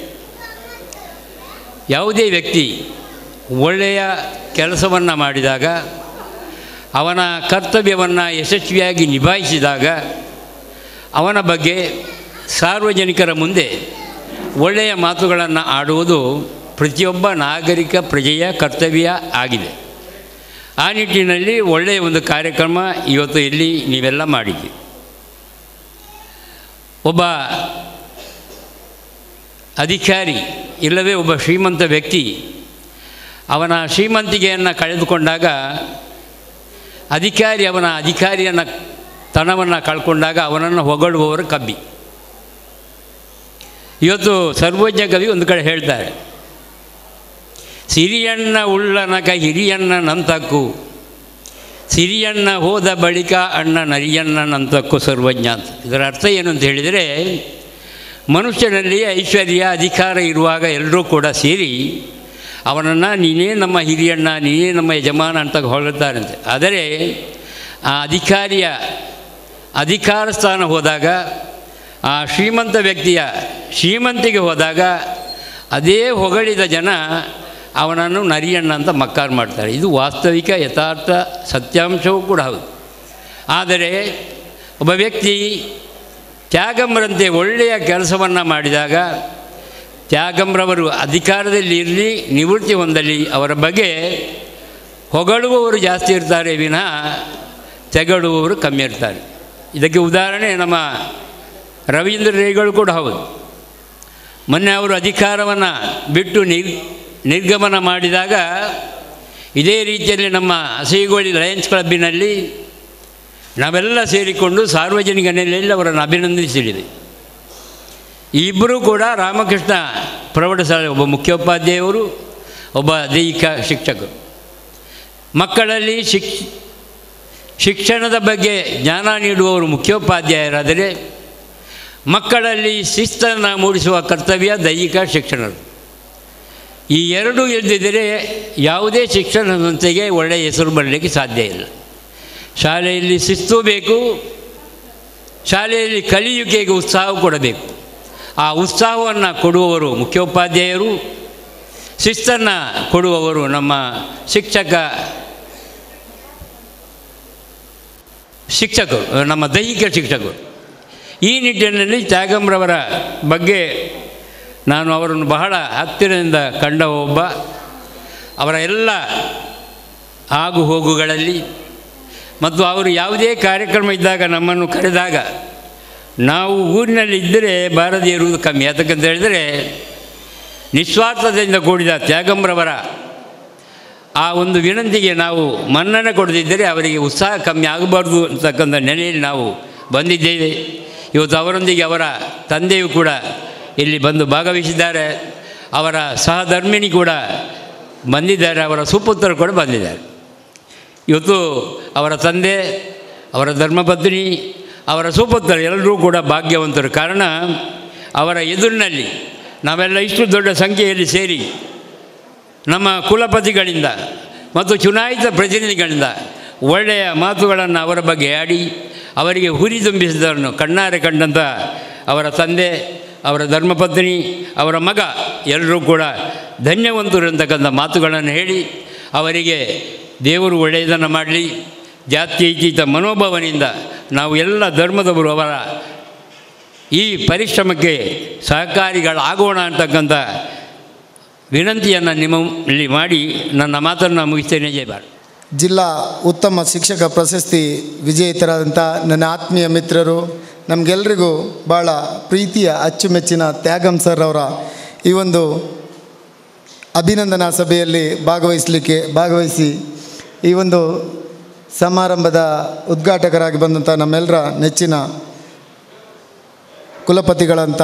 ಯಾವುದೇ ವ್ಯಕ್ತಿ ಒಳ್ಳೆಯ ಕೆಲಸವನ್ನು ಮಾಡಿದಾಗ ಅವನ ಕರ್ತವ್ಯವನ್ನು ಯಶಸ್ವಿಯಾಗಿ ನಿಭಾಯಿಸಿದಾಗ ಅವನ ಬಗ್ಗೆ ಸಾರ್ವಜನಿಕರ ಮುಂದೆ ಒಳ್ಳೆಯ ಮಾತುಗಳನ್ನು ಆಡುವುದು ಪ್ರತಿಯೊಬ್ಬ ನಾಗರಿಕ ಪ್ರಜೆಯ ಕರ್ತವ್ಯ ಆಗಿದೆ ಆ ನಿಟ್ಟಿನಲ್ಲಿ ಒಳ್ಳೆಯ ಒಂದು ಕಾರ್ಯಕ್ರಮ ಇವತ್ತು ಇಲ್ಲಿ ನೀವೆಲ್ಲ ಮಾಡಿದ್ದೀವಿ ಒಬ್ಬ ಅಧಿಕಾರಿ ಇಲ್ಲವೇ ಒಬ್ಬ ಶ್ರೀಮಂತ ವ್ಯಕ್ತಿ ಅವನ ಶ್ರೀಮಂತಿಕೆಯನ್ನು ಕಳೆದುಕೊಂಡಾಗ ಅಧಿಕಾರಿ ಅವನ ಅಧಿಕಾರಿಯನ್ನು ತನವನ್ನು ಕಳ್ಕೊಂಡಾಗ ಅವನನ್ನು ಹೊಗಳುವವರು ಕಬ್ಬಿ ಇವತ್ತು ಸರ್ವಜ್ಞ ಕವಿ ಒಂದು ಕಡೆ ಹೇಳ್ತಾರೆ ಸಿರಿಯಣ್ಣ ಉಳ್ಳನಕ ಹಿರಿಯಣ್ಣ ನಂತಕ್ಕು ಸಿರಿಯಣ್ಣ ಹೋದ ಬಳಿಕ ಅಣ್ಣ ನರಿಯಣ್ಣ ನಂತಕ್ಕು ಸರ್ವಜ್ಞ ಅಂತ ಇದರ ಅರ್ಥ ಏನು ಅಂತ ಹೇಳಿದರೆ ಮನುಷ್ಯನಲ್ಲಿ ಐಶ್ವರ್ಯ ಅಧಿಕಾರ ಇರುವಾಗ ಎಲ್ಲರೂ ಕೂಡ ಸೇರಿ ಅವನನ್ನು ನೀನೇ ನಮ್ಮ ಹಿರಿಯಣ್ಣ ನೀನೇ ನಮ್ಮ ಯಜಮಾನ ಅಂತ ಹೊಗಳ್ತಾರಂತೆ ಆದರೆ ಆ ಅಧಿಕಾರಿಯ ಅಧಿಕಾರ ಸ್ಥಾನ ಹೋದಾಗ ಆ ಶ್ರೀಮಂತ ವ್ಯಕ್ತಿಯ ಶ್ರೀಮಂತಿಗೆ ಹೋದಾಗ ಅದೇ ಹೊಗಳಿದ ಜನ ಅವನನ್ನು ನರಿಯಣ್ಣ ಅಂತ ಮಕ್ಕಾರು ಮಾಡ್ತಾರೆ ಇದು ವಾಸ್ತವಿಕ ಯಥಾರ್ಥ ಸತ್ಯಾಂಶವೂ ಕೂಡ ಹೌದು ಆದರೆ ಒಬ್ಬ ವ್ಯಕ್ತಿ ತ್ಯಾಗಂಬರಂತೆ ಒಳ್ಳೆಯ ಕೆಲಸವನ್ನು ಮಾಡಿದಾಗ ತ್ಯಾಗಂಬ್ರವರು ಅಧಿಕಾರದಲ್ಲಿ ಇರಲಿ ನಿವೃತ್ತಿ ಹೊಂದಲಿ ಅವರ ಬಗ್ಗೆ ಹೊಗಳುವವರು ಜಾಸ್ತಿ ಇರ್ತಾರೆ ವಿನಃ ತೆಗಳುವವರು ಕಮ್ಮಿ ಇರ್ತಾರೆ ಇದಕ್ಕೆ ಉದಾಹರಣೆ ನಮ್ಮ ರವೀಂದ್ರ ರೇಗಳು ಕೂಡ ಹೌದು ಮೊನ್ನೆ ಅವರು ಅಧಿಕಾರವನ್ನು ಬಿಟ್ಟು ನಿರ್ ನಿರ್ಗಮನ ಮಾಡಿದಾಗ ಇದೇ ರೀತಿಯಲ್ಲಿ ನಮ್ಮ ಹಸಿಗೋಳಿ ಲಯನ್ಸ್ ಕ್ಲಬ್ಬಿನಲ್ಲಿ ನಾವೆಲ್ಲ ಸೇರಿಕೊಂಡು ಸಾರ್ವಜನಿಕ ನೆಲೆಯಲ್ಲಿ ಅವರನ್ನು ಅಭಿನಂದಿಸಿದೆ ಈ ಇಬ್ಬರೂ ಕೂಡ ರಾಮಕೃಷ್ಣ ಪ್ರೌಢಶಾಲೆ ಒಬ್ಬ ಮುಖ್ಯೋಪಾಧ್ಯಾಯವರು ಒಬ್ಬ ದೈಹಿಕ ಶಿಕ್ಷಕರು ಮಕ್ಕಳಲ್ಲಿ ಶಿಕ್ಷ ಶಿಕ್ಷಣದ ಬಗ್ಗೆ ಜ್ಞಾನ ನೀಡುವವರು ಮುಖ್ಯೋಪಾಧ್ಯಾಯರಾದರೆ ಮಕ್ಕಳಲ್ಲಿ ಶಿಸ್ತನ್ನು ಮೂಡಿಸುವ ಕರ್ತವ್ಯ ದೈಹಿಕ ಶಿಕ್ಷಣರು ಈ ಎರಡೂ ಇಲ್ಲದಿದ್ದರೆ ಯಾವುದೇ ಶಿಕ್ಷಣ ಸಂಸ್ಥೆಗೆ ಒಳ್ಳೆಯ ಹೆಸರು ಬರಲಿಕ್ಕೆ ಸಾಧ್ಯ ಇಲ್ಲ ಶಾಲೆಯಲ್ಲಿ ಶಿಸ್ತು ಬೇಕು ಶಾಲೆಯಲ್ಲಿ ಕಲಿಯುವಿಕೆಗೆ ಉತ್ಸಾಹ ಕೊಡಬೇಕು ಆ ಉತ್ಸಾಹವನ್ನು ಕೊಡುವವರು ಮುಖ್ಯೋಪಾಧ್ಯಾಯರು ಶಿಸ್ತನ್ನು ಕೊಡುವವರು ನಮ್ಮ ಶಿಕ್ಷಕ ಶಿಕ್ಷಕರು ನಮ್ಮ ದೈಹಿಕ ಶಿಕ್ಷಕರು ಈ ನಿಟ್ಟಿನಲ್ಲಿ ತ್ಯಾಗಂಬ್ರವರ ಬಗ್ಗೆ ನಾನು ಅವರನ್ನು ಬಹಳ ಹತ್ತಿರದಿಂದ ಕಂಡ ಒಬ್ಬ ಅವರ ಎಲ್ಲ ಆಗು ಹೋಗುಗಳಲ್ಲಿ ಮತ್ತು ಅವರು ಯಾವುದೇ ಕಾರ್ಯಕ್ರಮ ಇದ್ದಾಗ ನಮ್ಮನ್ನು ಕರೆದಾಗ ನಾವು ಊರಿನಲ್ಲಿ ಇದ್ದರೆ ಬಾರದೇ ಇರುವುದು ಕಮ್ಮಿ ಯಾತಕ್ಕಂತ ಹೇಳಿದರೆ ನಿಸ್ವಾರ್ಥದಿಂದ ಕೂಡಿದ ತ್ಯಾಗಂರವರ ಆ ಒಂದು ವಿನಂತಿಗೆ ನಾವು ಮನ್ನಣೆ ಕೊಡದಿದ್ದರೆ ಅವರಿಗೆ ಉತ್ಸಾಹ ಕಮ್ಮಿ ಆಗಬಾರ್ದು ಅಂತಕ್ಕಂಥ ನೆಲೆಯಲ್ಲಿ ನಾವು ಬಂದಿದ್ದೇವೆ ಇವತ್ತು ಅವರೊಂದಿಗೆ ಅವರ ತಂದೆಯು ಕೂಡ ಇಲ್ಲಿ ಬಂದು ಭಾಗವಹಿಸಿದ್ದಾರೆ ಅವರ ಸಹಧರ್ಮಿಣಿ ಕೂಡ ಬಂದಿದ್ದಾರೆ ಅವರ ಸುಪುತ್ರರು ಕೂಡ ಬಂದಿದ್ದಾರೆ ಇವತ್ತು ಅವರ ತಂದೆ ಅವರ ಧರ್ಮಪತ್ನಿ ಅವರ ಸುಪುತ್ರರು ಎಲ್ಲರೂ ಕೂಡ ಭಾಗ್ಯವಂತರು ಕಾರಣ ಅವರ ಎದುರಿನಲ್ಲಿ ನಾವೆಲ್ಲ ಇಷ್ಟು ದೊಡ್ಡ ಸಂಖ್ಯೆಯಲ್ಲಿ ಸೇರಿ ನಮ್ಮ ಕುಲಪತಿಗಳಿಂದ ಮತ್ತು ಚುನಾಯಿತ ಪ್ರತಿನಿಧಿಗಳಿಂದ ಒಳ್ಳೆಯ ಮಾತುಗಳನ್ನು ಅವರ ಬಗ್ಗೆ ಆಡಿ ಅವರಿಗೆ ಹುರಿ ತುಂಬಿಸಿದವರನ್ನು ಕಣ್ಣಾರೆ ಕಂಡಂಥ ಅವರ ತಂದೆ ಅವರ ಧರ್ಮಪತ್ನಿ ಅವರ ಮಗ ಎಲ್ಲರೂ ಕೂಡ ಧನ್ಯವಂತರು ಅಂತಕ್ಕಂಥ ಮಾತುಗಳನ್ನು ಹೇಳಿ ಅವರಿಗೆ ದೇವರು ಒಳ್ಳೆಯದನ್ನು ಮಾಡಲಿ ಜಾತ್ಯತೀತ ಮನೋಭಾವನೆಯಿಂದ ನಾವು ಎಲ್ಲ ಧರ್ಮದವರು ಅವರ ಈ ಪರಿಶ್ರಮಕ್ಕೆ ಸಹಕಾರಿಗಳಾಗೋಣ ಅಂತಕ್ಕಂಥ ವಿನಂತಿಯನ್ನು ನಿಮ್ಮಲ್ಲಿ ಮಾಡಿ ನನ್ನ ಮಾತನ್ನು ಮುಗಿಸ್ತೇನೆ ಜೈ ಭಾರತ್ ಜಿಲ್ಲಾ ಉತ್ತಮ ಶಿಕ್ಷಕ ಪ್ರಶಸ್ತಿ ವಿಜೇತರಾದಂಥ ನನ್ನ ಆತ್ಮೀಯ ಮಿತ್ರರು ನಮಗೆಲ್ರಿಗೂ ಭಾಳ ಪ್ರೀತಿಯ ಅಚ್ಚುಮೆಚ್ಚಿನ ತ್ಯಾಗಂ ಸರ್ ಅವರ ಈ ಒಂದು ಅಭಿನಂದನಾ ಸಭೆಯಲ್ಲಿ ಭಾಗವಹಿಸಲಿಕ್ಕೆ ಭಾಗವಹಿಸಿ ಈ ಒಂದು ಸಮಾರಂಭದ ಉದ್ಘಾಟಕರಾಗಿ ಬಂದಂಥ ನಮ್ಮೆಲ್ಲರ ನೆಚ್ಚಿನ ಕುಲಪತಿಗಳಂಥ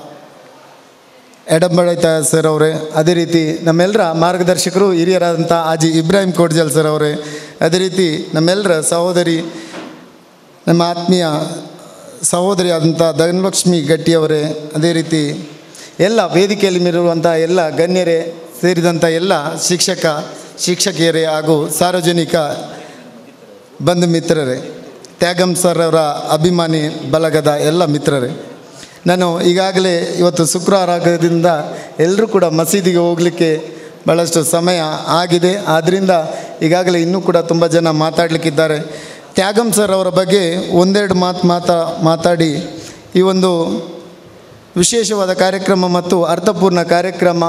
ಎಡಂಬಳೈತ ಸರ್ ಅವರೇ ಅದೇ ರೀತಿ ನಮ್ಮೆಲ್ಲರ ಮಾರ್ಗದರ್ಶಕರು ಹಿರಿಯರಾದಂಥ ಆಜಿ ಇಬ್ರಾಹಿಂ ಕೋಡ್ಜಲ್ ಸರ್ ಅವರೇ ಅದೇ ರೀತಿ ನಮ್ಮೆಲ್ಲರ ಸಹೋದರಿ ನಮ್ಮ ಆತ್ಮೀಯ ಸಹೋದರಿ ಆದಂಥ ಧನಲಕ್ಷ್ಮಿ ಗಟ್ಟಿಯವರೇ ಅದೇ ರೀತಿ ಎಲ್ಲ ವೇದಿಕೆಯಲ್ಲಿ ಇರುವಂಥ ಎಲ್ಲ ಗಣ್ಯರೇ ಸೇರಿದಂಥ ಎಲ್ಲ ಶಿಕ್ಷಕ ಶಿಕ್ಷಕಿಯರೇ ಹಾಗೂ ಸಾರ್ವಜನಿಕ ಬಂಧು ಮಿತ್ರರೇ ತ್ಯಾಗಂ ಸರ್ ಅವರ ಅಭಿಮಾನಿ ಬಲಗದ ಎಲ್ಲ ಮಿತ್ರರೇ ನಾನು ಈಗಾಗಲೇ ಇವತ್ತು ಶುಕ್ರವಾರ ಆಗೋದ್ರಿಂದ ಎಲ್ಲರೂ ಕೂಡ ಮಸೀದಿಗೆ ಹೋಗಲಿಕ್ಕೆ ಭಾಳಷ್ಟು ಸಮಯ ಆಗಿದೆ ಆದ್ದರಿಂದ ಈಗಾಗಲೇ ಇನ್ನೂ ಕೂಡ ತುಂಬ ಜನ ಮಾತಾಡಲಿಕ್ಕಿದ್ದಾರೆ ತ್ಯಾಗಂ ಸರ್ ಅವರ ಬಗ್ಗೆ ಒಂದೆರಡು ಮಾತು ಮಾತಾ ಮಾತಾಡಿ ಈ ಒಂದು ವಿಶೇಷವಾದ ಕಾರ್ಯಕ್ರಮ ಮತ್ತು ಅರ್ಥಪೂರ್ಣ ಕಾರ್ಯಕ್ರಮ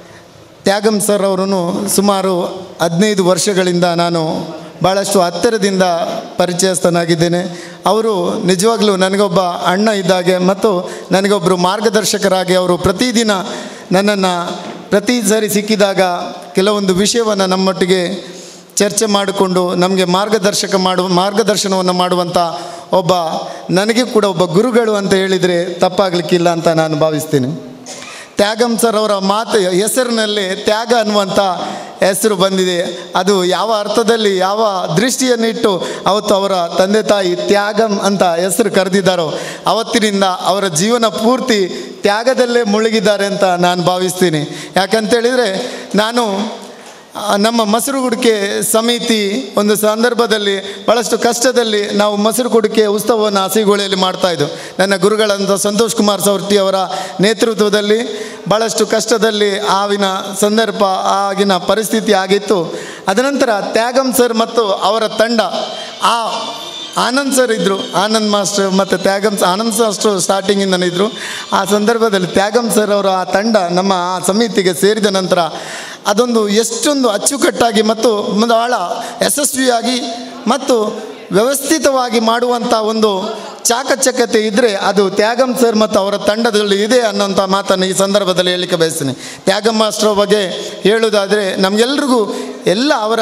ತ್ಯಾಗಂ ಸರ್ ಅವರನ್ನು ಸುಮಾರು ಹದಿನೈದು ವರ್ಷಗಳಿಂದ ನಾನು ಭಾಳಷ್ಟು ಹತ್ತಿರದಿಂದ ಪರಿಚಯಸ್ಥನಾಗಿದ್ದೇನೆ ಅವರು ನಿಜವಾಗ್ಲೂ ನನಗೊಬ್ಬ ಅಣ್ಣ ಇದ್ದಾಗೆ ಮತ್ತು ನನಗೊಬ್ಬರು ಮಾರ್ಗದರ್ಶಕರಾಗಿ ಅವರು ಪ್ರತಿದಿನ ನನ್ನನ್ನು ಪ್ರತಿ ಸಾರಿ ಸಿಕ್ಕಿದಾಗ ಕೆಲವೊಂದು ವಿಷಯವನ್ನು ನಮ್ಮೊಟ್ಟಿಗೆ ಚರ್ಚೆ ಮಾಡಿಕೊಂಡು ನಮಗೆ ಮಾರ್ಗದರ್ಶಕ ಮಾಡುವ ಮಾರ್ಗದರ್ಶನವನ್ನು ಮಾಡುವಂಥ ಒಬ್ಬ ನನಗೆ ಕೂಡ ಒಬ್ಬ ಗುರುಗಳು ಅಂತ ಹೇಳಿದರೆ ತಪ್ಪಾಗಲಿಕ್ಕಿಲ್ಲ ಅಂತ ನಾನು ಭಾವಿಸ್ತೀನಿ ತ್ಯಾಗಂ ಸರ್ ಅವರ ಮಾತು ಹೆಸರಿನಲ್ಲಿ ತ್ಯಾಗ ಅನ್ನುವಂಥ ಹೆಸರು ಬಂದಿದೆ ಅದು ಯಾವ ಅರ್ಥದಲ್ಲಿ ಯಾವ ದೃಷ್ಟಿಯನ್ನಿಟ್ಟು ಅವತ್ತು ಅವರ ತಂದೆ ತಾಯಿ ತ್ಯಾಗಂ ಅಂತ ಹೆಸರು ಕರೆದಿದ್ದಾರೋ ಅವತ್ತಿನಿಂದ ಅವರ ಜೀವನ ಪೂರ್ತಿ ತ್ಯಾಗದಲ್ಲೇ ಮುಳುಗಿದ್ದಾರೆ ಅಂತ ನಾನು ಭಾವಿಸ್ತೀನಿ ಯಾಕಂತೇಳಿದರೆ ನಾನು ಆ, ನಮ್ಮ ಮೊಸರು ಕುಡಿಕೆ ಸಮಿತಿ ಒಂದು ಸಂದರ್ಭದಲ್ಲಿ ಭಾಳಷ್ಟು ಕಷ್ಟದಲ್ಲಿ ನಾವು ಮೊಸರು ಕುಡಿಕೆ ಉತ್ಸವವನ್ನು ಹಸಿಗೋಳೆಯಲ್ಲಿ ಮಾಡ್ತಾಯಿದ್ದು ನನ್ನ ಗುರುಗಳಂತ ಸಂತೋಷ್ ಕುಮಾರ್ ಸವರ್ತಿ ಅವರ ನೇತೃತ್ವದಲ್ಲಿ ಭಾಳಷ್ಟು ಕಷ್ಟದಲ್ಲಿ ಆವಿನ ಸಂದರ್ಭ ಆಗಿನ ಪರಿಸ್ಥಿತಿ ಆಗಿತ್ತು ಅದನಂತರ ತ್ಯಾಗಂ ಸರ್ ಮತ್ತು ಅವರ ತಂಡ ಆ ಆನಂದ್ ಸರ್ ಇದ್ದರು ಆನಂದ್ ಮಾಸ್ಟರ್ ಮತ್ತು ತ್ಯಾಗಂ ಆನಂದ್ ಮಾಸ್ಟರ್ ಸ್ಟಾರ್ಟಿಂಗಿಂದನೇ ಇದ್ದರು ಆ ಸಂದರ್ಭದಲ್ಲಿ ತ್ಯಾಗಂ ಸರ್ ಅವರ ಆ ತಂಡ ನಮ್ಮ ಆ ಸಮಿತಿಗೆ ಸೇರಿದ ನಂತರ ಅದೊಂದು ಎಷ್ಟೊಂದು ಅಚ್ಚುಕಟ್ಟಾಗಿ ಮತ್ತು ಭಾಳ ಯಶಸ್ವಿಯಾಗಿ ಮತ್ತು ವ್ಯವಸ್ಥಿತವಾಗಿ ಮಾಡುವಂಥ ಒಂದು ಚಾಕಚಕ್ಯತೆ ಇದ್ದರೆ ಅದು ತ್ಯಾಗಂ ಸರ್ ಮತ್ತು ಅವರ ತಂಡದಲ್ಲಿ ಇದೆ ಅನ್ನೋಂಥ ಮಾತನ್ನು ಈ ಸಂದರ್ಭದಲ್ಲಿ ಹೇಳಲಿಕ್ಕೆ ಬಯಸ್ತೀನಿ ತ್ಯಾಗಂ ಮಾಸ್ಟರ್ ಬಗ್ಗೆ ಹೇಳುವುದಾದರೆ ನಮಗೆಲ್ರಿಗೂ ಎಲ್ಲ ಅವರ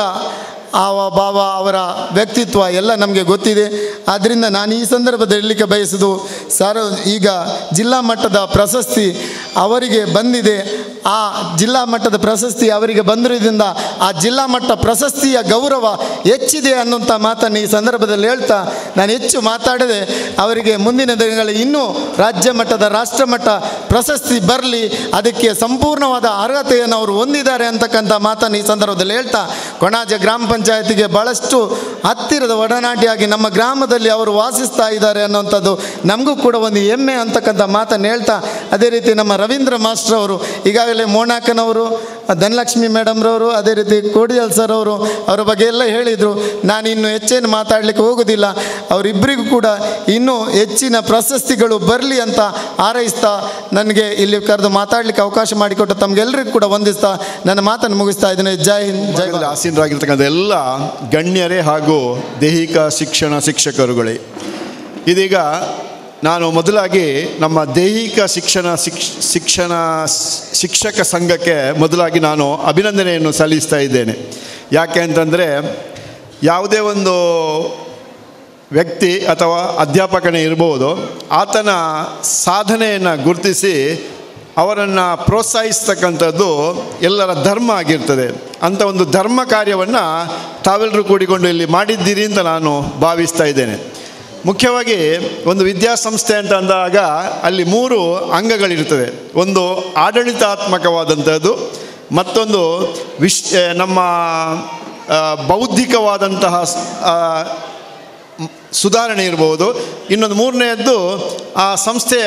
ಆವ ಭಾವ ಅವರ ವ್ಯಕ್ತಿತ್ವ ಎಲ್ಲ ನಮಗೆ ಗೊತ್ತಿದೆ ಆದ್ದರಿಂದ ನಾನು ಈ ಸಂದರ್ಭದಲ್ಲಿ ಹೇಳಲಿಕ್ಕೆ ಬಯಸೋದು ಸಾರ ಈಗ ಜಿಲ್ಲಾ ಮಟ್ಟದ ಪ್ರಶಸ್ತಿ ಅವರಿಗೆ ಬಂದಿದೆ ಆ ಜಿಲ್ಲಾ ಮಟ್ಟದ ಪ್ರಶಸ್ತಿ ಅವರಿಗೆ ಬಂದಿರೋದ್ರಿಂದ ಆ ಜಿಲ್ಲಾ ಮಟ್ಟ ಪ್ರಶಸ್ತಿಯ ಗೌರವ ಹೆಚ್ಚಿದೆ ಅನ್ನುವಂಥ ಮಾತನ್ನು ಈ ಸಂದರ್ಭದಲ್ಲಿ ಹೇಳ್ತಾ ನಾನು ಹೆಚ್ಚು ಮಾತಾಡದೆ ಅವರಿಗೆ ಮುಂದಿನ ದಿನಗಳಲ್ಲಿ ಇನ್ನೂ ರಾಜ್ಯ ಮಟ್ಟದ ರಾಷ್ಟ್ರ ಮಟ್ಟ ಪ್ರಶಸ್ತಿ ಬರಲಿ ಅದಕ್ಕೆ ಸಂಪೂರ್ಣವಾದ ಅರ್ಹತೆಯನ್ನು ಅವರು ಹೊಂದಿದ್ದಾರೆ ಅಂತಕ್ಕಂಥ ಮಾತನ್ನು ಈ ಸಂದರ್ಭದಲ್ಲಿ ಹೇಳ್ತಾ ಕೊಣಾಜೆ ಗ್ರಾಮ ಪಂಚಾಯತಿಗೆ ಭಾಳಷ್ಟು ಹತ್ತಿರದ ಒಡನಾಟಿಯಾಗಿ ನಮ್ಮ ಗ್ರಾಮದಲ್ಲಿ ಅವರು ವಾಸಿಸ್ತಾ ಇದ್ದಾರೆ ಅನ್ನೋಂಥದ್ದು ನಮಗೂ ಕೂಡ ಒಂದು ಹೆಮ್ಮೆ ಅಂತಕ್ಕಂಥ ಮಾತನ್ನು ಹೇಳ್ತಾ ಅದೇ ರೀತಿ ನಮ್ಮ ರವೀಂದ್ರ ಮಾಸ್ಟರ್ ಅವರು ಈಗಾಗಲೇ ಮೋನಾಕನವರು ಧನಲಕ್ಷ್ಮಿ ಮೇಡಮ್ರವರು ಅದೇ ರೀತಿ ಕೋಡಿಯಲ್ ಸರ್ ಅವರು ಅವರ ಬಗ್ಗೆ ಎಲ್ಲ ಹೇಳಿದರು ನಾನು ಇನ್ನು ಹೆಚ್ಚೇನು ಮಾತಾಡಲಿಕ್ಕೆ ಹೋಗೋದಿಲ್ಲ ಅವರಿಬ್ಬರಿಗೂ ಕೂಡ ಇನ್ನೂ ಹೆಚ್ಚಿನ ಪ್ರಶಸ್ತಿಗಳು ಬರಲಿ ಅಂತ ಹಾರೈಸ್ತಾ ನನಗೆ ಇಲ್ಲಿ ಕರೆದು ಮಾತಾಡಲಿಕ್ಕೆ ಅವಕಾಶ ಮಾಡಿಕೊಟ್ಟು ತಮಗೆಲ್ಲರಿಗೂ ಕೂಡ ವಂದಿಸ್ತಾ ನನ್ನ ಮಾತನ್ನು ಮುಗಿಸ್ತಾ ಇದ್ದೇನೆ ಜೈ ಹಿಂದ್ ಜೈ ಭಾರತ್. ಆಸೀನರಾಗಿರ್ತಕ್ಕಂಥ ಎಲ್ಲ ಗಣ್ಯರೇ ಹಾಗೂ ದೈಹಿಕ ಶಿಕ್ಷಣ ಶಿಕ್ಷಕರುಗಳೇ ಇದೀಗ ನಾನು ಮೊದಲಾಗಿ ನಮ್ಮ ದೈಹಿಕ ಶಿಕ್ಷಣ ಶಿಕ್ಷ ಶಿಕ್ಷಣ ಶಿಕ್ಷಕ ಸಂಘಕ್ಕೆ ಮೊದಲಾಗಿ ನಾನು ಅಭಿನಂದನೆಯನ್ನು ಸಲ್ಲಿಸ್ತಾ ಇದ್ದೇನೆ ಯಾಕೆ ಅಂತಂದರೆ ಯಾವುದೇ ಒಂದು ವ್ಯಕ್ತಿ ಅಥವಾ ಅಧ್ಯಾಪಕನೇ ಇರ್ಬೋದು ಆತನ ಸಾಧನೆಯನ್ನು ಗುರುತಿಸಿ ಅವರನ್ನು ಪ್ರೋತ್ಸಾಹಿಸ್ತಕ್ಕಂಥದ್ದು ಎಲ್ಲರ ಧರ್ಮ ಆಗಿರ್ತದೆ ಅಂಥ ಒಂದು ಧರ್ಮ ಕಾರ್ಯವನ್ನು ತಾವೆಲ್ಲರೂ ಕೂಡಿಕೊಂಡು ಇಲ್ಲಿ ಮಾಡಿದ್ದೀರಿ ಅಂತ ನಾನು ಭಾವಿಸ್ತಾ ಇದ್ದೇನೆ ಮುಖ್ಯವಾಗಿ ಒಂದು ವಿದ್ಯಾಸಂಸ್ಥೆ ಅಂತ ಅಂದಾಗ ಅಲ್ಲಿ ಮೂರು ಅಂಗಗಳಿರ್ತದೆ ಒಂದು ಆಡಳಿತಾತ್ಮಕವಾದಂಥದ್ದು ಮತ್ತೊಂದು ವಿಶ್ ನಮ್ಮ ಆ, ಬೌದ್ಧಿಕವಾದಂತಹ ಸ್- ಆ, ಸುಧಾರಣೆ ಇರ್ಬೋದು ಇನ್ನೊಂದು ಮೂರನೆಯದ್ದು ಆ ಸಂಸ್ಥೆಯ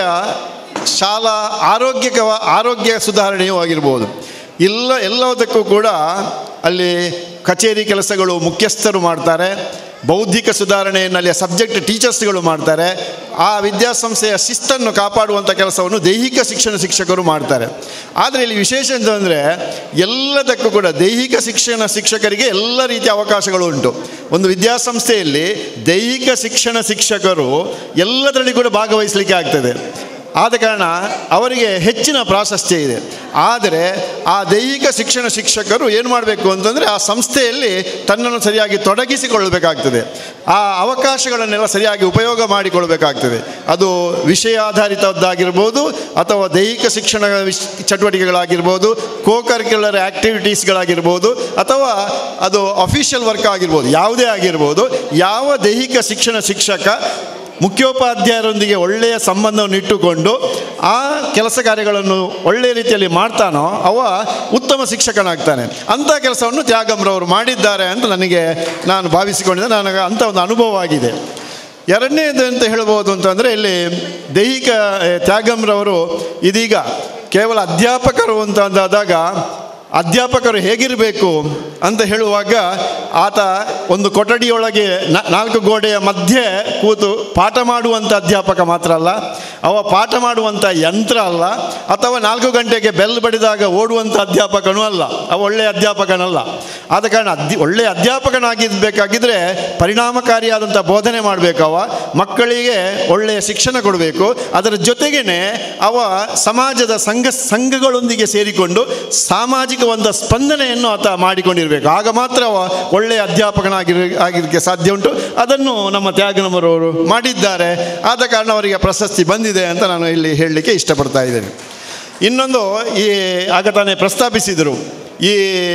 ಶಾಲಾ ಆರೋಗ್ಯಕ ಆರೋಗ್ಯ ಸುಧಾರಣೆಯೂ ಆಗಿರ್ಬೋದು ಇಲ್ಲ ಎಲ್ಲದಕ್ಕೂ ಕೂಡ ಅಲ್ಲಿ ಕಚೇರಿ ಕೆಲಸಗಳು ಮುಖ್ಯಸ್ಥರು ಮಾಡ್ತಾರೆ ಬೌದ್ಧಿಕ ಸುಧಾರಣೆಯನ್ನು ಅಲ್ಲಿ ಸಬ್ಜೆಕ್ಟ್ ಟೀಚರ್ಸ್ಗಳು ಮಾಡ್ತಾರೆ ಆ ವಿದ್ಯಾಸಂಸ್ಥೆಯ ಶಿಸ್ತನ್ನು ಕಾಪಾಡುವಂಥ ಕೆಲಸವನ್ನು ದೈಹಿಕ ಶಿಕ್ಷಣ ಶಿಕ್ಷಕರು ಮಾಡ್ತಾರೆ ಆದರೆ ಇಲ್ಲಿ ವಿಶೇಷ ಅಂತಂದರೆ ಎಲ್ಲದಕ್ಕೂ ಕೂಡ ದೈಹಿಕ ಶಿಕ್ಷಣ ಶಿಕ್ಷಕರಿಗೆ ಎಲ್ಲ ರೀತಿಯ ಅವಕಾಶಗಳು ಉಂಟು ಒಂದು ವಿದ್ಯಾಸಂಸ್ಥೆಯಲ್ಲಿ ದೈಹಿಕ ಶಿಕ್ಷಣ ಶಿಕ್ಷಕರು ಎಲ್ಲದರಲ್ಲಿ ಕೂಡ ಭಾಗವಹಿಸಲಿಕ್ಕೆ ಆಗ್ತದೆ ಆದ ಕಾರಣ ಅವರಿಗೆ ಹೆಚ್ಚಿನ ಪ್ರಾಶಸ್ತ್ಯ ಇದೆ ಆದರೆ ಆ ದೈಹಿಕ ಶಿಕ್ಷಣ ಶಿಕ್ಷಕರು ಏನು ಮಾಡಬೇಕು ಅಂತಂದರೆ ಆ ಸಂಸ್ಥೆಯಲ್ಲಿ ತನ್ನನ್ನು ಸರಿಯಾಗಿ ತೊಡಗಿಸಿಕೊಳ್ಳಬೇಕಾಗ್ತದೆ ಆ ಅವಕಾಶಗಳನ್ನೆಲ್ಲ ಸರಿಯಾಗಿ ಉಪಯೋಗ ಮಾಡಿಕೊಳ್ಬೇಕಾಗ್ತದೆ ಅದು ವಿಷಯ ಆಧಾರಿತದ್ದಾಗಿರ್ಬೋದು ಅಥವಾ ದೈಹಿಕ ಶಿಕ್ಷಣ ವಿಶ್ ಚಟುವಟಿಕೆಗಳಾಗಿರ್ಬೋದು ಕೋ ಕರಿಕ್ಯುಲರ್ ಆ್ಯಕ್ಟಿವಿಟೀಸ್ಗಳಾಗಿರ್ಬೋದು ಅಥವಾ ಅದು ಅಫಿಷಿಯಲ್ ವರ್ಕ್ ಆಗಿರ್ಬೋದು ಯಾವುದೇ ಆಗಿರ್ಬೋದು ಯಾವ ದೈಹಿಕ ಶಿಕ್ಷಣ ಶಿಕ್ಷಕ ಮುಖ್ಯೋಪಾಧ್ಯಾಯರೊಂದಿಗೆ ಒಳ್ಳೆಯ ಸಂಬಂಧವನ್ನು ಇಟ್ಟುಕೊಂಡು ಆ ಕೆಲಸ ಕಾರ್ಯಗಳನ್ನು ಒಳ್ಳೆಯ ರೀತಿಯಲ್ಲಿ ಮಾಡ್ತಾನೋ ಅವ ಉತ್ತಮ ಶಿಕ್ಷಕನಾಗ್ತಾನೆ ಅಂಥ ಕೆಲಸವನ್ನು ತ್ಯಾಗಂರವರು ಮಾಡಿದ್ದಾರೆ ಅಂತ ನನಗೆ ನಾನು ಭಾವಿಸಿಕೊಂಡಿದ್ದೆ ನನಗೆ ಅಂಥ ಒಂದು ಅನುಭವ ಆಗಿದೆ ಎರಡನೇದು ಅಂತ ಹೇಳ್ಬೋದು ಅಂತಂದರೆ ಇಲ್ಲಿ ದೈಹಿಕ ಏ, ತ್ಯಾಗಂರವರು ಇದೀಗ ಕೇವಲ ಅಧ್ಯಾಪಕರು ಅಂತ ಅಂದಾದಾಗ ಅಧ್ಯಾಪಕರು ಹೇಗಿರಬೇಕು ಅಂತ ಹೇಳುವಾಗ ಆತ ಒಂದು ಕೊಠಡಿಯೊಳಗೆ ನ- ನಾಲ್ಕು ಗೋಡೆಯ ಮಧ್ಯೆ ಕೂತು ಪಾಠ ಮಾಡುವಂಥ ಅಧ್ಯಾಪಕ ಮಾತ್ರ ಅಲ್ಲ ಅವ ಪಾಠ ಮಾಡುವಂಥ ಯಂತ್ರ ಅಲ್ಲ ಅಥವಾ ನಾಲ್ಕು ಗಂಟೆಗೆ ಬೆಲ್ ಬಡಿದಾಗ ಓಡುವಂಥ ಅಧ್ಯಾಪಕನೂ ಅಲ್ಲ ಅವ ಒಳ್ಳೆಯ ಅಧ್ಯಾಪಕನಲ್ಲ ಆದ ಕಾರಣ ಅಧ್ಯ ಒಳ್ಳೆಯ ಅಧ್ಯಾಪಕನಾಗಿರ್ಬೇಕಾಗಿದ್ದರೆ ಪರಿಣಾಮಕಾರಿಯಾದಂಥ ಬೋಧನೆ ಮಾಡಬೇಕವ ಮಕ್ಕಳಿಗೆ ಒಳ್ಳೆಯ ಶಿಕ್ಷಣ ಕೊಡಬೇಕು ಅದರ ಜೊತೆಗೇನೆ ಅವ ಸಮಾಜದ ಸಂಘ ಸಂಘಗಳೊಂದಿಗೆ ಸೇರಿಕೊಂಡು ಸಾಮಾಜಿಕ ಒಂದು ಸ್ಪಂದನೆಯನ್ನು ಆತ ಮಾಡಿಕೊಂಡಿರಬೇಕು ಆಗ ಮಾತ್ರ ಅವ ಒಳ್ಳೆಯ ಅಧ್ಯಾಪಕನಾಗಿರ ಆಗಿರಲಿಕ್ಕೆ ಸಾಧ್ಯ ಉಂಟು ಅದನ್ನು ನಮ್ಮ ತ್ಯಾಗನಮರವರು ಮಾಡಿದ್ದಾರೆ ಆದ ಕಾರಣ ಅವರಿಗೆ ಪ್ರಶಸ್ತಿ ಬಂದಿದೆ ಅಂತ ನಾನು ಇಲ್ಲಿ ಹೇಳಲಿಕ್ಕೆ ಇಷ್ಟಪಡ್ತಾ ಇದ್ದೇನೆ ಇನ್ನೊಂದು ಈ ಆಗ ತಾನೇ ಪ್ರಸ್ತಾಪಿಸಿದರು ಈ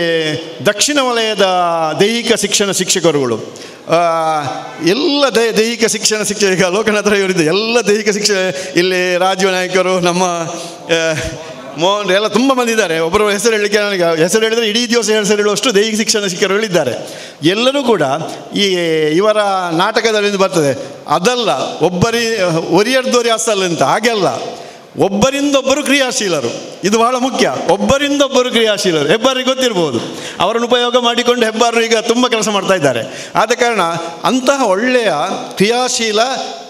ದಕ್ಷಿಣ ವಲಯದ ದೈಹಿಕ ಶಿಕ್ಷಣ ಶಿಕ್ಷಕರುಗಳು ಆ, ಎಲ್ಲ ದೈ ದೈಹಿಕ ಶಿಕ್ಷಣ ಶಿಕ್ಷಕ ಲೋಕನಾಥರ ಇವರಿದ್ದ ಎಲ್ಲ ದೈಹಿಕ ಶಿಕ್ಷಣ ಇಲ್ಲಿ ರಾಜೀವ್ ನಾಯ್ಕರು ನಮ್ಮ ಆ, ಮೋಹನ್ ಎಲ್ಲ ತುಂಬ ಮಂದಿ ಇದ್ದಾರೆ ಒಬ್ಬರು ಹೆಸರು ಹೇಳಲಿಕ್ಕೆ ನನಗೆ ಹೆಸರು ಹೇಳಿದರೆ ಇಡೀ ದಿವಸ ಹೆಸರು ಹೇಳುವಷ್ಟು ದೈಹಿಕ ಶಿಕ್ಷಣ ಶಿಕ್ಷಕರುಗಳಿದ್ದಾರೆ ಎಲ್ಲರೂ ಕೂಡ ಈ ಇವರ ನಾಟಕದಲ್ಲಿ ಬರ್ತದೆ ಅದಲ್ಲ ಒಬ್ಬರಿ ಒರಿಯರ್ದೋರಿ ಅಸಲ್ ಅಂತ ಹಾಗೆಲ್ಲ ಒಬ್ಬರಿಂದೊಬ್ಬರು ಕ್ರಿಯಾಶೀಲರು ಇದು ಬಹಳ ಮುಖ್ಯ ಒಬ್ಬರಿಂದೊಬ್ಬರು ಕ್ರಿಯಾಶೀಲರು ಹೆಬ್ಬಾರಿಗೆ ಗೊತ್ತಿರ್ಬೋದು ಅವರನ್ನು ಉಪಯೋಗ ಮಾಡಿಕೊಂಡು ಹೆಬ್ಬಾರರು ಈಗ ತುಂಬ ಕೆಲಸ ಮಾಡ್ತಾ ಇದ್ದಾರೆ ಆದ ಕಾರಣ ಅಂತಹ ಒಳ್ಳೆಯ ಕ್ರಿಯಾಶೀಲ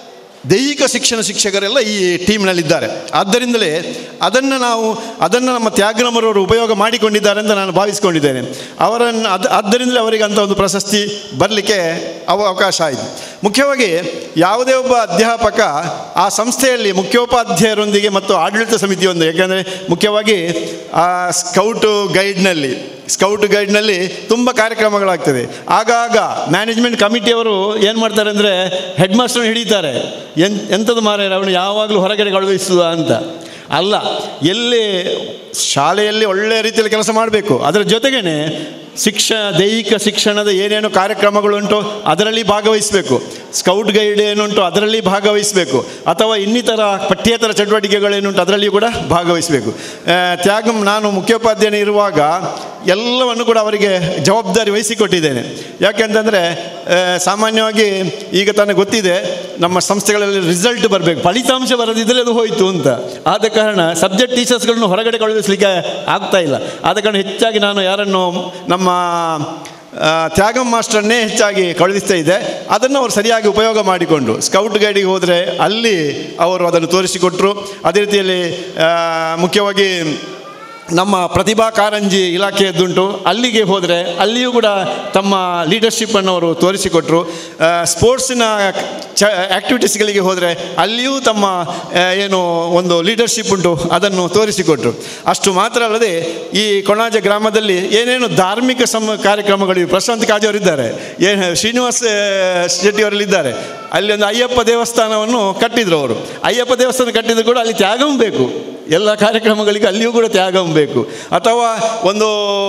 ದೈಹಿಕ ಶಿಕ್ಷಣ ಶಿಕ್ಷಕರೆಲ್ಲ ಈ ಟೀಮ್ನಲ್ಲಿದ್ದಾರೆ ಆದ್ದರಿಂದಲೇ ಅದನ್ನು ನಾವು ಅದನ್ನು ನಮ್ಮ ತ್ಯಾಗನಮರವರು ಉಪಯೋಗ ಮಾಡಿಕೊಂಡಿದ್ದಾರೆ ಅಂತ ನಾನು ಭಾವಿಸ್ಕೊಂಡಿದ್ದೇನೆ ಅವರನ್ನು ಅದು ಆದ್ದರಿಂದಲೇ ಅವರಿಗೆ ಅಂಥ ಒಂದು ಪ್ರಶಸ್ತಿ ಬರಲಿಕ್ಕೆ ಅವ ಅವಕಾಶ ಆಯಿತು ಮುಖ್ಯವಾಗಿ ಯಾವುದೇ ಒಬ್ಬ ಅಧ್ಯಾಪಕ ಆ ಸಂಸ್ಥೆಯಲ್ಲಿ ಮುಖ್ಯೋಪಾಧ್ಯಾಯರೊಂದಿಗೆ ಮತ್ತು ಆಡಳಿತ ಸಮಿತಿಯೊಂದಿಗೆ ಯಾಕೆಂದರೆ ಮುಖ್ಯವಾಗಿ ಆ ಸ್ಕೌಟು ಗೈಡ್ನಲ್ಲಿ ಸ್ಕೌಟ್ ಗೈಡ್ನಲ್ಲಿ ತುಂಬ ಕಾರ್ಯಕ್ರಮಗಳಾಗ್ತದೆ ಆಗಾಗ ಮ್ಯಾನೇಜ್ಮೆಂಟ್ ಕಮಿಟಿಯವರು ಏನು ಮಾಡ್ತಾರೆ ಅಂದರೆ ಹೆಡ್ ಮಾಸ್ಟರ್ನ ಹಿಡಿತಾರೆ ಎನ್ ಎಂಥದ್ದು ಮಾರ ಅವನು ಯಾವಾಗಲೂ ಹೊರಗಡೆ ಕಳುಹಿಸುವ ಅಂತ ಅಲ್ಲ ಎಲ್ಲಿ ಶಾಲೆಯಲ್ಲಿ ಒಳ್ಳೆಯ ರೀತಿಯಲ್ಲಿ ಕೆಲಸ ಮಾಡಬೇಕು ಅದರ ಜೊತೆಗೇನೆ ಶಿಕ್ಷಣ ದೈಹಿಕ ಶಿಕ್ಷಣದ ಏನೇನು ಕಾರ್ಯಕ್ರಮಗಳುಂಟು ಅದರಲ್ಲಿ ಭಾಗವಹಿಸಬೇಕು ಸ್ಕೌಟ್ ಗೈಡ್ ಏನುಂಟು ಅದರಲ್ಲಿ ಭಾಗವಹಿಸಬೇಕು ಅಥವಾ ಇನ್ನಿತರ ಪಠ್ಯೇತರ ಚಟುವಟಿಕೆಗಳೇನುಂಟು ಅದರಲ್ಲಿ ಕೂಡ ಭಾಗವಹಿಸಬೇಕು ಆ, ತ್ಯಾಗಂ ನಾನು ಮುಖ್ಯೋಪಾಧ್ಯಾಯನ ಇರುವಾಗ ಎಲ್ಲವನ್ನು ಕೂಡ ಅವರಿಗೆ ಜವಾಬ್ದಾರಿ ವಹಿಸಿಕೊಟ್ಟಿದ್ದೇನೆ ಯಾಕೆಂತಂದರೆ ಸಾಮಾನ್ಯವಾಗಿ ಈಗ ತಾನೇ ಗೊತ್ತಿದೆ ನಮ್ಮ ಸಂಸ್ಥೆಗಳಲ್ಲಿ ರಿಸಲ್ಟ್ ಬರಬೇಕು ಫಲಿತಾಂಶ ಬರದಿದ್ದರೆ ಅದು ಹೋಯಿತು ಅಂತ ಆದ ಕಾರಣ ಸಬ್ಜೆಕ್ಟ್ ಟೀಚರ್ಸ್ಗಳನ್ನು ಹೊರಗಡೆ ಕಳುಹಿಸಲಿಕ್ಕೆ ಆಗ್ತಾ ಇಲ್ಲ ಆದ ಕಾರಣ ಹೆಚ್ಚಾಗಿ ನಾನು ಯಾರನ್ನು ನಮ್ಮ ಆ, ತ್ಯಾಗಂ ಮಾಸ್ಟರ್ನೇ ಹೆಚ್ಚಾಗಿ ಕಳುಹಿಸ್ತಾ ಇದೆ ಅದನ್ನು ಅವರು ಸರಿಯಾಗಿ ಉಪಯೋಗ ಮಾಡಿಕೊಂಡು ಸ್ಕೌಟ್ ಗೈಡಿಗೆ ಹೋದರೆ ಅಲ್ಲಿ ಅವರು ಅದನ್ನು ತೋರಿಸಿಕೊಟ್ರು ಅದೇ ರೀತಿಯಲ್ಲಿ ಆ, ಮುಖ್ಯವಾಗಿ ನಮ್ಮ ಪ್ರತಿಭಾ ಕಾರಂಜಿ ಇಲಾಖೆಯದ್ದುಂಟು ಅಲ್ಲಿಗೆ ಹೋದರೆ ಅಲ್ಲಿಯೂ ಕೂಡ ತಮ್ಮ ಲೀಡರ್ಶಿಪ್ಪನ್ನು ಅವರು ತೋರಿಸಿಕೊಟ್ರು ಆ, ಸ್ಪೋರ್ಟ್ಸಿನ ಚ ಆ್ಯಕ್ಟಿವಿಟೀಸ್ಗಳಿಗೆ ಹೋದರೆ ಅಲ್ಲಿಯೂ ತಮ್ಮ ಆ, ಏನು ಒಂದು ಲೀಡರ್ಶಿಪ್ ಉಂಟು ಅದನ್ನು ತೋರಿಸಿಕೊಟ್ರು ಅಷ್ಟು ಮಾತ್ರ ಅಲ್ಲದೆ ಈ ಕೊಣಾಜ ಗ್ರಾಮದಲ್ಲಿ ಏನೇನು ಧಾರ್ಮಿಕ ಸಮ ಕಾರ್ಯಕ್ರಮಗಳು ಇವೆ. ಪ್ರಶಾಂತ್ ಕಾಜವರಿದ್ದಾರೆ ಏನು ಶ್ರೀನಿವಾಸ್ ಆ, ಶೆಟ್ಟಿಯವರಲ್ಲಿದ್ದಾರೆ ಅಲ್ಲಿ ಒಂದು ಅಯ್ಯಪ್ಪ ದೇವಸ್ಥಾನವನ್ನು ಕಟ್ಟಿದ್ರು ಅವರು ಅಯ್ಯಪ್ಪ ದೇವಸ್ಥಾನ ಕಟ್ಟಿದ್ರು ಕೂಡ ಅಲ್ಲಿ ತ್ಯಾಗವೂ ಬೇಕು ಎಲ್ಲ ಕಾರ್ಯಕ್ರಮಗಳಿಗೆ ಅಲ್ಲಿಯೂ ಕೂಡ ತ್ಯಾಗವೂ ಬೇಕು ಅಥವಾ ಒಂದು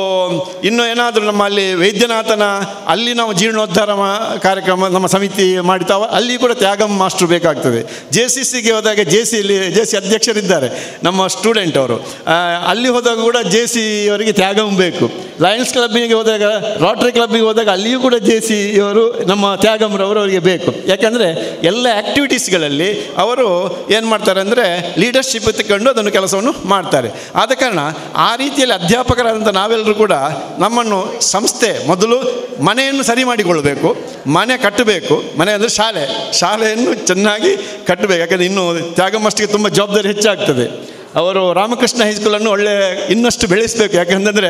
ಇನ್ನು ಏನಾದರೂ ನಮ್ಮಲ್ಲಿ ವೈದ್ಯನಾಥನ ಅಲ್ಲಿ ನಾವು ಜೀರ್ಣೋದ್ಧಾರ ಮಾ- ಕಾರ್ಯಕ್ರಮ ನಮ್ಮ ಸಮಿತಿ ಮಾಡಿತಾವ ಅಲ್ಲಿ ಕೂಡ ತ್ಯಾಗ ಮಾಸ್ಟ್ರು ಬೇಕಾಗ್ತದೆ ಜೆ ಸಿ ಸಿಗೆ ಹೋದಾಗ ಜೆ ಸಿಯಲ್ಲಿ ಜೆ ಸಿ ಅಧ್ಯಕ್ಷರಿದ್ದಾರೆ ನಮ್ಮ ಸ್ಟೂಡೆಂಟ್ ಅವರು ಆ, ಅಲ್ಲಿ ಹೋದಾಗ ಕೂಡ ಜೆ ಸಿ ಅವರಿಗೆ ತ್ಯಾಗವೂ ಬೇಕು ಲಯನ್ಸ್ ಕ್ಲಬ್ಬಿಗೆ ಹೋದಾಗ ರೋಟರಿ ಕ್ಲಬ್ಬಿಗೆ ಹೋದಾಗ ಅಲ್ಲಿಯೂ ಕೂಡ ಜೆ ಸಿ ಅವರು ನಮ್ಮ ತ್ಯಾಗಮ್ರವರು ಅವರಿಗೆ ಬೇಕು ಯಾಕಂದರೆ ಎಲ್ಲ ಆ್ಯಕ್ಟಿವಿಟೀಸ್ಗಳಲ್ಲಿ ಅವರು ಏನು ಮಾಡ್ತಾರೆ ಅಂದರೆ ಲೀಡರ್ಶಿಪ್ ತಗೊಂಡು ಅದನ್ನು ಕೆಲಸವನ್ನು ಮಾಡ್ತಾರೆ ಆದ ಕಾರಣ ಆ ರೀತಿಯಲ್ಲಿ ಅಧ್ಯಾಪಕರಾದಂಥ ನಾವೆಲ್ಲರೂ ಕೂಡ ನಮ್ಮನ್ನು ಸಂಸ್ಥೆ ಮೊದಲು ಮನೆಯನ್ನು ಸರಿ ಮಾಡಿಕೊಳ್ಬೇಕು ಮನೆ ಕಟ್ಟಬೇಕು ಮನೆ ಅಂದರೆ ಶಾಲೆ ಶಾಲೆಯನ್ನು ಚೆನ್ನಾಗಿ ಕಟ್ಟಬೇಕು ಯಾಕಂದರೆ ಇನ್ನು ತ್ಯಾಗಮಷ್ಟಿಗೆ ತುಂಬ ಜವಾಬ್ದಾರಿ ಹೆಚ್ಚಾಗ್ತದೆ ಅವರು ರಾಮಕೃಷ್ಣ ಹೈಸ್ಕೂಲನ್ನು ಒಳ್ಳೆ ಇನ್ನಷ್ಟು ಬೆಳೆಸಬೇಕು ಯಾಕೆಂತಂದರೆ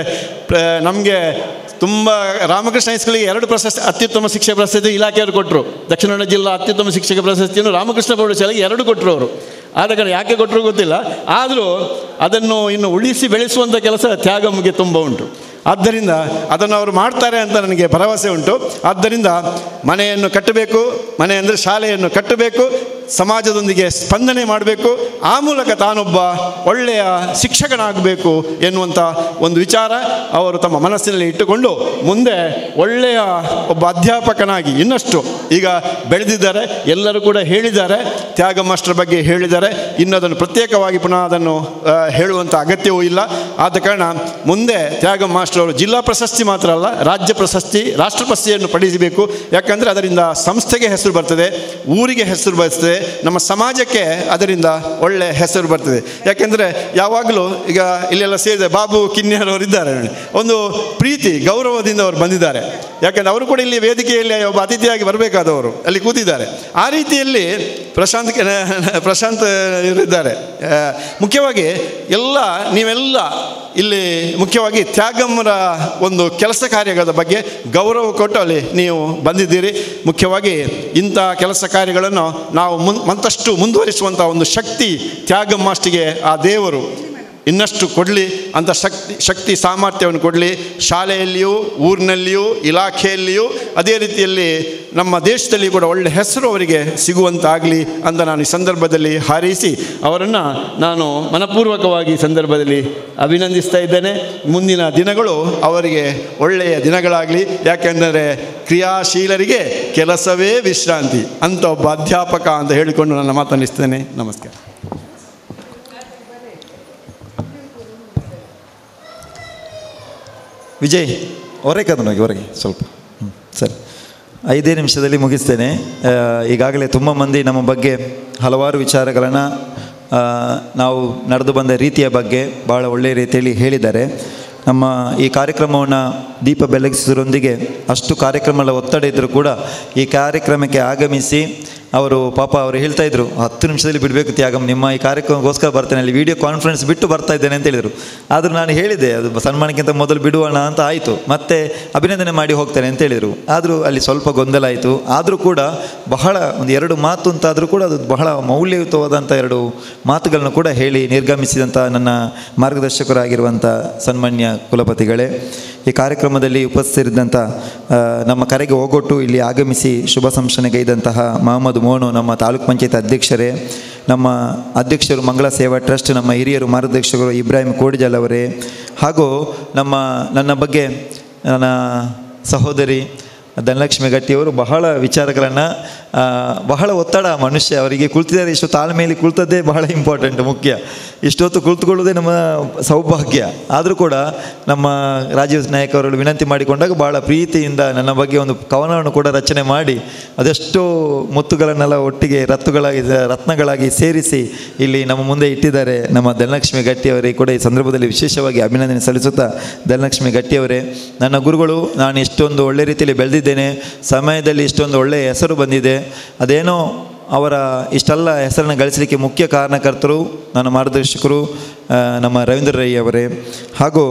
ನಮಗೆ ತುಂಬ ರಾಮಕೃಷ್ಣ ಹೈಸ್ಕೂಲಿಗೆ ಎರಡು ಪ್ರಶಸ್ತಿ ಅತ್ಯುತ್ತಮ ಶಿಕ್ಷಕ ಪ್ರಶಸ್ತಿ ಇಲಾಖೆಯವರು ಕೊಟ್ಟರು ದಕ್ಷಿಣ ಕನ್ನಡ ಜಿಲ್ಲಾ ಅತ್ಯುತ್ತಮ ಶಿಕ್ಷಕ ಪ್ರಶಸ್ತಿಯನ್ನು ರಾಮಕೃಷ್ಣ ಪ್ರೌಢಶಾಲೆಗೆ ಎರಡು ಕೊಟ್ಟರು ಅವರು ಆದ ಕಾರಣ ಯಾಕೆ ಕೊಟ್ಟರು ಗೊತ್ತಿಲ್ಲ ಆದರೂ ಅದನ್ನು ಇನ್ನು ಉಳಿಸಿ ಬೆಳೆಸುವಂಥ ಕೆಲಸ ತ್ಯಾಗಮ್ಗೆ ತುಂಬ ಉಂಟು ಆದ್ದರಿಂದ ಅದನ್ನು ಅವರು ಮಾಡ್ತಾರೆ ಅಂತ ನನಗೆ ಭರವಸೆ ಉಂಟು ಆದ್ದರಿಂದ ಮನೆಯನ್ನು ಕಟ್ಟಬೇಕು ಮನೆ ಅಂದರೆ ಶಾಲೆಯನ್ನು ಕಟ್ಟಬೇಕು ಸಮಾಜದೊಂದಿಗೆ ಸ್ಪಂದನೆ ಮಾಡಬೇಕು ಆ ಮೂಲಕ ತಾನೊಬ್ಬ ಒಳ್ಳೆಯ ಶಿಕ್ಷಕನಾಗಬೇಕು ಎನ್ನುವಂಥ ಒಂದು ವಿಚಾರ ಅವರು ತಮ್ಮ ಮನಸ್ಸಿನಲ್ಲಿ ಇಟ್ಟುಕೊಂಡು ಮುಂದೆ ಒಳ್ಳೆಯ ಒಬ್ಬ ಅಧ್ಯಾಪಕನಾಗಿ ಇನ್ನಷ್ಟು ಈಗ ಬೆಳೆದಿದ್ದಾರೆ ಎಲ್ಲರೂ ಕೂಡ ಹೇಳಿದ್ದಾರೆ ತ್ಯಾಗ ಮಾಸ್ಟರ್ ಬಗ್ಗೆ ಹೇಳಿದ್ದಾರೆ ಇನ್ನು ಅದನ್ನು ಪ್ರತ್ಯೇಕವಾಗಿ ಪುನಃ ಅದನ್ನು ಆ, ಹೇಳುವಂಥ ಅಗತ್ಯವೂ ಇಲ್ಲ ಆದ ಕಾರಣ ಮುಂದೆ ತ್ಯಾಗ ಮಾಸ್ಟರ್ ಅವರು ಜಿಲ್ಲಾ ಪ್ರಶಸ್ತಿ ಮಾತ್ರ ಅಲ್ಲ ರಾಜ್ಯ ಪ್ರಶಸ್ತಿ ರಾಷ್ಟ್ರ ಪ್ರಶಸ್ತಿಯನ್ನು ಪಡೆಯಬೇಕು ಯಾಕಂದರೆ ಅದರಿಂದ ಸಂಸ್ಥೆಗೆ ಹೆಸರು ಬರ್ತದೆ ಊರಿಗೆ ಹೆಸರು ಬರ್ತದೆ ನಮ್ಮ ಸಮಾಜಕ್ಕೆ ಅದರಿಂದ ಒಳ್ಳೆ ಹೆಸರು ಬರ್ತದೆ ಯಾಕೆಂದರೆ ಯಾವಾಗಲೂ ಈಗ ಇಲ್ಲೆಲ್ಲ ಸೇರಿದ ಬಾಬು ಕಿನ್ಯರ್ ಅವರು ಇದ್ದಾರೆ ನೋಡಿ. ಒಂದು ಪ್ರೀತಿ ಗೌರವದಿಂದ ಅವರು ಬಂದಿದ್ದಾರೆ ಯಾಕಂದರೆ ಅವರು ಕೂಡ ಇಲ್ಲಿ ವೇದಿಕೆಯಲ್ಲಿ ಒಬ್ಬ ಅತಿಥಿಯಾಗಿ ಬರಬೇಕಾದವರು ಅಲ್ಲಿ ಕೂತಿದ್ದಾರೆ ಆ ರೀತಿಯಲ್ಲಿ ಪ್ರಶಾಂತ್ ಕೆ- ಪ್ರಶಾಂತ್ ಇದ್ದಾರೆ ಆ, ಮುಖ್ಯವಾಗಿ ಎಲ್ಲ ನೀವೆಲ್ಲ ಇಲ್ಲಿ ಮುಖ್ಯವಾಗಿ ತ್ಯಾಗಮ್ಮರ ಒಂದು ಕೆಲಸ ಕಾರ್ಯಗಳ ಬಗ್ಗೆ ಗೌರವ ಕೊಟ್ಟು ಅಲ್ಲಿ ನೀವು ಬಂದಿದ್ದೀರಿ ಮುಖ್ಯವಾಗಿ ಇಂಥ ಕೆಲಸ ಕಾರ್ಯಗಳನ್ನು ನಾವು ಮುನ್ ಮತ್ತಷ್ಟು ಮುಂದುವರಿಸುವಂಥ ಒಂದು ಶಕ್ತಿ ತ್ಯಾಗಮ್ಮಾಷ್ಟಿಗೆ ಆ ದೇವರು ಇನ್ನಷ್ಟು ಕೊಡಲಿ ಅಂತ ಶಕ್ತಿ ಶಕ್ತಿ ಸಾಮರ್ಥ್ಯವನ್ನು ಕೊಡಲಿ ಶಾಲೆಯಲ್ಲಿಯೂ ಊರಿನಲ್ಲಿಯೂ ಇಲಾಖೆಯಲ್ಲಿಯೂ ಅದೇ ರೀತಿಯಲ್ಲಿ ನಮ್ಮ ದೇಶದಲ್ಲಿ ಕೂಡ ಒಳ್ಳೆ ಹೆಸರು ಅವರಿಗೆ ಸಿಗುವಂತಾಗಲಿ ಅಂತ ನಾನು ಈ ಸಂದರ್ಭದಲ್ಲಿ ಹಾರೈಸಿ ಅವರನ್ನು ನಾನು ಮನಪೂರ್ವಕವಾಗಿ ಈ ಸಂದರ್ಭದಲ್ಲಿ ಅಭಿನಂದಿಸ್ತಾ ಇದ್ದೇನೆ ಮುಂದಿನ ದಿನಗಳು ಅವರಿಗೆ ಒಳ್ಳೆಯ ದಿನಗಳಾಗಲಿ ಯಾಕೆಂದರೆ ಕ್ರಿಯಾಶೀಲರಿಗೆ ಕೆಲಸವೇ ವಿಶ್ರಾಂತಿ ಅಂತ ಒಬ್ಬ ಅಧ್ಯಾಪಕ ಅಂತ ಹೇಳಿಕೊಂಡು ನನ್ನ ಮಾತನ್ನಿಸ್ತೇನೆ ನಮಸ್ಕಾರ ವಿಜಯ್ ಹೊರಗೆ ಕದನು ಹೋಗಿ ಹೊರಗೆ ಸ್ವಲ್ಪ ಹ್ಮ್, ಸರಿ ಐದೇ ನಿಮಿಷದಲ್ಲಿ ಮುಗಿಸ್ತೇನೆ ಆ, ಈಗಾಗಲೇ ತುಂಬ ಮಂದಿ ನಮ್ಮ ಬಗ್ಗೆ ಹಲವಾರು ವಿಚಾರಗಳನ್ನು ನಾವು ನಡೆದು ಬಂದ ರೀತಿಯ ಬಗ್ಗೆ ಭಾಳ ಒಳ್ಳೆಯ ರೀತಿಯಲ್ಲಿ ಹೇಳಿದ್ದಾರೆ ನಮ್ಮ ಈ ಕಾರ್ಯಕ್ರಮವನ್ನು ದೀಪ ಬೆಳಗಿಸೋರೊಂದಿಗೆ ಅಷ್ಟು ಕಾರ್ಯಕ್ರಮಗಳ ಒತ್ತಡ ಇದ್ದರೂ ಕೂಡ ಈ ಕಾರ್ಯಕ್ರಮಕ್ಕೆ ಆಗಮಿಸಿ ಅವರು ಪಾಪ ಅವರು ಹೇಳ್ತಾ ಇದ್ರು ಹತ್ತು ನಿಮಿಷದಲ್ಲಿ ಬಿಡಬೇಕು ತ್ಯಾಗಮ್ ನಿಮ್ಮ ಈ ಕಾರ್ಯಕ್ರಮಕ್ಕೋಸ್ಕರ ಬರ್ತೇನೆ ಅಲ್ಲಿ ವಿಡಿಯೋ ಕಾನ್ಫರೆನ್ಸ್ ಬಿಟ್ಟು ಬರ್ತಾ ಇದ್ದೇನೆ ಅಂತ ಹೇಳಿದರು ಆದರೂ ನಾನು ಹೇಳಿದೆ ಅದು ಸನ್ಮಾನಕ್ಕಿಂತ ಮೊದಲು ಬಿಡುವಣ ಅಂತ ಆಯಿತು ಮತ್ತೆ ಅಭಿನಂದನೆ ಮಾಡಿ ಹೋಗ್ತೇನೆ ಅಂತ ಹೇಳಿದರು ಆದರೂ ಅಲ್ಲಿ ಸ್ವಲ್ಪ ಗೊಂದಲ ಆಯಿತು ಆದರೂ ಕೂಡ ಬಹಳ ಒಂದು ಎರಡು ಮಾತು ಅಂತಾದರೂ ಕೂಡ ಅದು ಬಹಳ ಮೌಲ್ಯಯುತವಾದಂಥ ಎರಡು ಮಾತುಗಳನ್ನು ಕೂಡ ಹೇಳಿ ನಿರ್ಗಮಿಸಿದಂಥ ನನ್ನ ಮಾರ್ಗದರ್ಶಕರಾಗಿರುವಂಥ ಸನ್ಮಾನ್ಯ ಕುಲಪತಿಗಳೇ ಈ ಕಾರ್ಯಕ್ರಮದಲ್ಲಿ ಉಪಸ್ಥಿತರಿದ್ದಂಥ ಆ, ನಮ್ಮ ಕರೆಗೆ ಹೋಗೊಟ್ಟು ಇಲ್ಲಿ ಆಗಮಿಸಿ ಶುಭ ಸಂಶನೆಗೈದಂತಹ ಮಹಮ್ಮದ್ ಮೋನು ನಮ್ಮ ತಾಲೂಕ್ ಪಂಚಾಯತ್ ಅಧ್ಯಕ್ಷರೇ ನಮ್ಮ ಅಧ್ಯಕ್ಷರು ಮಂಗಳ ಸೇವಾ ಟ್ರಸ್ಟ್ ನಮ್ಮ ಹಿರಿಯರು ಮಾರ್ಗದರ್ಶಕರು ಇಬ್ರಾಹಿಂ ಕೋಡಿಜಲ್ ಅವರೇ ಹಾಗೂ ನಮ್ಮ ನನ್ನ ಬಗ್ಗೆ ನನ್ನ ಸಹೋದರಿ ಧನಲಕ್ಷ್ಮಿ ಗಟ್ಟಿಯವರು ಬಹಳ ವಿಚಾರಗಳನ್ನು ಬಹಳ ಒತ್ತಡ ಮನುಷ್ಯ ಅವರಿಗೆ ಕುಳಿತಿದ್ದಾರೆ ಇಷ್ಟು ತಾಳ್ಮೆಯಲ್ಲಿ ಕುಳಿತದ್ದೇ ಬಹಳ ಇಂಪಾರ್ಟೆಂಟ್ ಮುಖ್ಯ ಇಷ್ಟೊತ್ತು ಕುಳಿತುಕೊಳ್ಳೋದೇ ನಮ್ಮ ಸೌಭಾಗ್ಯ ಆದರೂ ಕೂಡ ನಮ್ಮ ರಾಜೀವ್ ನಾಯಕ್ ಅವರಲ್ಲಿ ವಿನಂತಿ ಮಾಡಿಕೊಂಡಾಗ ಬಹಳ ಪ್ರೀತಿಯಿಂದ ನನ್ನ ಬಗ್ಗೆ ಒಂದು ಕವನವನ್ನು ಕೂಡ ರಚನೆ ಮಾಡಿ ಅದೆಷ್ಟೋ ಮುತ್ತುಗಳನ್ನೆಲ್ಲ ಒಟ್ಟಿಗೆ ರತ್ತುಗಳಾಗಿ ರತ್ನಗಳಾಗಿ ಸೇರಿಸಿ ಇಲ್ಲಿ ನಮ್ಮ ಮುಂದೆ ಇಟ್ಟಿದ್ದಾರೆ ನಮ್ಮ ಧನಲಕ್ಷ್ಮಿ ಗಟ್ಟಿಯವರಿಗೆ ಕೂಡ ಈ ಸಂದರ್ಭದಲ್ಲಿ ವಿಶೇಷವಾಗಿ ಅಭಿನಂದನೆ ಸಲ್ಲಿಸುತ್ತಾ ಧನಲಕ್ಷ್ಮಿ ಗಟ್ಟಿಯವರೇ ನನ್ನ ಗುರುಗಳು ನಾನು ಇಷ್ಟೊಂದು ಒಳ್ಳೆ ರೀತಿಯಲ್ಲಿ ಬೆಳೆದಿದ್ದೇನೆ ಸಮಯದಲ್ಲಿ ಇಷ್ಟೊಂದು ಒಳ್ಳೆಯ ಹೆಸರು ಬಂದಿದೆ ಅದೇನೋ ಅವರ ಇಷ್ಟೆಲ್ಲ ಹೆಸರನ್ನು ಗಳಿಸಲಿಕ್ಕೆ ಮುಖ್ಯ ಕಾರಣಕರ್ತರು ನನ್ನ ಮಾರ್ಗದರ್ಶಕರು ಆ, ನಮ್ಮ ರವೀಂದ್ರ ರೈ ಅವರೇ ಹಾಗೂ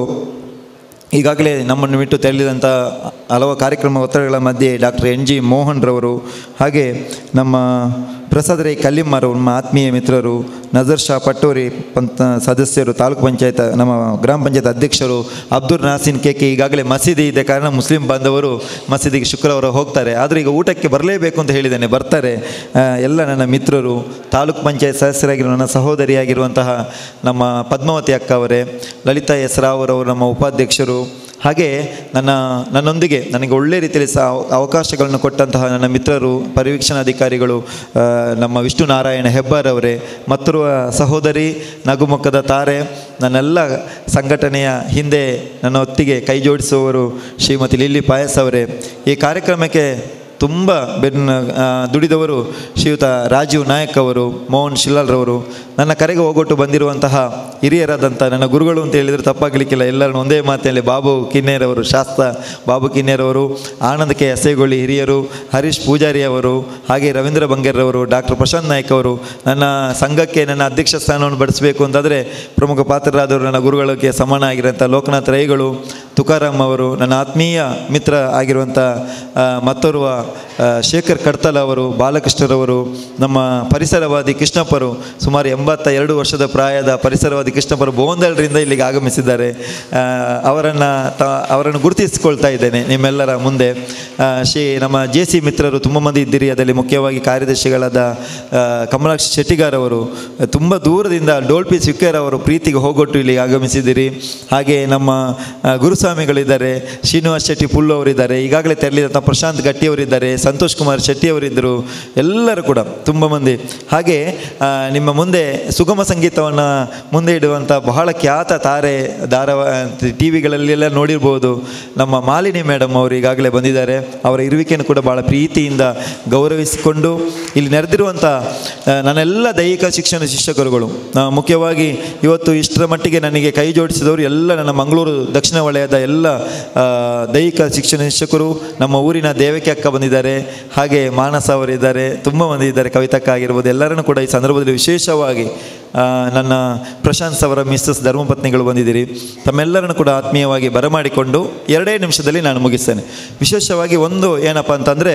ಈಗಾಗಲೇ ನಮ್ಮನ್ನು ಬಿಟ್ಟು ತೆರಳಿದಂಥ ಹಲವು ಕಾರ್ಯಕ್ರಮ ಒತ್ತಡಗಳ ಮಧ್ಯೆ ಡಾಕ್ಟರ್ ಎನ್ ಜಿ ಮೋಹನ್ ರವರು ಹಾಗೆ ನಮ್ಮ ಪ್ರಸಾದ್ ರೈ ಕಲ್ಲಿಮ್ಮರವರು ನಮ್ಮ ಆತ್ಮೀಯ ಮಿತ್ರರು ನಜರ್ ಶಾ ಪಟ್ಟೋರಿ ಪಂತ ಸದಸ್ಯರು ತಾಲೂಕು ಪಂಚಾಯತ್ ನಮ್ಮ ಗ್ರಾಮ ಪಂಚಾಯತ್ ಅಧ್ಯಕ್ಷರು ಅಬ್ದುಲ್ ನಾಸಿನ್ ಕೇಕೆ ಈಗಾಗಲೇ ಮಸೀದಿ ಇದೆ ಕಾರಣ ಮುಸ್ಲಿಂ ಬಾಂಧವರು ಮಸೀದಿಗೆ ಶುಕ್ರವಾರ ಹೋಗ್ತಾರೆ ಆದರೆ ಈಗ ಊಟಕ್ಕೆ ಬರಲೇಬೇಕು ಅಂತ ಹೇಳಿದ್ದೇನೆ ಬರ್ತಾರೆ ಆ, ಎಲ್ಲ ನನ್ನ ಮಿತ್ರರು ತಾಲೂಕು ಪಂಚಾಯತ್ ಸದಸ್ಯರಾಗಿರುವ ನನ್ನ ಸಹೋದರಿಯಾಗಿರುವಂತಹ ನಮ್ಮ ಪದ್ಮಾವತಿ ಅಕ್ಕ ಅವರೇ ಲಲಿತಾ ಎಸ್ ರಾವ್ ಅವರು ನಮ್ಮ ಉಪಾಧ್ಯಕ್ಷರು ಹಾಗೆ ನನ್ನ ನನ್ನೊಂದಿಗೆ ನನಗೆ ಒಳ್ಳೆ ರೀತಿಯಲ್ಲಿ ಸಹ ಅವಕಾಶಗಳನ್ನು ಕೊಟ್ಟಂತಹ ನನ್ನ ಮಿತ್ರರು ಪರಿವೀಕ್ಷಣಾಧಿಕಾರಿಗಳು ಆ, ನಮ್ಮ ವಿಷ್ಣು ನಾರಾಯಣ ಹೆಬ್ಬಾರವರೇ ಮತ್ತೋರ್ವ ಸಹೋದರಿ ನಗುಮುಖದ ತಾರೆ ನನ್ನೆಲ್ಲ ಸಂಘಟನೆಯ ಹಿಂದೆ ನನ್ನ ಹೊತ್ತಿಗೆ ಕೈ ಜೋಡಿಸುವವರು ಶ್ರೀಮತಿ ಲಿಲ್ಲಿ ಪಾಯಸ್ ಅವರೇ ಈ ಕಾರ್ಯಕ್ರಮಕ್ಕೆ ತುಂಬ ಬೆನ್ನ ಆ, ದುಡಿದವರು ಶ್ರೀಯುತ ರಾಜೀವ್ ನಾಯಕ್ ಅವರು ಮೋಹನ್ ಶಿಲ್ಲಾಲ್ರವರು ನನ್ನ ಕರೆಗೆ ಹೋಗೊಟ್ಟು ಬಂದಿರುವಂತಹ ಹಿರಿಯರಾದಂಥ ನನ್ನ ಗುರುಗಳು ಅಂತ ಹೇಳಿದರೆ ತಪ್ಪಾಗಲಿಕ್ಕಿಲ್ಲ ಎಲ್ಲರನ್ನು ಒಂದೇ ಮಾತಿನಲ್ಲಿ ಬಾಬು ಕಿನ್ನೇರವರು ಶಾಸ್ತ್ರ ಬಾಬು ಕಿನ್ನೇರವರು ಆನಂದ ಕೆ ಎಸೇಗೊಳ್ಳಿ ಹಿರಿಯರು ಹರೀಶ್ ಪೂಜಾರಿ ಅವರು ಹಾಗೆ ರವೀಂದ್ರ ಬಂಗೇರ್ರವರು ಡಾಕ್ಟರ್ ಪ್ರಶಾಂತ್ ನಾಯ್ಕ್ ಅವರು ನನ್ನ ಸಂಘಕ್ಕೆ ನನ್ನ ಅಧ್ಯಕ್ಷ ಸ್ಥಾನವನ್ನು ಬಡಿಸಬೇಕು ಅಂತಂದರೆ ಪ್ರಮುಖ ಪಾತ್ರರಾದವರು ನನ್ನ ಗುರುಗಳಿಗೆ ಸಮಾನ ಆಗಿರೋಂಥ ಲೋಕನಾಥ್ ರೈಗಳು ತುಕಾರಾಮ್ ಅವರು ನನ್ನ ಆತ್ಮೀಯ ಮಿತ್ರ ಆಗಿರುವಂಥ ಆ, ಮತ್ತೋರ್ವ ಆ, ಶೇಖರ್ ಕಡ್ತಲ್ ಅವರು ಬಾಲಕೃಷ್ಣರವರು ನಮ್ಮ ಪರಿಸರವಾದಿ ಕೃಷ್ಣಪ್ಪರು ಸುಮಾರು ಎಂಬತ್ತ ಎರಡು ವರ್ಷದ ಪ್ರಾಯದ ಪರಿಸರವಾದಿ ಕೃಷ್ಣಪ್ಪರು ಬೋಂದಳ್ರಿಂದ ಇಲ್ಲಿಗೆ ಆಗಮಿಸಿದ್ದಾರೆ ಆ, ಅವರನ್ನು ತ ಅವರನ್ನು ಗುರುತಿಸಿಕೊಳ್ತಾ ಇದ್ದೇನೆ ನಿಮ್ಮೆಲ್ಲರ ಮುಂದೆ ಆ, ಶ್ರೀ ನಮ್ಮ ಜೆ ಸಿ ಮಿತ್ರರು ತುಂಬ ಮಂದಿ ಇದ್ದೀರಿ ಅದರಲ್ಲಿ ಮುಖ್ಯವಾಗಿ ಕಾರ್ಯದರ್ಶಿಗಳಾದ ಆ, ಕಮಲಾಕ್ಷ ಶೆಟ್ಟಿಗಾರ್ ಅವರು ತುಂಬ ದೂರದಿಂದ ಡೋಲ್ಪಿ ಸಿಕ್ಕೇರ್ ಅವರು ಪ್ರೀತಿಗೆ ಹೋಗೊಟ್ಟು ಇಲ್ಲಿಗೆ ಆಗಮಿಸಿದ್ದೀರಿ ಹಾಗೆ ನಮ್ಮ ಆ, ಗುರುಸ್ವಾಮಿಗಳಿದ್ದಾರೆ ಶ್ರೀನಿವಾಸ್ ಶೆಟ್ಟಿ ಪುಲ್ಲು ಅವರಿದ್ದಾರೆ ಈಗಾಗಲೇ ತೆರಳಿದಂಥ ಪ್ರಶಾಂತ್ ಗಟ್ಟಿ ಅವರಿದ್ದಾರೆ ಸಂತೋಷ್ ಕುಮಾರ್ ಶೆಟ್ಟಿ ಅವರಿದ್ದರು ಎಲ್ಲರೂ ಕೂಡ ತುಂಬ ಮಂದಿ ಹಾಗೆ ಆ, ನಿಮ್ಮ ಮುಂದೆ ಸುಗಮ ಸಂಗೀತವನ್ನು ಮುಂದೆ ಇಡುವಂಥ ಬಹಳ ಖ್ಯಾತ ತಾರೆ ಧಾರಾವಾ ಟಿ ವಿಗಳಲ್ಲೆಲ್ಲ ನೋಡಿರ್ಬೋದು ನಮ್ಮ ಮಾಲಿನಿ ಮೇಡಮ್ ಅವರು ಈಗಾಗಲೇ ಬಂದಿದ್ದಾರೆ ಅವರ ಇರುವಿಕೆಯನ್ನು ಕೂಡ ಭಾಳ ಪ್ರೀತಿಯಿಂದ ಗೌರವಿಸಿಕೊಂಡು ಇಲ್ಲಿ ನೆರೆದಿರುವಂಥ ಆ, ನನ್ನೆಲ್ಲ ದೈಹಿಕ ಶಿಕ್ಷಣ ಶಿಕ್ಷಕರುಗಳು ಆ, ಮುಖ್ಯವಾಗಿ ಇವತ್ತು ಇಷ್ಟರ ಮಟ್ಟಿಗೆ ನನಗೆ ಕೈ ಜೋಡಿಸಿದವರು ಎಲ್ಲ ನನ್ನ ಮಂಗಳೂರು ದಕ್ಷಿಣ ವಲಯದ ಎಲ್ಲ ಆ, ದೈಹಿಕ ಶಿಕ್ಷಣ ಶಿಕ್ಷಕರು ನಮ್ಮ ಊರಿನ ದೇವಕಿ ಅಕ್ಕ ಬಂದಿದ್ದಾರೆ ಹಾಗೆ ಮಾನಸ ಅವರಿದ್ದಾರೆ ತುಂಬ ಮಂದಿ ಇದ್ದಾರೆ ಕವಿತಕ್ಕ ಆಗಿರ್ಬೋದು ಎಲ್ಲರನ್ನು ಕೂಡ ಈ ಸಂದರ್ಭದಲ್ಲಿ ವಿಶೇಷವಾಗಿ ಆ, ನನ್ನ ಪ್ರಶಾಂತ್ ಅವರ ಮಿಸ್ಸಸ್ ಧರ್ಮಪತ್ನಿಗಳು ಬಂದಿದ್ದೀರಿ ತಮ್ಮೆಲ್ಲರನ್ನು ಕೂಡ ಆತ್ಮೀಯವಾಗಿ ಬರಮಾಡಿಕೊಂಡು ಎರಡೇ ನಿಮಿಷದಲ್ಲಿ ನಾನು ಮುಗಿಸ್ತೇನೆ ವಿಶೇಷವಾಗಿ ಒಂದು ಏನಪ್ಪ ಅಂತಂದರೆ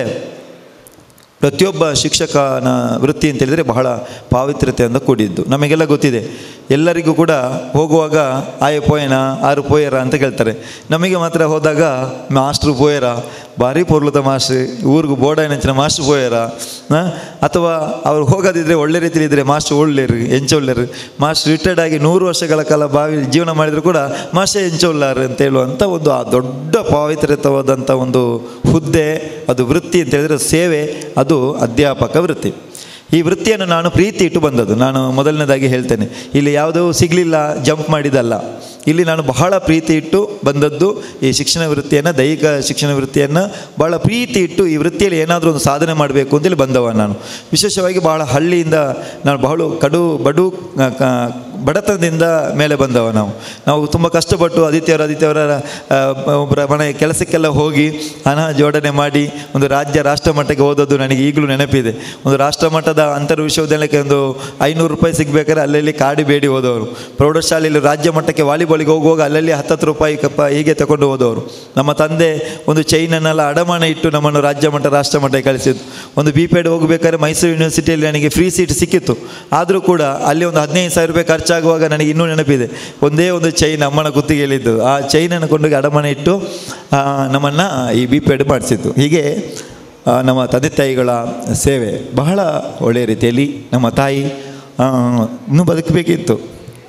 ಪ್ರತಿಯೊಬ್ಬ ಶಿಕ್ಷಕನ ವೃತ್ತಿ ಅಂತ ಹೇಳಿದರೆ ಬಹಳ ಪಾವಿತ್ರ್ಯತೆಯಿಂದ ಕೂಡಿದ್ದು ನಮಗೆಲ್ಲ ಗೊತ್ತಿದೆ ಎಲ್ಲರಿಗೂ ಕೂಡ ಹೋಗುವಾಗ ಆಯ ಪೋಯನ ಆರು ಪೋಯರ ಅಂತ ಕೇಳ್ತಾರೆ ನಮಗೆ ಮಾತ್ರ ಹೋದಾಗ ಮಾಸ್ಟ್ರು ಪೋಯರ ಭಾರಿ ಪೊರ್ಲುತ ಮಾಸ್ಟ್ರು ಊರಿಗೂ ಬೋಡ ನೆಂಚಿನ ಮಾಸ್ಟ್ರು ಪೋಯರ ಆ? ಅಥವಾ ಅವ್ರು ಹೋಗೋದಿದ್ರೆ ಒಳ್ಳೆ ರೀತಿಯಲ್ಲಿ ಇದ್ದರೆ ಮಾಸ್ಟ್ರು ಒಳ್ಳೆರು ಎಂಚೊಳ್ಳೆರು ಮಾಸ್ಟ್ರು ರಿಟೈರ್ಡ್ ಆಗಿ ನೂರು ವರ್ಷಗಳ ಕಾಲ ಬಾವಿ ಜೀವನ ಮಾಡಿದ್ರು ಕೂಡ ಮಾಸ್ಟರ್ ಎಂಚೊಳ್ಳಾರು ಅಂತ ಹೇಳುವಂಥ ಒಂದು ಆ ದೊಡ್ಡ ಪಾವಿತ್ರ್ಯತವಾದಂಥ ಒಂದು ಹುದ್ದೆ ಅದು ವೃತ್ತಿ ಅಂತ ಹೇಳಿದರೆ ಸೇವೆ ಅದು ಅಧ್ಯಾಪಕ ವೃತ್ತಿ ಈ ವೃತ್ತಿಯನ್ನು ನಾನು ಪ್ರೀತಿ ಇಟ್ಟು ಬಂದದ್ದು ನಾನು ಮೊದಲನೇದಾಗಿ ಹೇಳ್ತೇನೆ ಇಲ್ಲಿ ಯಾವುದೂ ಸಿಗಲಿಲ್ಲ ಜಂಪ್ ಮಾಡಿದಲ್ಲ ಇಲ್ಲಿ ನಾನು ಬಹಳ ಪ್ರೀತಿ ಇಟ್ಟು ಬಂದದ್ದು ಈ ಶಿಕ್ಷಣ ವೃತ್ತಿಯನ್ನು ದೈಹಿಕ ಶಿಕ್ಷಣ ವೃತ್ತಿಯನ್ನು ಬಹಳ ಪ್ರೀತಿ ಇಟ್ಟು ಈ ವೃತ್ತಿಯಲ್ಲಿ ಏನಾದರೂ ಒಂದು ಸಾಧನೆ ಮಾಡಬೇಕು ಅಂತೇಳಿ ಬಂದವ ನಾನು ವಿಶೇಷವಾಗಿ ಬಹಳ ಹಳ್ಳಿಯಿಂದ ನಾನು ಬಹಳ ಕಡು ಬಡು ಆ, ಕ- ಬಡತನದಿಂದ ಮೇಲೆ ಬಂದವ ನಾವು ನಾವು ತುಂಬ ಕಷ್ಟಪಟ್ಟು ಆದಿತ್ಯವಾರ ಆದಿತ್ಯವಾರ ಆ, ಒಬ್ಬರ ಮನೆ ಕೆಲಸಕ್ಕೆಲ್ಲ ಹೋಗಿ ಹಣ ಜೋಡಣೆ ಮಾಡಿ ಒಂದು ರಾಜ್ಯ ರಾಷ್ಟ್ರ ಮಟ್ಟಕ್ಕೆ ಓದೋದು ನನಗೆ ಈಗಲೂ ನೆನಪಿದೆ ಒಂದು ರಾಷ್ಟ್ರ ಮಟ್ಟದ ಅಂತರ್ ವಿಶ್ವವಿದ್ಯಾಲಯಕ್ಕೆ ಒಂದು ಐನೂರು ರೂಪಾಯಿ ಸಿಗಬೇಕಾದ್ರೆ ಅಲ್ಲಲ್ಲಿ ಕಾಡಿ ಬೇಡಿ ಹೋದವರು ಪ್ರೌಢಶಾಲೆಯಲ್ಲಿ ರಾಜ್ಯ ಮಟ್ಟಕ್ಕೆ ವಾಲಿಬಾಲಿಗೆ ಹೋಗುವಾಗ ಅಲ್ಲಲ್ಲಿ ಹತ್ತತ್ತು ರೂಪಾಯಿ ಕಪ್ಪ ಹೀಗೆ ತಗೊಂಡು ಹೋದವರು ನಮ್ಮ ತಂದೆ ಒಂದು ಚೈನನ್ನೆಲ್ಲ ಅಡಮಾನ ಇಟ್ಟು ನಮ್ಮನ್ನು ರಾಜ್ಯ ಮಟ್ಟ ರಾಷ್ಟ್ರ ಮಟ್ಟಕ್ಕೆ ಕಳಿಸಿದ್ದು ಒಂದು ಬಿ ಪೇಡ್ ಹೋಗಬೇಕಾದ್ರೆ ಮೈಸೂರು ಯೂನಿವರ್ಸಿಟಿಯಲ್ಲಿ ನನಗೆ ಫ್ರೀ ಸೀಟ್ ಸಿಕ್ಕಿತ್ತು ಆದರೂ ಕೂಡ ಅಲ್ಲಿ ಒಂದು ಹದಿನೈದು ಸಾವಿರ ರೂಪಾಯಿ ಖರ್ಚಾಗುವಾಗ ನನಗೆ ಇನ್ನೂ ನೆನಪಿದೆ ಒಂದೇ ಒಂದು ಚೈನ್ ಅಮ್ಮನ ಕುತ್ತಿಗೆಯಲ್ಲಿದ್ದು ಆ ಚೈನನ್ನು ಕೊಂಡೋಗಿ ಅಡಮಾನ ಇಟ್ಟು ಆ, ನಮ್ಮನ್ನು ಈ ಬಿ ಪೇಡ್ ಮಾಡಿಸಿದ್ದು ಹೀಗೆ ಆ, ನಮ್ಮ ತಂದೆ ತಾಯಿಗಳ ಸೇವೆ ಬಹಳ ಒಳ್ಳೆಯ ರೀತಿಯಲ್ಲಿ ನಮ್ಮ ತಾಯಿ ಆ, ಇನ್ನೂ ಬದುಕಬೇಕಿತ್ತು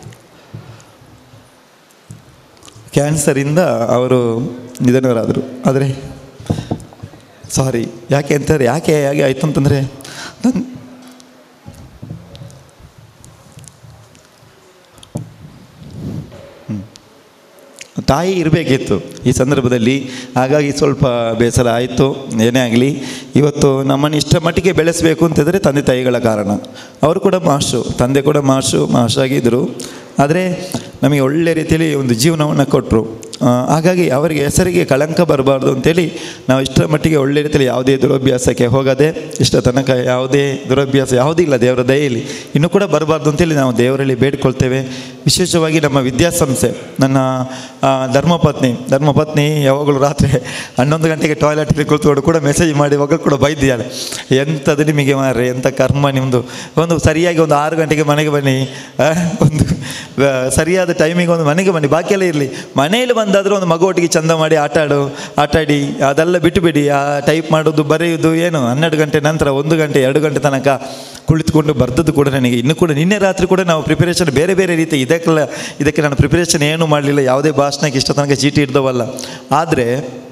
ಕ್ಯಾನ್ಸರಿಂದ ಅವರು ನಿಧನರಾದರು ಆದರೆ ಸಾರಿ ಯಾಕೆ ಅಂತಾರೆ ಯಾಕೆ ಹಾಗೆ ಆಯಿತು ಅಂತಂದರೆ ನನ್ನ ತಾಯಿ ಇರಬೇಕಿತ್ತು ಈ ಸಂದರ್ಭದಲ್ಲಿ ಹಾಗಾಗಿ ಸ್ವಲ್ಪ ಬೇಸರ ಆಯಿತು ಏನೇ ಆಗಲಿ ಇವತ್ತು ನಮ್ಮನ್ನು ಇಷ್ಟರ ಮಟ್ಟಿಗೆ ಬೆಳೆಸಬೇಕು ಅಂತಂದರೆ ತಂದೆ ತಾಯಿಗಳ ಕಾರಣ ಅವರು ಕೂಡ ಮಾಸ್ಟ್ರು ತಂದೆ ಕೂಡ ಮಾಸ್ಟ್ರು ಮಾಸ್ಟ್ರಾಗಿದ್ದರು ಆದರೆ ನಮಗೆ ಒಳ್ಳೆ ರೀತಿಯಲ್ಲಿ ಒಂದು ಜೀವನವನ್ನು ಕೊಟ್ಟರು ಆ, ಹಾಗಾಗಿ ಅವರಿಗೆ ಹೆಸರಿಗೆ ಕಳಂಕ ಬರಬಾರ್ದು ಅಂತೇಳಿ ನಾವು ಇಷ್ಟರ ಮಟ್ಟಿಗೆ ಒಳ್ಳೆ ರೀತಿಯಲ್ಲಿ ಯಾವುದೇ ದುರಭ್ಯಾಸಕ್ಕೆ ಹೋಗದೆ ಇಷ್ಟ ತನಕ ಯಾವುದೇ ದುರಭ್ಯಾಸ ಯಾವುದೂ ಇಲ್ಲ ದೇವರ ದಯೆಯಲ್ಲಿ ಇನ್ನೂ ಕೂಡ ಬರಬಾರ್ದು ಅಂತೇಳಿ ನಾವು ದೇವರಲ್ಲಿ ಬೇಡಿಕೊಳ್ತೇವೆ ವಿಶೇಷವಾಗಿ ನಮ್ಮ ವಿದ್ಯಾಸಂಸ್ಥೆ ನನ್ನ ಆ, ಧರ್ಮಪತ್ನಿ ಧರ್ಮಪತ್ನಿ ಯಾವಾಗಲೂ ರಾತ್ರಿ ಹನ್ನೊಂದು ಗಂಟೆಗೆ ಟಾಯ್ಲೆಟಲ್ಲಿ ಕೂತ್ಕೊಂಡು ಕೂಡ ಮೆಸೇಜ್ ಮಾಡಿ ಮಗಳು ಕೂಡ ಬೈದಿದ್ದಾಳೆ ಎಂಥದ್ದು ನಿಮಗೆ ಮಾರ್ರೆ ಎಂಥ ಕರ್ಮ ನಿಮ್ಮದು ಒಂದು ಸರಿಯಾಗಿ ಒಂದು ಆರು ಗಂಟೆಗೆ ಮನೆಗೆ ಬನ್ನಿ ಆ, ಒಂದು ಆ, ಸರಿಯಾದ ಟೈಮಿಗೆ ಒಂದು ಮನೆಗೆ ಬನ್ನಿ ಬಾಕಿಯೆಲ್ಲ ಇರಲಿ ಮನೆಯಲ್ಲಿ ಬಂದಾದರೂ ಒಂದು ಮಗು ಒಟ್ಟಿಗೆ ಚಂದ ಮಾಡಿ ಆಟ ಆಡು ಆಟಾಡಿ ಅದೆಲ್ಲ ಬಿಟ್ಟುಬಿಡಿ ಆ ಟೈಪ್ ಮಾಡೋದು ಬರೆಯೋದು ಏನು ಹನ್ನೆರಡು ಗಂಟೆ ನಂತರ ಒಂದು ಗಂಟೆ ಎರಡು ಗಂಟೆ ತನಕ ಕುಳಿತುಕೊಂಡು ಬರ್ದದ್ದು ಕೂಡ ನನಗೆ ಇನ್ನೂ ಕೂಡ ನಿನ್ನೆ ರಾತ್ರಿ ಕೂಡ ನಾವು ಪ್ರಿಪರೇಷನ್ ಬೇರೆ ಬೇರೆ ರೀತಿ ಇದಕ್ಕೆಲ್ಲ ಇದಕ್ಕೆ ನಾನು ಪ್ರಿಪರೇಷನ್ ಏನೂ ಮಾಡಲಿಲ್ಲ ಯಾವುದೇ ಭಾಷಣಕ್ಕೆ ಇಷ್ಟ ತನಕ ಚೀಟಿ ಹಿಡ್ದವಲ್ಲ ಆದರೆ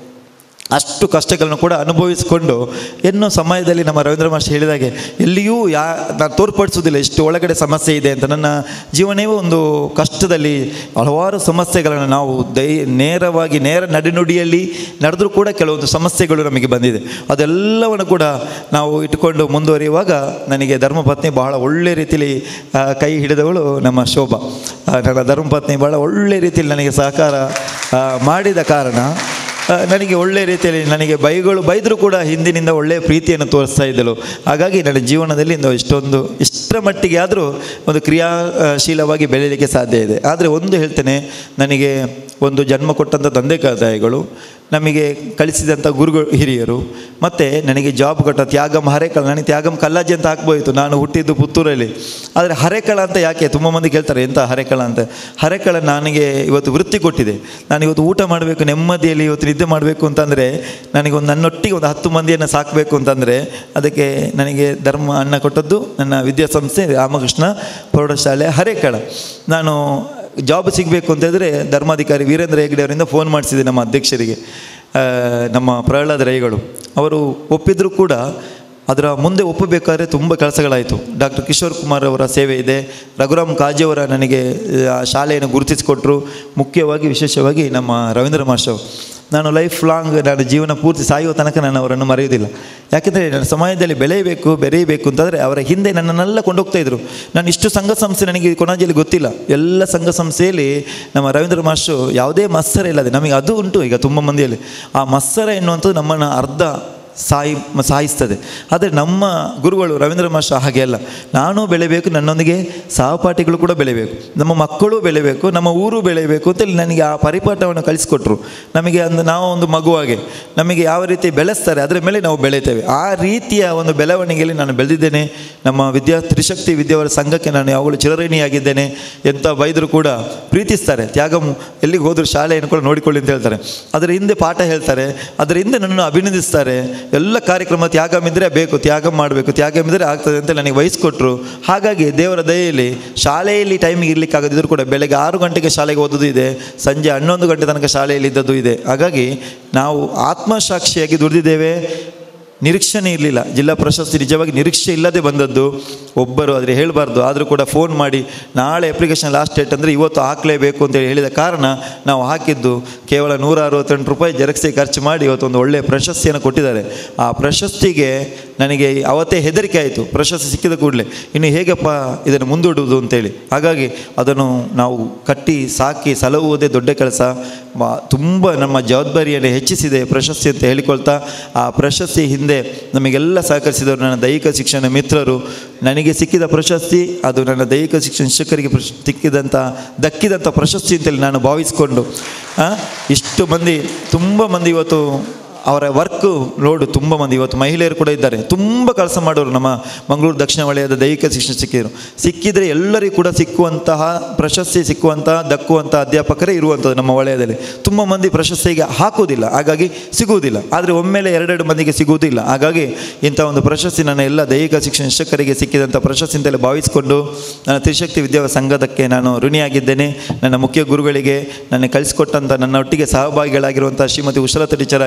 ಅಷ್ಟು ಕಷ್ಟಗಳನ್ನು ಕೂಡ ಅನುಭವಿಸಿಕೊಂಡು ಎನ್ನೋ ಸಮಯದಲ್ಲಿ ನಮ್ಮ ರವೀಂದ್ರ ಮಾಸ್ಟರ್ ಹೇಳಿದಾಗೆ ಎಲ್ಲಿಯೂ ಯಾ ನಾನು ತೋರ್ಪಡಿಸೋದಿಲ್ಲ ಎಷ್ಟು ಒಳಗಡೆ ಸಮಸ್ಯೆ ಇದೆ ಅಂತ ನನ್ನ ಜೀವನವೇ ಒಂದು ಕಷ್ಟದಲ್ಲಿ ಹಲವಾರು ಸಮಸ್ಯೆಗಳನ್ನು ನಾವು ದೈ ನೇರವಾಗಿ ನೇರ ನಡೆನುಡಿಯಲ್ಲಿ ನಡೆದರೂ ಕೂಡ ಕೆಲವೊಂದು ಸಮಸ್ಯೆಗಳು ನಮಗೆ ಬಂದಿದೆ ಅದೆಲ್ಲವನ್ನು ಕೂಡ ನಾವು ಇಟ್ಟುಕೊಂಡು ಮುಂದುವರಿಯುವಾಗ ನನಗೆ ಧರ್ಮಪತ್ನಿ ಬಹಳ ಒಳ್ಳೆ ರೀತಿಯಲ್ಲಿ ಆ, ಕೈ ಹಿಡಿದವಳು ನಮ್ಮ ಶೋಭಾ ಆ, ನನ್ನ ಧರ್ಮಪತ್ನಿ ಬಹಳ ಒಳ್ಳೆ ರೀತಿಯಲ್ಲಿ ನನಗೆ ಸಹಕಾರ ಆ, ಮಾಡಿದ ಕಾರಣ ಆ, ನನಗೆ ಒಳ್ಳೆ ರೀತಿಯಲ್ಲಿ ನನಗೆ ಬೈಗಳು ಬೈದರೂ ಕೂಡ ಹಿಂದಿನಿಂದ ಒಳ್ಳೆಯ ಪ್ರೀತಿಯನ್ನು ತೋರಿಸ್ತಾ ಇದ್ದಳು ಹಾಗಾಗಿ ನನ್ನ ಜೀವನದಲ್ಲಿ ಒಂದು ಇಷ್ಟೊಂದು ಇಷ್ಟರ ಮಟ್ಟಿಗೆ ಆದರೂ ಒಂದು ಕ್ರಿಯಾಶೀಲವಾಗಿ ಬೆಳೀಲಿಕ್ಕೆ ಸಾಧ್ಯ ಇದೆ ಆದರೆ ಒಂದು ಹೇಳ್ತೇನೆ ನನಗೆ ಒಂದು ಜನ್ಮ ಕೊಟ್ಟಂಥ ತಂದೆ ತಾಯಿಗಳು ನಮಗೆ ಕಳಿಸಿದಂಥ ಗುರುಗಳು ಹಿರಿಯರು ಮತ್ತು ನನಗೆ ಜಾಬ್ ಕೊಟ್ಟ ತ್ಯಾಗಂ ಹರೇಕಳ ನನಗೆ ತ್ಯಾಗಂ ಕಲ್ಲಾಜಿ ಅಂತ ಹಾಕ್ಬೋಯಿತು ನಾನು ಹುಟ್ಟಿದ್ದು ಪುತ್ತೂರಲ್ಲಿ ಆದರೆ ಹರೇಕಳ ಅಂತ ಯಾಕೆ ತುಂಬ ಮಂದಿ ಕೇಳ್ತಾರೆ ಎಂಥ ಹರೇಕಳ ಅಂತ ಹರೇಕಳ ನನಗೆ ಇವತ್ತು ವೃತ್ತಿ ಕೊಟ್ಟಿದೆ ನಾನು ಇವತ್ತು ಊಟ ಮಾಡಬೇಕು ನೆಮ್ಮದಿಯಲ್ಲಿ ಇವತ್ತು ನಿದ್ದೆ ಮಾಡಬೇಕು ಅಂತಂದರೆ ನನಗೆ ಒಂದು ನನ್ನೊಟ್ಟಿಗೆ ಒಂದು ಹತ್ತು ಮಂದಿಯನ್ನು ಸಾಕಬೇಕು ಅಂತಂದರೆ ಅದಕ್ಕೆ ನನಗೆ ಧರ್ಮ ಅನ್ನ ಕೊಟ್ಟದ್ದು ನನ್ನ ವಿದ್ಯಾಸಂಸ್ಥೆ ರಾಮಕೃಷ್ಣ ಪ್ರೌಢಶಾಲೆ ಹರೇಕಳ ನಾನು ಜಾಬ್ ಸಿಗಬೇಕು ಅಂತಂದರೆ ಧರ್ಮಾಧಿಕಾರಿ ವೀರೇಂದ್ರ ಹೆಗ್ಡೆ ಅವರಿಂದ ಫೋನ್ ಮಾಡಿಸಿದೆ ನಮ್ಮ ಅಧ್ಯಕ್ಷರಿಗೆ ಆ, ನಮ್ಮ ಪ್ರಹ್ಲಾದ ರೈಗಳು ಅವರು ಒಪ್ಪಿದ್ರು ಕೂಡ ಅದರ ಮುಂದೆ ಒಪ್ಪಬೇಕಾದ್ರೆ ತುಂಬ ಕೆಲಸಗಳಾಯಿತು ಡಾಕ್ಟರ್ ಕಿಶೋರ್ ಕುಮಾರ್ ಅವರ ಸೇವೆ ಇದೆ ರಘುರಾಮ್ ಕಾಜಿಯವರ ನನಗೆ ಆ ಶಾಲೆಯನ್ನು ಗುರುತಿಸಿಕೊಟ್ರು ಮುಖ್ಯವಾಗಿ ವಿಶೇಷವಾಗಿ ನಮ್ಮ ರವೀಂದ್ರ ಮಾಸ್ಟರ್ ನಾನು ಲೈಫ್ ಲಾಂಗ್ ನಾನು ಜೀವನ ಪೂರ್ತಿ ಸಾಯುವ ತನಕ ನಾನು ಅವರನ್ನು ಮರೆಯುವುದಿಲ್ಲ ಯಾಕೆಂದರೆ ನನ್ನ ಸಮಾಜದಲ್ಲಿ ಬೆಳೆಯಬೇಕು ಬೆರೆಯಬೇಕು ಅಂತಂದರೆ ಅವರ ಹಿಂದೆ ನನ್ನನ್ನೆಲ್ಲ ಕೊಂಡೋಗ್ತಾ ಇದ್ರು ನಾನು ಇಷ್ಟು ಸಂಘ ಸಂಸ್ಥೆ ನನಗೆ ಕೊನಾಜಿಯಲ್ಲಿ ಗೊತ್ತಿಲ್ಲ ಎಲ್ಲ ಸಂಘ ಸಂಸ್ಥೆಯಲ್ಲಿ ನಮ್ಮ ರವೀಂದ್ರ ಮಾಸ್ಟ್ರು ಯಾವುದೇ ಮತ್ಸರ ಇಲ್ಲದೆ ನಮಗೆ ಅದು ಉಂಟು ಈಗ ತುಂಬ ಮಂದಿಯಲ್ಲಿ ಆ ಮತ್ಸರ ಎನ್ನುವಂಥದ್ದು ನಮ್ಮನ್ನು ಅರ್ಧ ಸಾಯಿ ಸಾಯಿಸ್ತದೆ ಆದರೆ ನಮ್ಮ ಗುರುಗಳು ರವೀಂದ್ರ ಮಾಸ್ಟರ್ ಹಾಗೆ ಅಲ್ಲ ನಾನು ಬೆಳೆಯಬೇಕು ನನ್ನೊಂದಿಗೆ ಸಹಪಾಠಿಗಳು ಕೂಡ ಬೆಳೆಯಬೇಕು ನಮ್ಮ ಮಕ್ಕಳು ಬೆಳೆಯಬೇಕು ನಮ್ಮ ಊರು ಬೆಳೆಯಬೇಕು ಅಂತೇಳಿ ನನಗೆ ಆ ಪರಿಪಾಠವನ್ನು ಕಲಿಸ್ಕೊಟ್ರು ನಮಗೆ ಒಂದು ನಾವು ಒಂದು ಮಗುವಾಗೆ ನಮಗೆ ಯಾವ ರೀತಿ ಬೆಳೆಸ್ತಾರೆ ಅದರ ಮೇಲೆ ನಾವು ಬೆಳೀತೇವೆ ಆ ರೀತಿಯ ಒಂದು ಬೆಳವಣಿಗೆಯಲ್ಲಿ ನಾನು ಬೆಳೆದಿದ್ದೇನೆ ನಮ್ಮ ವಿದ್ಯಾ ತ್ರಿಶಕ್ತಿ ವಿದ್ಯಾವರ ಸಂಘಕ್ಕೆ ನಾನು ಯಾವಾಗಲೂ ಚಿರಋಣಿಯಾಗಿದ್ದೇನೆ ಎಂಥ ಬೈದರು ಕೂಡ ಪ್ರೀತಿಸ್ತಾರೆ ತ್ಯಾಗಂ ಎಲ್ಲಿಗೆ ಹೋದರೂ ಶಾಲೆಯನ್ನು ಕೂಡ ನೋಡಿಕೊಳ್ಳಿ ಅಂತ ಹೇಳ್ತಾರೆ ಅದರ ಹಿಂದೆ ಪಾಠ ಹೇಳ್ತಾರೆ ಅದರ ಹಿಂದೆ ನನ್ನನ್ನು ಅಭಿನಂದಿಸ್ತಾರೆ ಎಲ್ಲ ಕಾರ್ಯಕ್ರಮ ತ್ಯಾಗಂ ಇದ್ದರೆ ಬೇಕು ತ್ಯಾಗ ಮಾಡಬೇಕು ತ್ಯಾಗಂ ಇದ್ದರೆ ಆಗ್ತದೆ ಅಂತ ನನಗೆ ವಹಿಸ್ಕೊಟ್ರು ಹಾಗಾಗಿ ದೇವರ ದಯೆಯಲ್ಲಿ ಶಾಲೆಯಲ್ಲಿ ಟೈಮಿಗೆ ಇರ್ಲಿಕ್ಕೆ ಆಗದಿದ್ದರೂ ಕೂಡ ಬೆಳಗ್ಗೆ ಆರು ಗಂಟೆಗೆ ಶಾಲೆಗೆ ಓದೋದು ಇದೆ ಸಂಜೆ ಹನ್ನೊಂದು ಗಂಟೆ ತನಕ ಶಾಲೆಯಲ್ಲಿ ಇದ್ದದ್ದು ಇದೆ ಹಾಗಾಗಿ ನಾವು ಆತ್ಮಸಾಕ್ಷಿಯಾಗಿ ದುಡಿದಿದ್ದೇವೆ ನಿರೀಕ್ಷಣೆ ಇರಲಿಲ್ಲ ಜಿಲ್ಲಾ ಪ್ರಶಸ್ತಿ ನಿಜವಾಗಿ ನಿರೀಕ್ಷೆ ಇಲ್ಲದೆ ಬಂದದ್ದು ಒಬ್ಬರು ಆದರೆ ಹೇಳಬಾರ್ದು ಆದರೂ ಕೂಡ ಫೋನ್ ಮಾಡಿ ನಾಳೆ ಅಪ್ಲಿಕೇಶನ್ ಲಾಸ್ಟ್ ಡೇಟ್ ಅಂದರೆ ಇವತ್ತು ಹಾಕಲೇಬೇಕು ಅಂತೇಳಿ ಹೇಳಿದ ಕಾರಣ ನಾವು ಹಾಕಿದ್ದು ಕೇವಲ ನೂರ ಅರವತ್ತೆಂಟು ರೂಪಾಯಿ ಜೆರಕ್ಸಿಗೆ ಖರ್ಚು ಮಾಡಿ ಇವತ್ತು ಒಂದು ಒಳ್ಳೆಯ ಪ್ರಶಸ್ತಿಯನ್ನು ಕೊಟ್ಟಿದ್ದಾರೆ ಆ ಪ್ರಶಸ್ತಿಗೆ ನನಗೆ ಅವತ್ತೇ ಹೆದರಿಕೆ ಆಯಿತು ಪ್ರಶಸ್ತಿ ಸಿಕ್ಕಿದ ಕೂಡಲೇ ಇನ್ನು ಹೇಗಪ್ಪ ಇದನ್ನು ಮುಂದೂಡುವುದು ಅಂತೇಳಿ ಹಾಗಾಗಿ ಅದನ್ನು ನಾವು ಕಟ್ಟಿ ಸಾಕಿ ಸಲಹುವುದೇ ದೊಡ್ಡ ಕೆಲಸ ಮ- ತುಂಬ ನಮ್ಮ ಜವಾಬ್ದಾರಿಯನ್ನು ಹೆಚ್ಚಿಸಿದೆ ಪ್ರಶಸ್ತಿ ಅಂತ ಹೇಳಿಕೊಳ್ತಾ ಆ ಪ್ರಶಸ್ತಿ ಹಿಂದೆ ನಮಗೆಲ್ಲ ಸಹಕರಿಸಿದವರು ನನ್ನ ದೈಹಿಕ ಶಿಕ್ಷಣ ಮಿತ್ರರು ನನಗೆ ಸಿಕ್ಕಿದ ಪ್ರಶಸ್ತಿ ಅದು ನನ್ನ ದೈಹಿಕ ಶಿಕ್ಷಣ ಶಿಕ್ಷಕರಿಗೆ ಪ್ರಶ್ ಸಿಕ್ಕಿದಂಥ ದಕ್ಕಿದಂಥ ಪ್ರಶಸ್ತಿ ಅಂತೇಳಿ ನಾನು ಭಾವಿಸಿಕೊಂಡು ಆ, ಇಷ್ಟು ಮಂದಿ ತುಂಬ ಮಂದಿ ಇವತ್ತು ಅವರ ವರ್ಕ್ ನೋಡು ತುಂಬ ಮಂದಿ ಇವತ್ತು ಮಹಿಳೆಯರು ಕೂಡ ಇದ್ದಾರೆ ತುಂಬ ಕೆಲಸ ಮಾಡೋರು ನಮ್ಮ ಮಂಗಳೂರು ದಕ್ಷಿಣ ವಲಯದ ದೈಹಿಕ ಶಿಕ್ಷಣ ಸಿಕ್ಕಿದರು ಸಿಕ್ಕಿದರೆ ಎಲ್ಲರಿಗೂ ಕೂಡ ಸಿಕ್ಕುವಂತಹ ಪ್ರಶಸ್ತಿ ಸಿಕ್ಕುವಂತಹ ದಕ್ಕುವಂತಹ ಅಧ್ಯಾಪಕರೇ ಇರುವಂಥದ್ದು ನಮ್ಮ ವಲಯದಲ್ಲಿ ತುಂಬ ಮಂದಿ ಪ್ರಶಸ್ತಿಗೆ ಹಾಕುವುದಿಲ್ಲ ಹಾಗಾಗಿ ಸಿಗುವುದಿಲ್ಲ ಆದರೆ ಒಮ್ಮೆಲೆ ಎರಡೆರಡು ಮಂದಿಗೆ ಸಿಗುವುದಿಲ್ಲ ಹಾಗಾಗಿ ಇಂಥ ಒಂದು ಪ್ರಶಸ್ತಿ ನನ್ನ ಎಲ್ಲ ದೈಹಿಕ ಶಿಕ್ಷಣ ಶಿಕ್ಷಕರಿಗೆ ಸಿಕ್ಕಿದಂಥ ಪ್ರಶಸ್ತಿ ಅಂತಲೇ ಭಾವಿಸಿಕೊಂಡು ನನ್ನ ತ್ರಿಶಕ್ತಿ ವಿದ್ಯಾ ಸಂಘದಕ್ಕೆ ನಾನು ಋಣಿಯಾಗಿದ್ದೇನೆ ನನ್ನ ಮುಖ್ಯ ಗುರುಗಳಿಗೆ ನನಗೆ ಕಲಿಸಿಕೊಟ್ಟಂಥ ನನ್ನ ಒಟ್ಟಿಗೆ ಸಹಭಾಗಿಗಳಾಗಿರುವಂಥ ಶ್ರೀಮತಿ ಉಷಲತಾ ಟೀಚರ್ ಆಗಿರ್ಬೋದು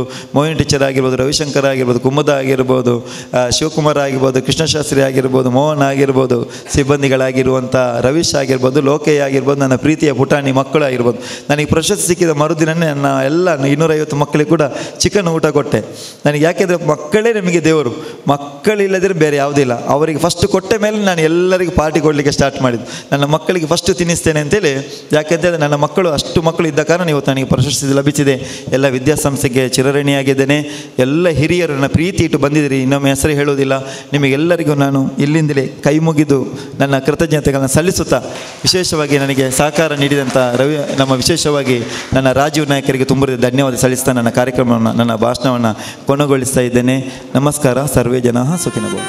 ಮೋಹಿನಿ ಟೀಚರ್ ಆಗಿರ್ಬೋದು ರವಿಶಂಕರ್ ಆಗಿರ್ಬೋದು ಕುಮುದ ಆಗಿರ್ಬೋದು ಆ, ಶಿವಕುಮಾರ್ ಆಗಿರ್ಬೋದು ಕೃಷ್ಣಶಾಸ್ತ್ರಿ ಆಗಿರ್ಬೋದು ಮೋಹನ್ ಆಗಿರ್ಬೋದು ಸಿಬ್ಬಂದಿಗಳಾಗಿರುವಂಥ ರವೀಶ್ ಆಗಿರ್ಬೋದು ಲೋಕಯ್ಯ ಆಗಿರ್ಬೋದು ನನ್ನ ಪ್ರೀತಿಯ ಪುಟಾಣಿ ಮಕ್ಕಳು ಆಗಿರ್ಬೋದು ನನಗೆ ಪ್ರಶಸ್ತಿ ಸಿಕ್ಕಿದ ಮರುದಿನನೇ ನನ್ನ ಎಲ್ಲ ಇನ್ನೂರೈವತ್ತು ಮಕ್ಕಳಿಗೆ ಕೂಡ ಚಿಕನ್ ಊಟ ಕೊಟ್ಟೆ ನನಗೆ ಯಾಕೆಂದರೆ ಮಕ್ಕಳೇ ನಿಮಗೆ ದೇವರು ಮಕ್ಕಳಿಲ್ಲದಿದ್ರೆ ಬೇರೆ ಯಾವುದಿಲ್ಲ ಅವರಿಗೆ ಫಸ್ಟ್ ಕೊಟ್ಟ ಮೇಲೆ ನಾನು ಎಲ್ಲರಿಗೂ ಪಾರ್ಟಿ ಕೊಡಲಿಕ್ಕೆ ಸ್ಟಾರ್ಟ್ ಮಾಡಿದ್ದು ನನ್ನ ಮಕ್ಕಳಿಗೆ ಫಸ್ಟ್ ತಿನ್ನಿಸ್ತೇನೆ ಅಂತೇಳಿ ಯಾಕೆಂತೇಳಿದ್ರೆ ನನ್ನ ಮಕ್ಕಳು ಅಷ್ಟು ಮಕ್ಕಳು ಇದ್ದ ಕಾರಣ ಇವತ್ತು ನನಗೆ ಪ್ರಶಸ್ತಿ ಲಭಿಸಿದೆ ಎಲ್ಲ ವಿದ್ಯಾಸಂಸ್ಥೆಗೆ ಚಿರಋಣಿಯಾಗಿದ್ದೇನೆ ಎಲ್ಲ ಹಿರಿಯರು ನನ್ನ ಪ್ರೀತಿ ಇಟ್ಟು ಬಂದಿದ್ದೀರಿ ಇನ್ನೊಮ್ಮೆ ಹೆಸರು ಹೇಳುವುದಿಲ್ಲ ನಿಮಗೆಲ್ಲರಿಗೂ ನಾನು ಇಲ್ಲಿಂದಲೇ ಕೈ ಮುಗಿದು ನನ್ನ ಕೃತಜ್ಞತೆಗಳನ್ನು ಸಲ್ಲಿಸುತ್ತಾ ವಿಶೇಷವಾಗಿ ನನಗೆ ಸಹಕಾರ ನೀಡಿದಂಥ ರವಿ ನಮ್ಮ ವಿಶೇಷವಾಗಿ ನನ್ನ ರಾಜೀವ್ ನಾಯಕರಿಗೆ ತುಂಬ ಧನ್ಯವಾದ ಸಲ್ಲಿಸ್ತಾ ನನ್ನ ಕಾರ್ಯಕ್ರಮವನ್ನು ನನ್ನ ಭಾಷಣವನ್ನು ಕೊನೆಗೊಳಿಸ್ತಾ ಇದ್ದೇನೆ ನಮಸ್ಕಾರ ಸರ್ವೇ ಜನ ಸುಖಿನಬಹುದು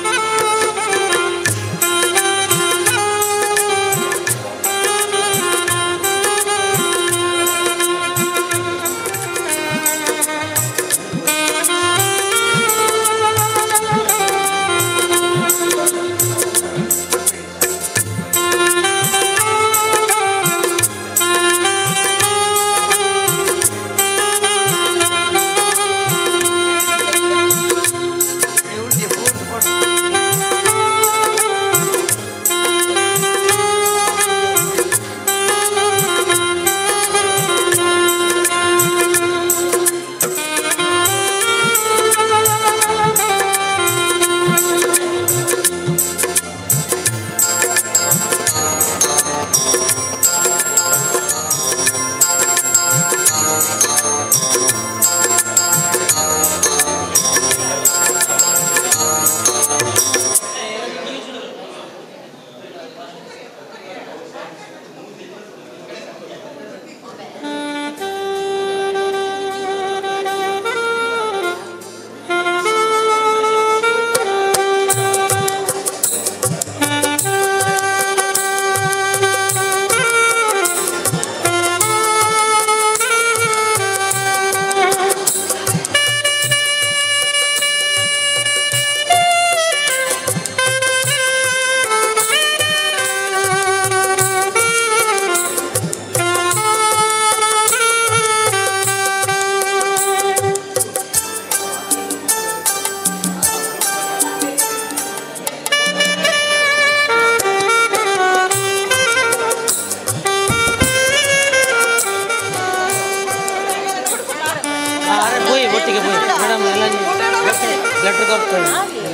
ಹೋಯ್ ಒಟ್ಟಿಗೆ ಹೋಯ್ ಮೇಡಮ್ ಎಲ್ಲ ಲೆಟ್ರ್ ಕೊಡ್ತಾರೆ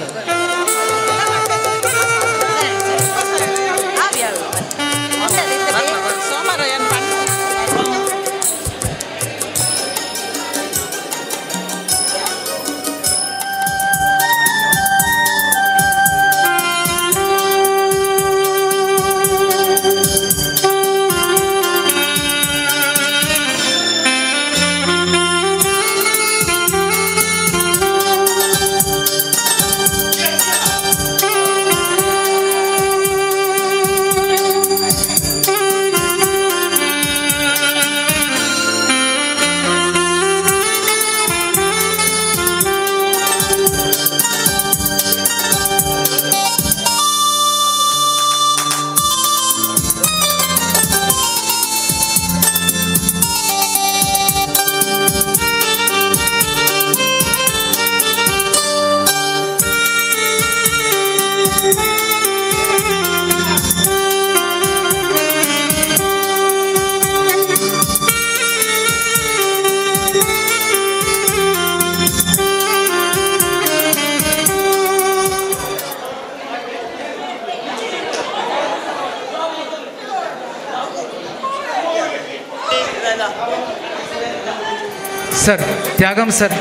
ಸರ್ ತ್ಯಾಗಂ ಸರ್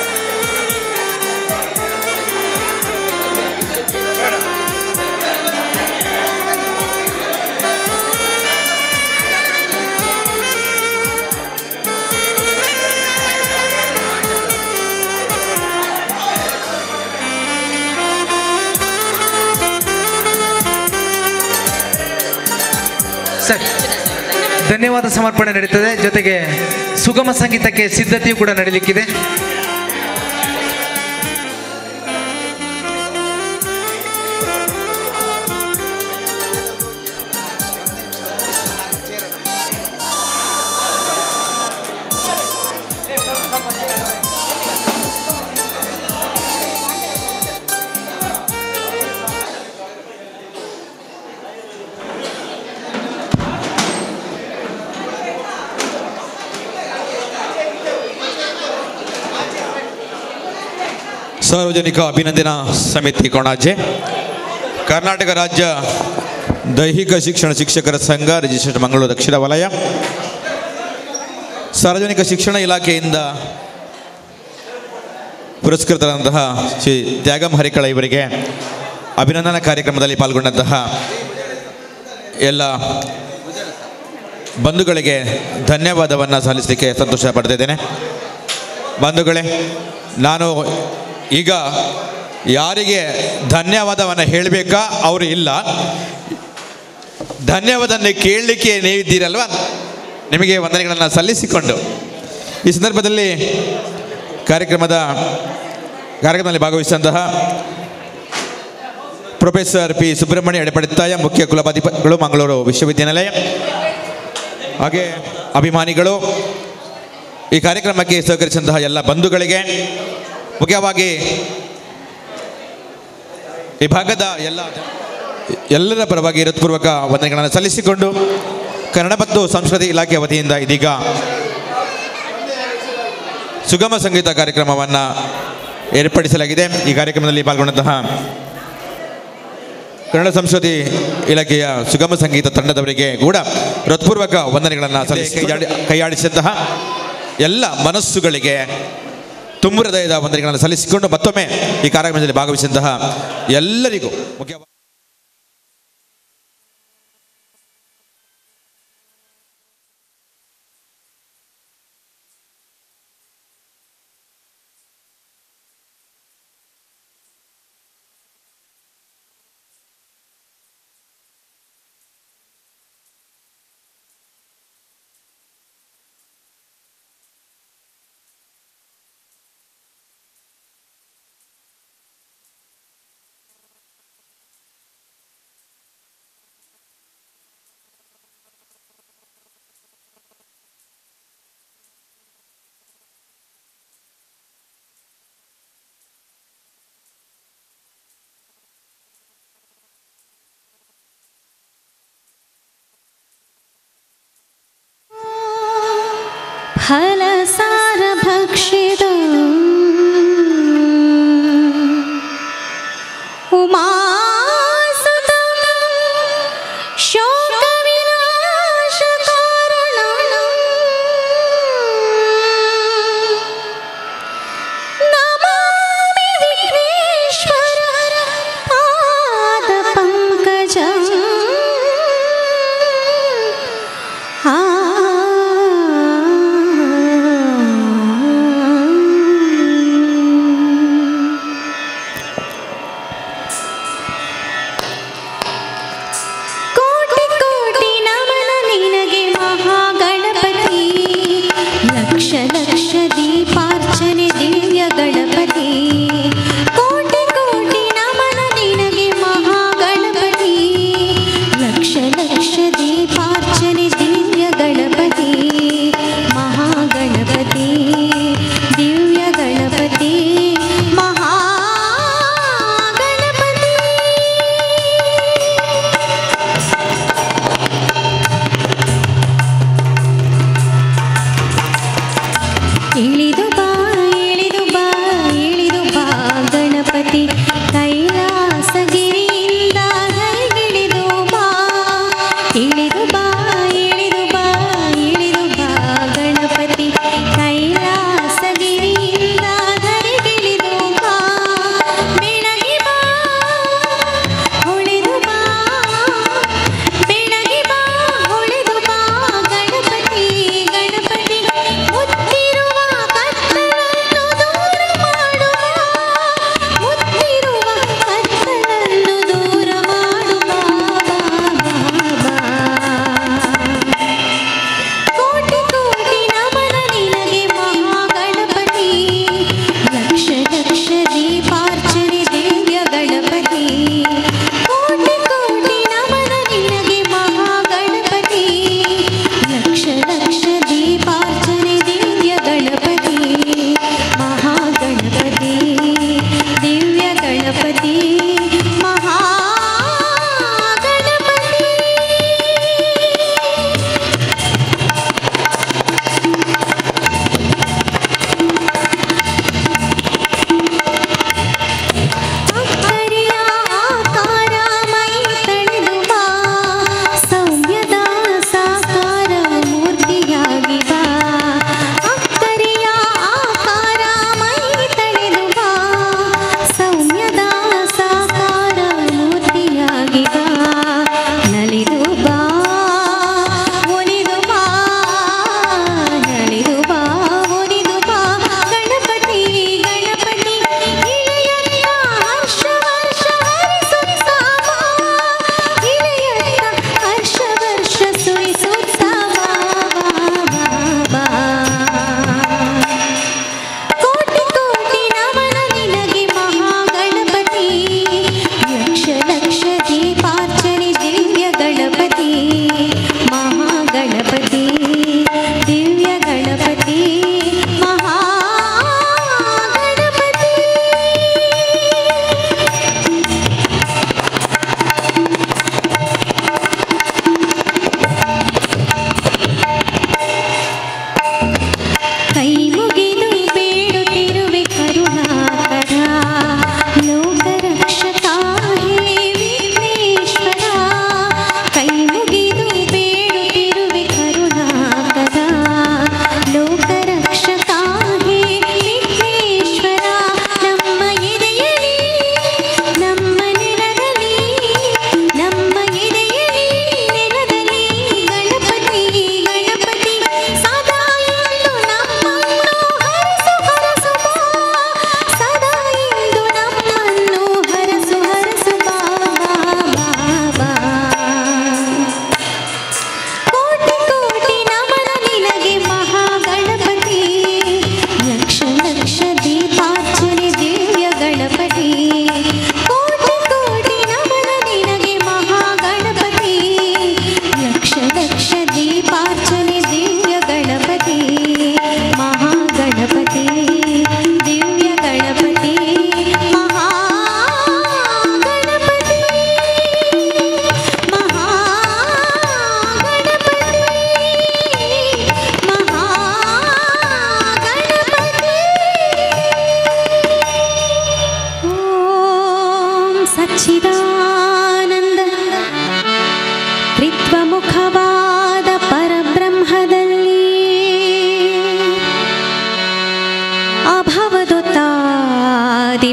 ಸರ್ ಧನ್ಯವಾದ ಸಮರ್ಪಣೆ ನಡೀತದೆ ಜೊತೆಗೆ ಸುಗಮ ಸಂಗೀತಕ್ಕೆ ಸಿದ್ಧತೆಯೂ ಕೂಡ ನಡೀಲಿಕ್ಕಿದೆ ಸಾರ್ವಜನಿಕ ಅಭಿನಂದನಾ ಸಮಿತಿ ಕೊಣಾಜೆ ಕರ್ನಾಟಕ ರಾಜ್ಯ ದೈಹಿಕ ಶಿಕ್ಷಣ ಶಿಕ್ಷಕರ ಸಂಘ ರಿಜಿಸ್ಟ್ರೇಷನ್ ಮಂಗಳೂರು ದಕ್ಷಿಣ ವಲಯ ಸಾರ್ವಜನಿಕ ಶಿಕ್ಷಣ ಇಲಾಖೆಯಿಂದ ಪುರಸ್ಕೃತರಾದಂತಹ ಶ್ರೀ ತ್ಯಾಗಂ ಹರಿಕಳ ಇವರಿಗೆ ಅಭಿನಂದನಾ ಕಾರ್ಯಕ್ರಮದಲ್ಲಿ ಪಾಲ್ಗೊಂಡಂತಹ ಎಲ್ಲ ಬಂಧುಗಳಿಗೆ ಧನ್ಯವಾದವನ್ನು ಸಲ್ಲಿಸಲಿಕ್ಕೆ ಸಂತೋಷ ಪಡ್ತಿದ್ದೇನೆ ಬಂಧುಗಳೇ ನಾನು ಈಗ ಯಾರಿಗೆ ಧನ್ಯವಾದವನ್ನು ಹೇಳಬೇಕಾ ಅವರು ಇಲ್ಲ ಧನ್ಯವಾದವನ್ನು ಕೇಳಲಿಕ್ಕೆ ನೀವಿದ್ದೀರಲ್ವ ನಿಮಗೆ ವಂದನೆಗಳನ್ನು ಸಲ್ಲಿಸಿಕೊಂಡು ಈ ಸಂದರ್ಭದಲ್ಲಿ ಕಾರ್ಯಕ್ರಮದ ಕಾರ್ಯಕ್ರಮದಲ್ಲಿ ಭಾಗವಹಿಸಿದಂತಹ ಪ್ರೊಫೆಸರ್ ಪಿ ಸುಬ್ರಹ್ಮಣ್ಯ ಎಡಪಡಿತ್ತಾಯ ಮುಖ್ಯ ಕುಲಪತಿಗಳು ಮಂಗಳೂರು ವಿಶ್ವವಿದ್ಯಾನಿಲಯ ಹಾಗೆ ಅಭಿಮಾನಿಗಳು ಈ ಕಾರ್ಯಕ್ರಮಕ್ಕೆ ಸಹಕರಿಸಿದಂತಹ ಎಲ್ಲ ಬಂಧುಗಳಿಗೆ ಮುಖ್ಯವಾಗಿ ಈ ಭಾಗದ ಎಲ್ಲ ಎಲ್ಲರ ಪರವಾಗಿ ಹೃತ್ಪೂರ್ವಕ ವಂದನೆಗಳನ್ನು ಸಲ್ಲಿಸಿಕೊಂಡು ಕನ್ನಡ ಮತ್ತು ಸಂಸ್ಕೃತಿ ಇಲಾಖೆ ವತಿಯಿಂದ ಇದೀಗ ಸುಗಮ ಸಂಗೀತ ಕಾರ್ಯಕ್ರಮವನ್ನು ಏರ್ಪಡಿಸಲಾಗಿದೆ ಈ ಕಾರ್ಯಕ್ರಮದಲ್ಲಿ ಪಾಲ್ಗೊಂಡಂತಹ ಕನ್ನಡ ಸಂಸ್ಕೃತಿ ಇಲಾಖೆಯ ಸುಗಮ ಸಂಗೀತ ತಂಡದವರಿಗೆ ಕೂಡ ಹೃತ್ಪೂರ್ವಕ ವಂದನೆಗಳನ್ನು ಸಲ್ಲಿಸಿ ಕೈಯಾಡಿ ಕೈಯಾಡಿಸಿದಂತಹ ಎಲ್ಲ ಮನಸ್ಸುಗಳಿಗೆ ತುಂಬ ಹೃದಯದ ವಂದನೆಗಳನ್ನು ಸಲ್ಲಿಸಿಕೊಂಡು ಮತ್ತೊಮ್ಮೆ ಈ ಕಾರ್ಯಕ್ರಮದಲ್ಲಿ ಭಾಗವಹಿಸಿದಂತಹ ಎಲ್ಲರಿಗೂ ಮುಖ್ಯವಾಗಿ ಫಲಸಾರ ಭಕ್ಷಿತ ಉಮಾಸುತ ಶೋಕ ವಿನಾಶ ಕಾರಣ ನಮಾಮಿ ವಿಘ್ನೇಶ್ವರ ಪಾದ ಪಂಕಜ ಆ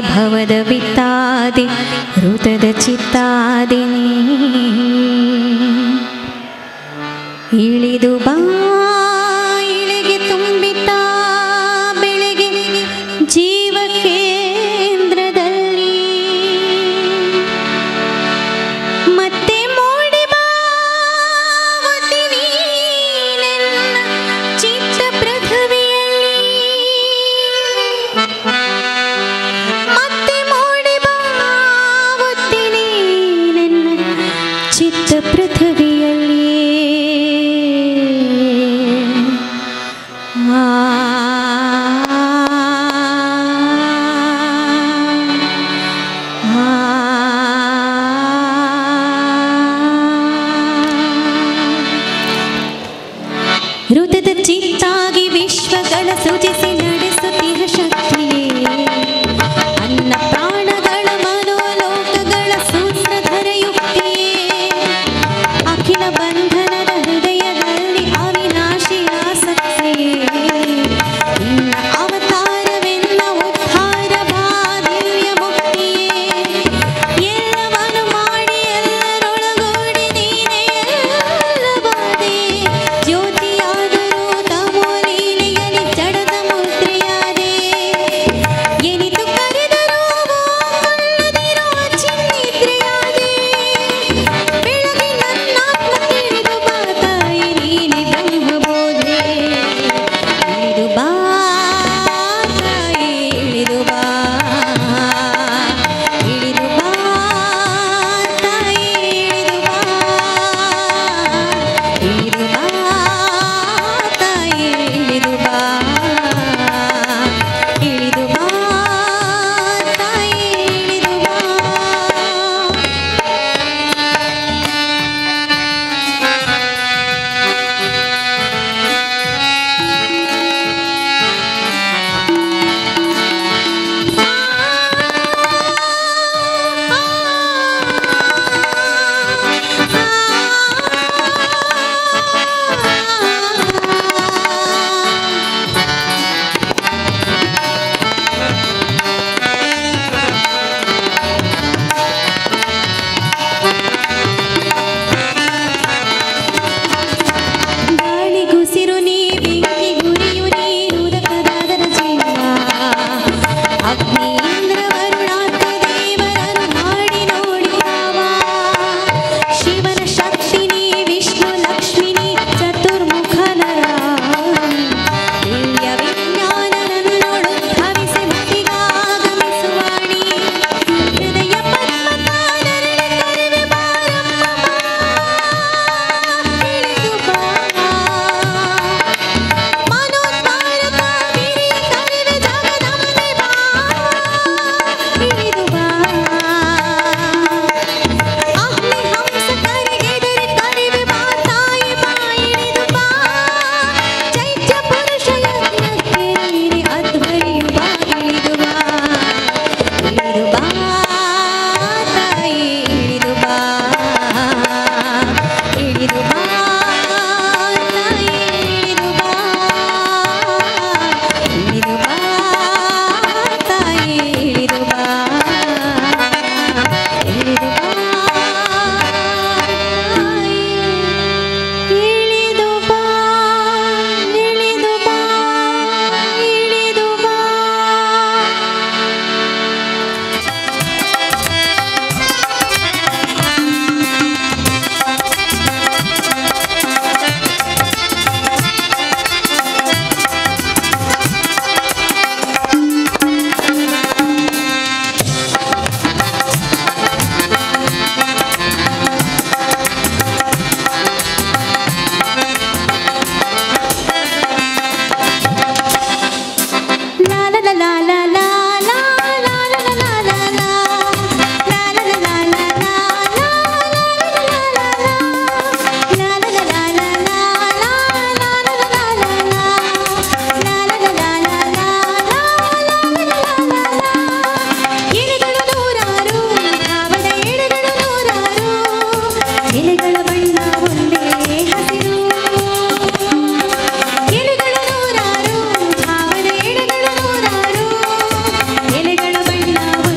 ಭವದ ಬಿತ್ತಾದೆ ಋತದ ಚಿತ್ತಾದಿನಿ ಇಳಿದು ಬಾ ಇಳಿಗೆ ತುಂಬಿತ ಬೆಳೆಗೆ ಜೀವ ಕೇಂದ್ರದಲ್ಲಿ ಮತ್ತೆ ಮೂಡಿ ಬಾ ಒತ್ತಿ ನೀನೆನ್ನ ಚಿತ್ತ ಪೃಥ್ವಿಯಲ್ಲಿ ಮತ್ತೆ ಮೂಡಿ ಬಾ ಒತ್ತಿ ನೀನೆನ್ನ ಚಿತ್ತ ಪೃಥ್ವಿಯಲ್ಲಿ ಆ ಋತದ ಚಿತ್ತಾಗಿ ವಿಶ್ವಗಳ ಸೃಜಿಸಿ ನಡೆಸುತ್ತಿಹ ಶಕ್ತಿಯೇ ಅನ್ನ ಪ್ರಾಣಗಳ ಮನೋಲೋಕಗಳ ಸೂತ್ರಧರಯುಕ್ತಿಯೇ ಅಖಿಲ ಬಂಧನದ ಹೃದಯದಲ್ಲಿ ಅವಿನಾಶಿ ಆಸಕ್ತಿಯೇ ನಿನ್ನ ಅವತಾರವೆಲ್ಲ ಉದ್ಧಾರ ಬಾದಿವ್ಯ ಮುಕ್ತಿಯೇ ಎಲ್ಲವನ್ನು ಮಾಡಿ ಎಲ್ಲರೊಳಗೂಡಿ ನೀನೇ ಎಲ್ಲವಾದೆ ಜ್ಯೋತಿಯಾದರೂ ತಮೋ ಲೀಲೆಯಲ್ಲಿ ಜಡದ ಮುದ್ರೆಯಾದೆ ಎನಿತು ಕರೆದರೂ ಕೊಳ್ಳದಿರೋ ಚಿನ್ನಿದ್ರೆಯಾದೆ ಬೆಳಗ್ಗೆ ನನ್ನಾತ್ಮ ತಿಳಿದು ಬಾ ತಾಯಿ ನೀನೆ ಬ್ರಹ್ಮಬೋಧೆ ಇಳಿದು ಬಾ ತಾಯಿ ಇಳಿದು ಬಾ ಇಳಿದು ಬಾ ತಾಯಿ ಇಳಿದು ಬಾ ಇಳಿದು ಬಾ ತಾಯಿ ಇಳಿದು ಬಾ ಇಳಿದು ಬಾ ತಾಯಿ ಇಳಿದು ಬಾ ಗಾಳಿಗುಸಿರು ನೀ ಬೆಂಕಿ ಗುರಿಯು ನೀನು ಉದಕದಾದರ ಜೀವ ಅಗ್ನಿ ಇಂದ್ರ ವರುಣಾತ್ಮ ದೇವರನ್ನು ಮಾಡಿ ನೋಡಿ ರಾಮ ಶಿವನ ಶಕ್ತಿ ನೀ ವಿಷ್ಣು ಲಕ್ಷ್ಮಿ ನೀ ಚತುರ್ಮುಖ ನರ ದಿವ್ಯ ವಿಜ್ಞಾನ ನನ್ನೊಳು ಧವಿಸಿ ಮತಿಗಾಗಮಿಸುವಾಣಿ ಹೃದಯ ಪದ್ಮತಾನರಳೆ ಕರೆವೆ ಬಾರಮ್ಮ ಇಳಿದು ಬಾ ಮನೋದ್ಧಾರಕ ಬಿರಿಯ ಕರೆವೆ ಜಗದಂಬೆ ಬಾ ಇಳಿದು ಬಾ ಅಗ್ನಿ ಹಂಸ ಕರೆಗೆದರೆ ಕರೆವೆ ಬಾ ತಾಯಿ ಬಾ ಇಳಿದು ಬಾ ಚೈತ್ಯ ಪುರುಷ ಯಜ್ಞಕ್ಕೆ ನೀನೆ ಅಧ್ವರಿಯು ಬಾ ಇಳಿದು ಬಾ ಇಳಿದು ಬಾ ತಾಯಿ ಇಳಿದು ಬಾ ಇಳಿದು ಬಾ ತಾಯಿ ಇಳಿದು ಬಾ ಇಳಿದು ಬಾ ತಾಯಿ ಇಳಿದು ಬಾ ಇಳಿದು ಬಾ ಇಳಿದು ಬಾ ಇಳಿದು ಬಾ ಇಳಿದು ಬಾ La la la la la la la la la la la la la La la la la la la la La la la la la la La la la la la la La la la la la la ಎಲೆಗಳು ನೂರಾರು ಭಾವದ ಎಲೆಗಳು ನೂರಾರು ಎಲೆಗಳ ಬಣ್ಣ ಒಂದೇ ಹಸಿರು ಎಲೆಗಳು ನೂರಾರು ಭಾವದ ಎಲೆಗಳು ನೂರಾರು ಎಲೆಗಳ ಬಣ್ಣ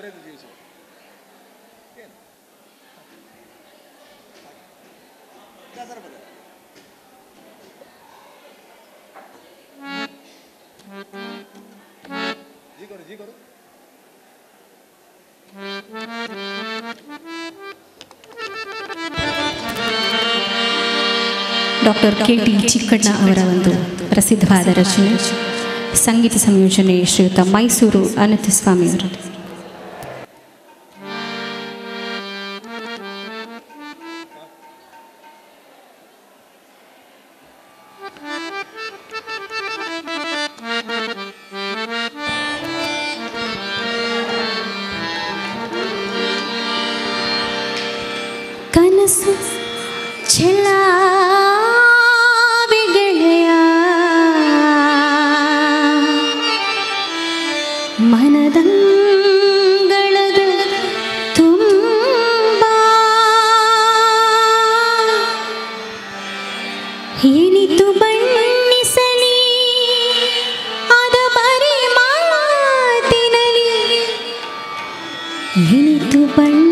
ಡಾಕ್ಟರ್ ಕೆ ಟಿ ಚಿಕ್ಕಣ್ಣ ಅವರ ಒಂದು ಪ್ರಸಿದ್ಧವಾದ ರಚನೆ ಸಂಗೀತ ಸಂಯೋಜನೆ ಶ್ರೀಯುತ ಮೈಸೂರು ಅನಂತಸ್ವಾಮಿ ಅವರು ಕನಸು ಚೆಲ್ಲಾವಿ ಗೆಳೆಯ ಮನದಂಗಳದ ತುಂಬ ಏನಿತು ಬಣ್ಣಿಸಲಿ ಅದ ಬರೀ ಮಾತಿನಲಿ ಏನಿತು ಬಣ್ಣ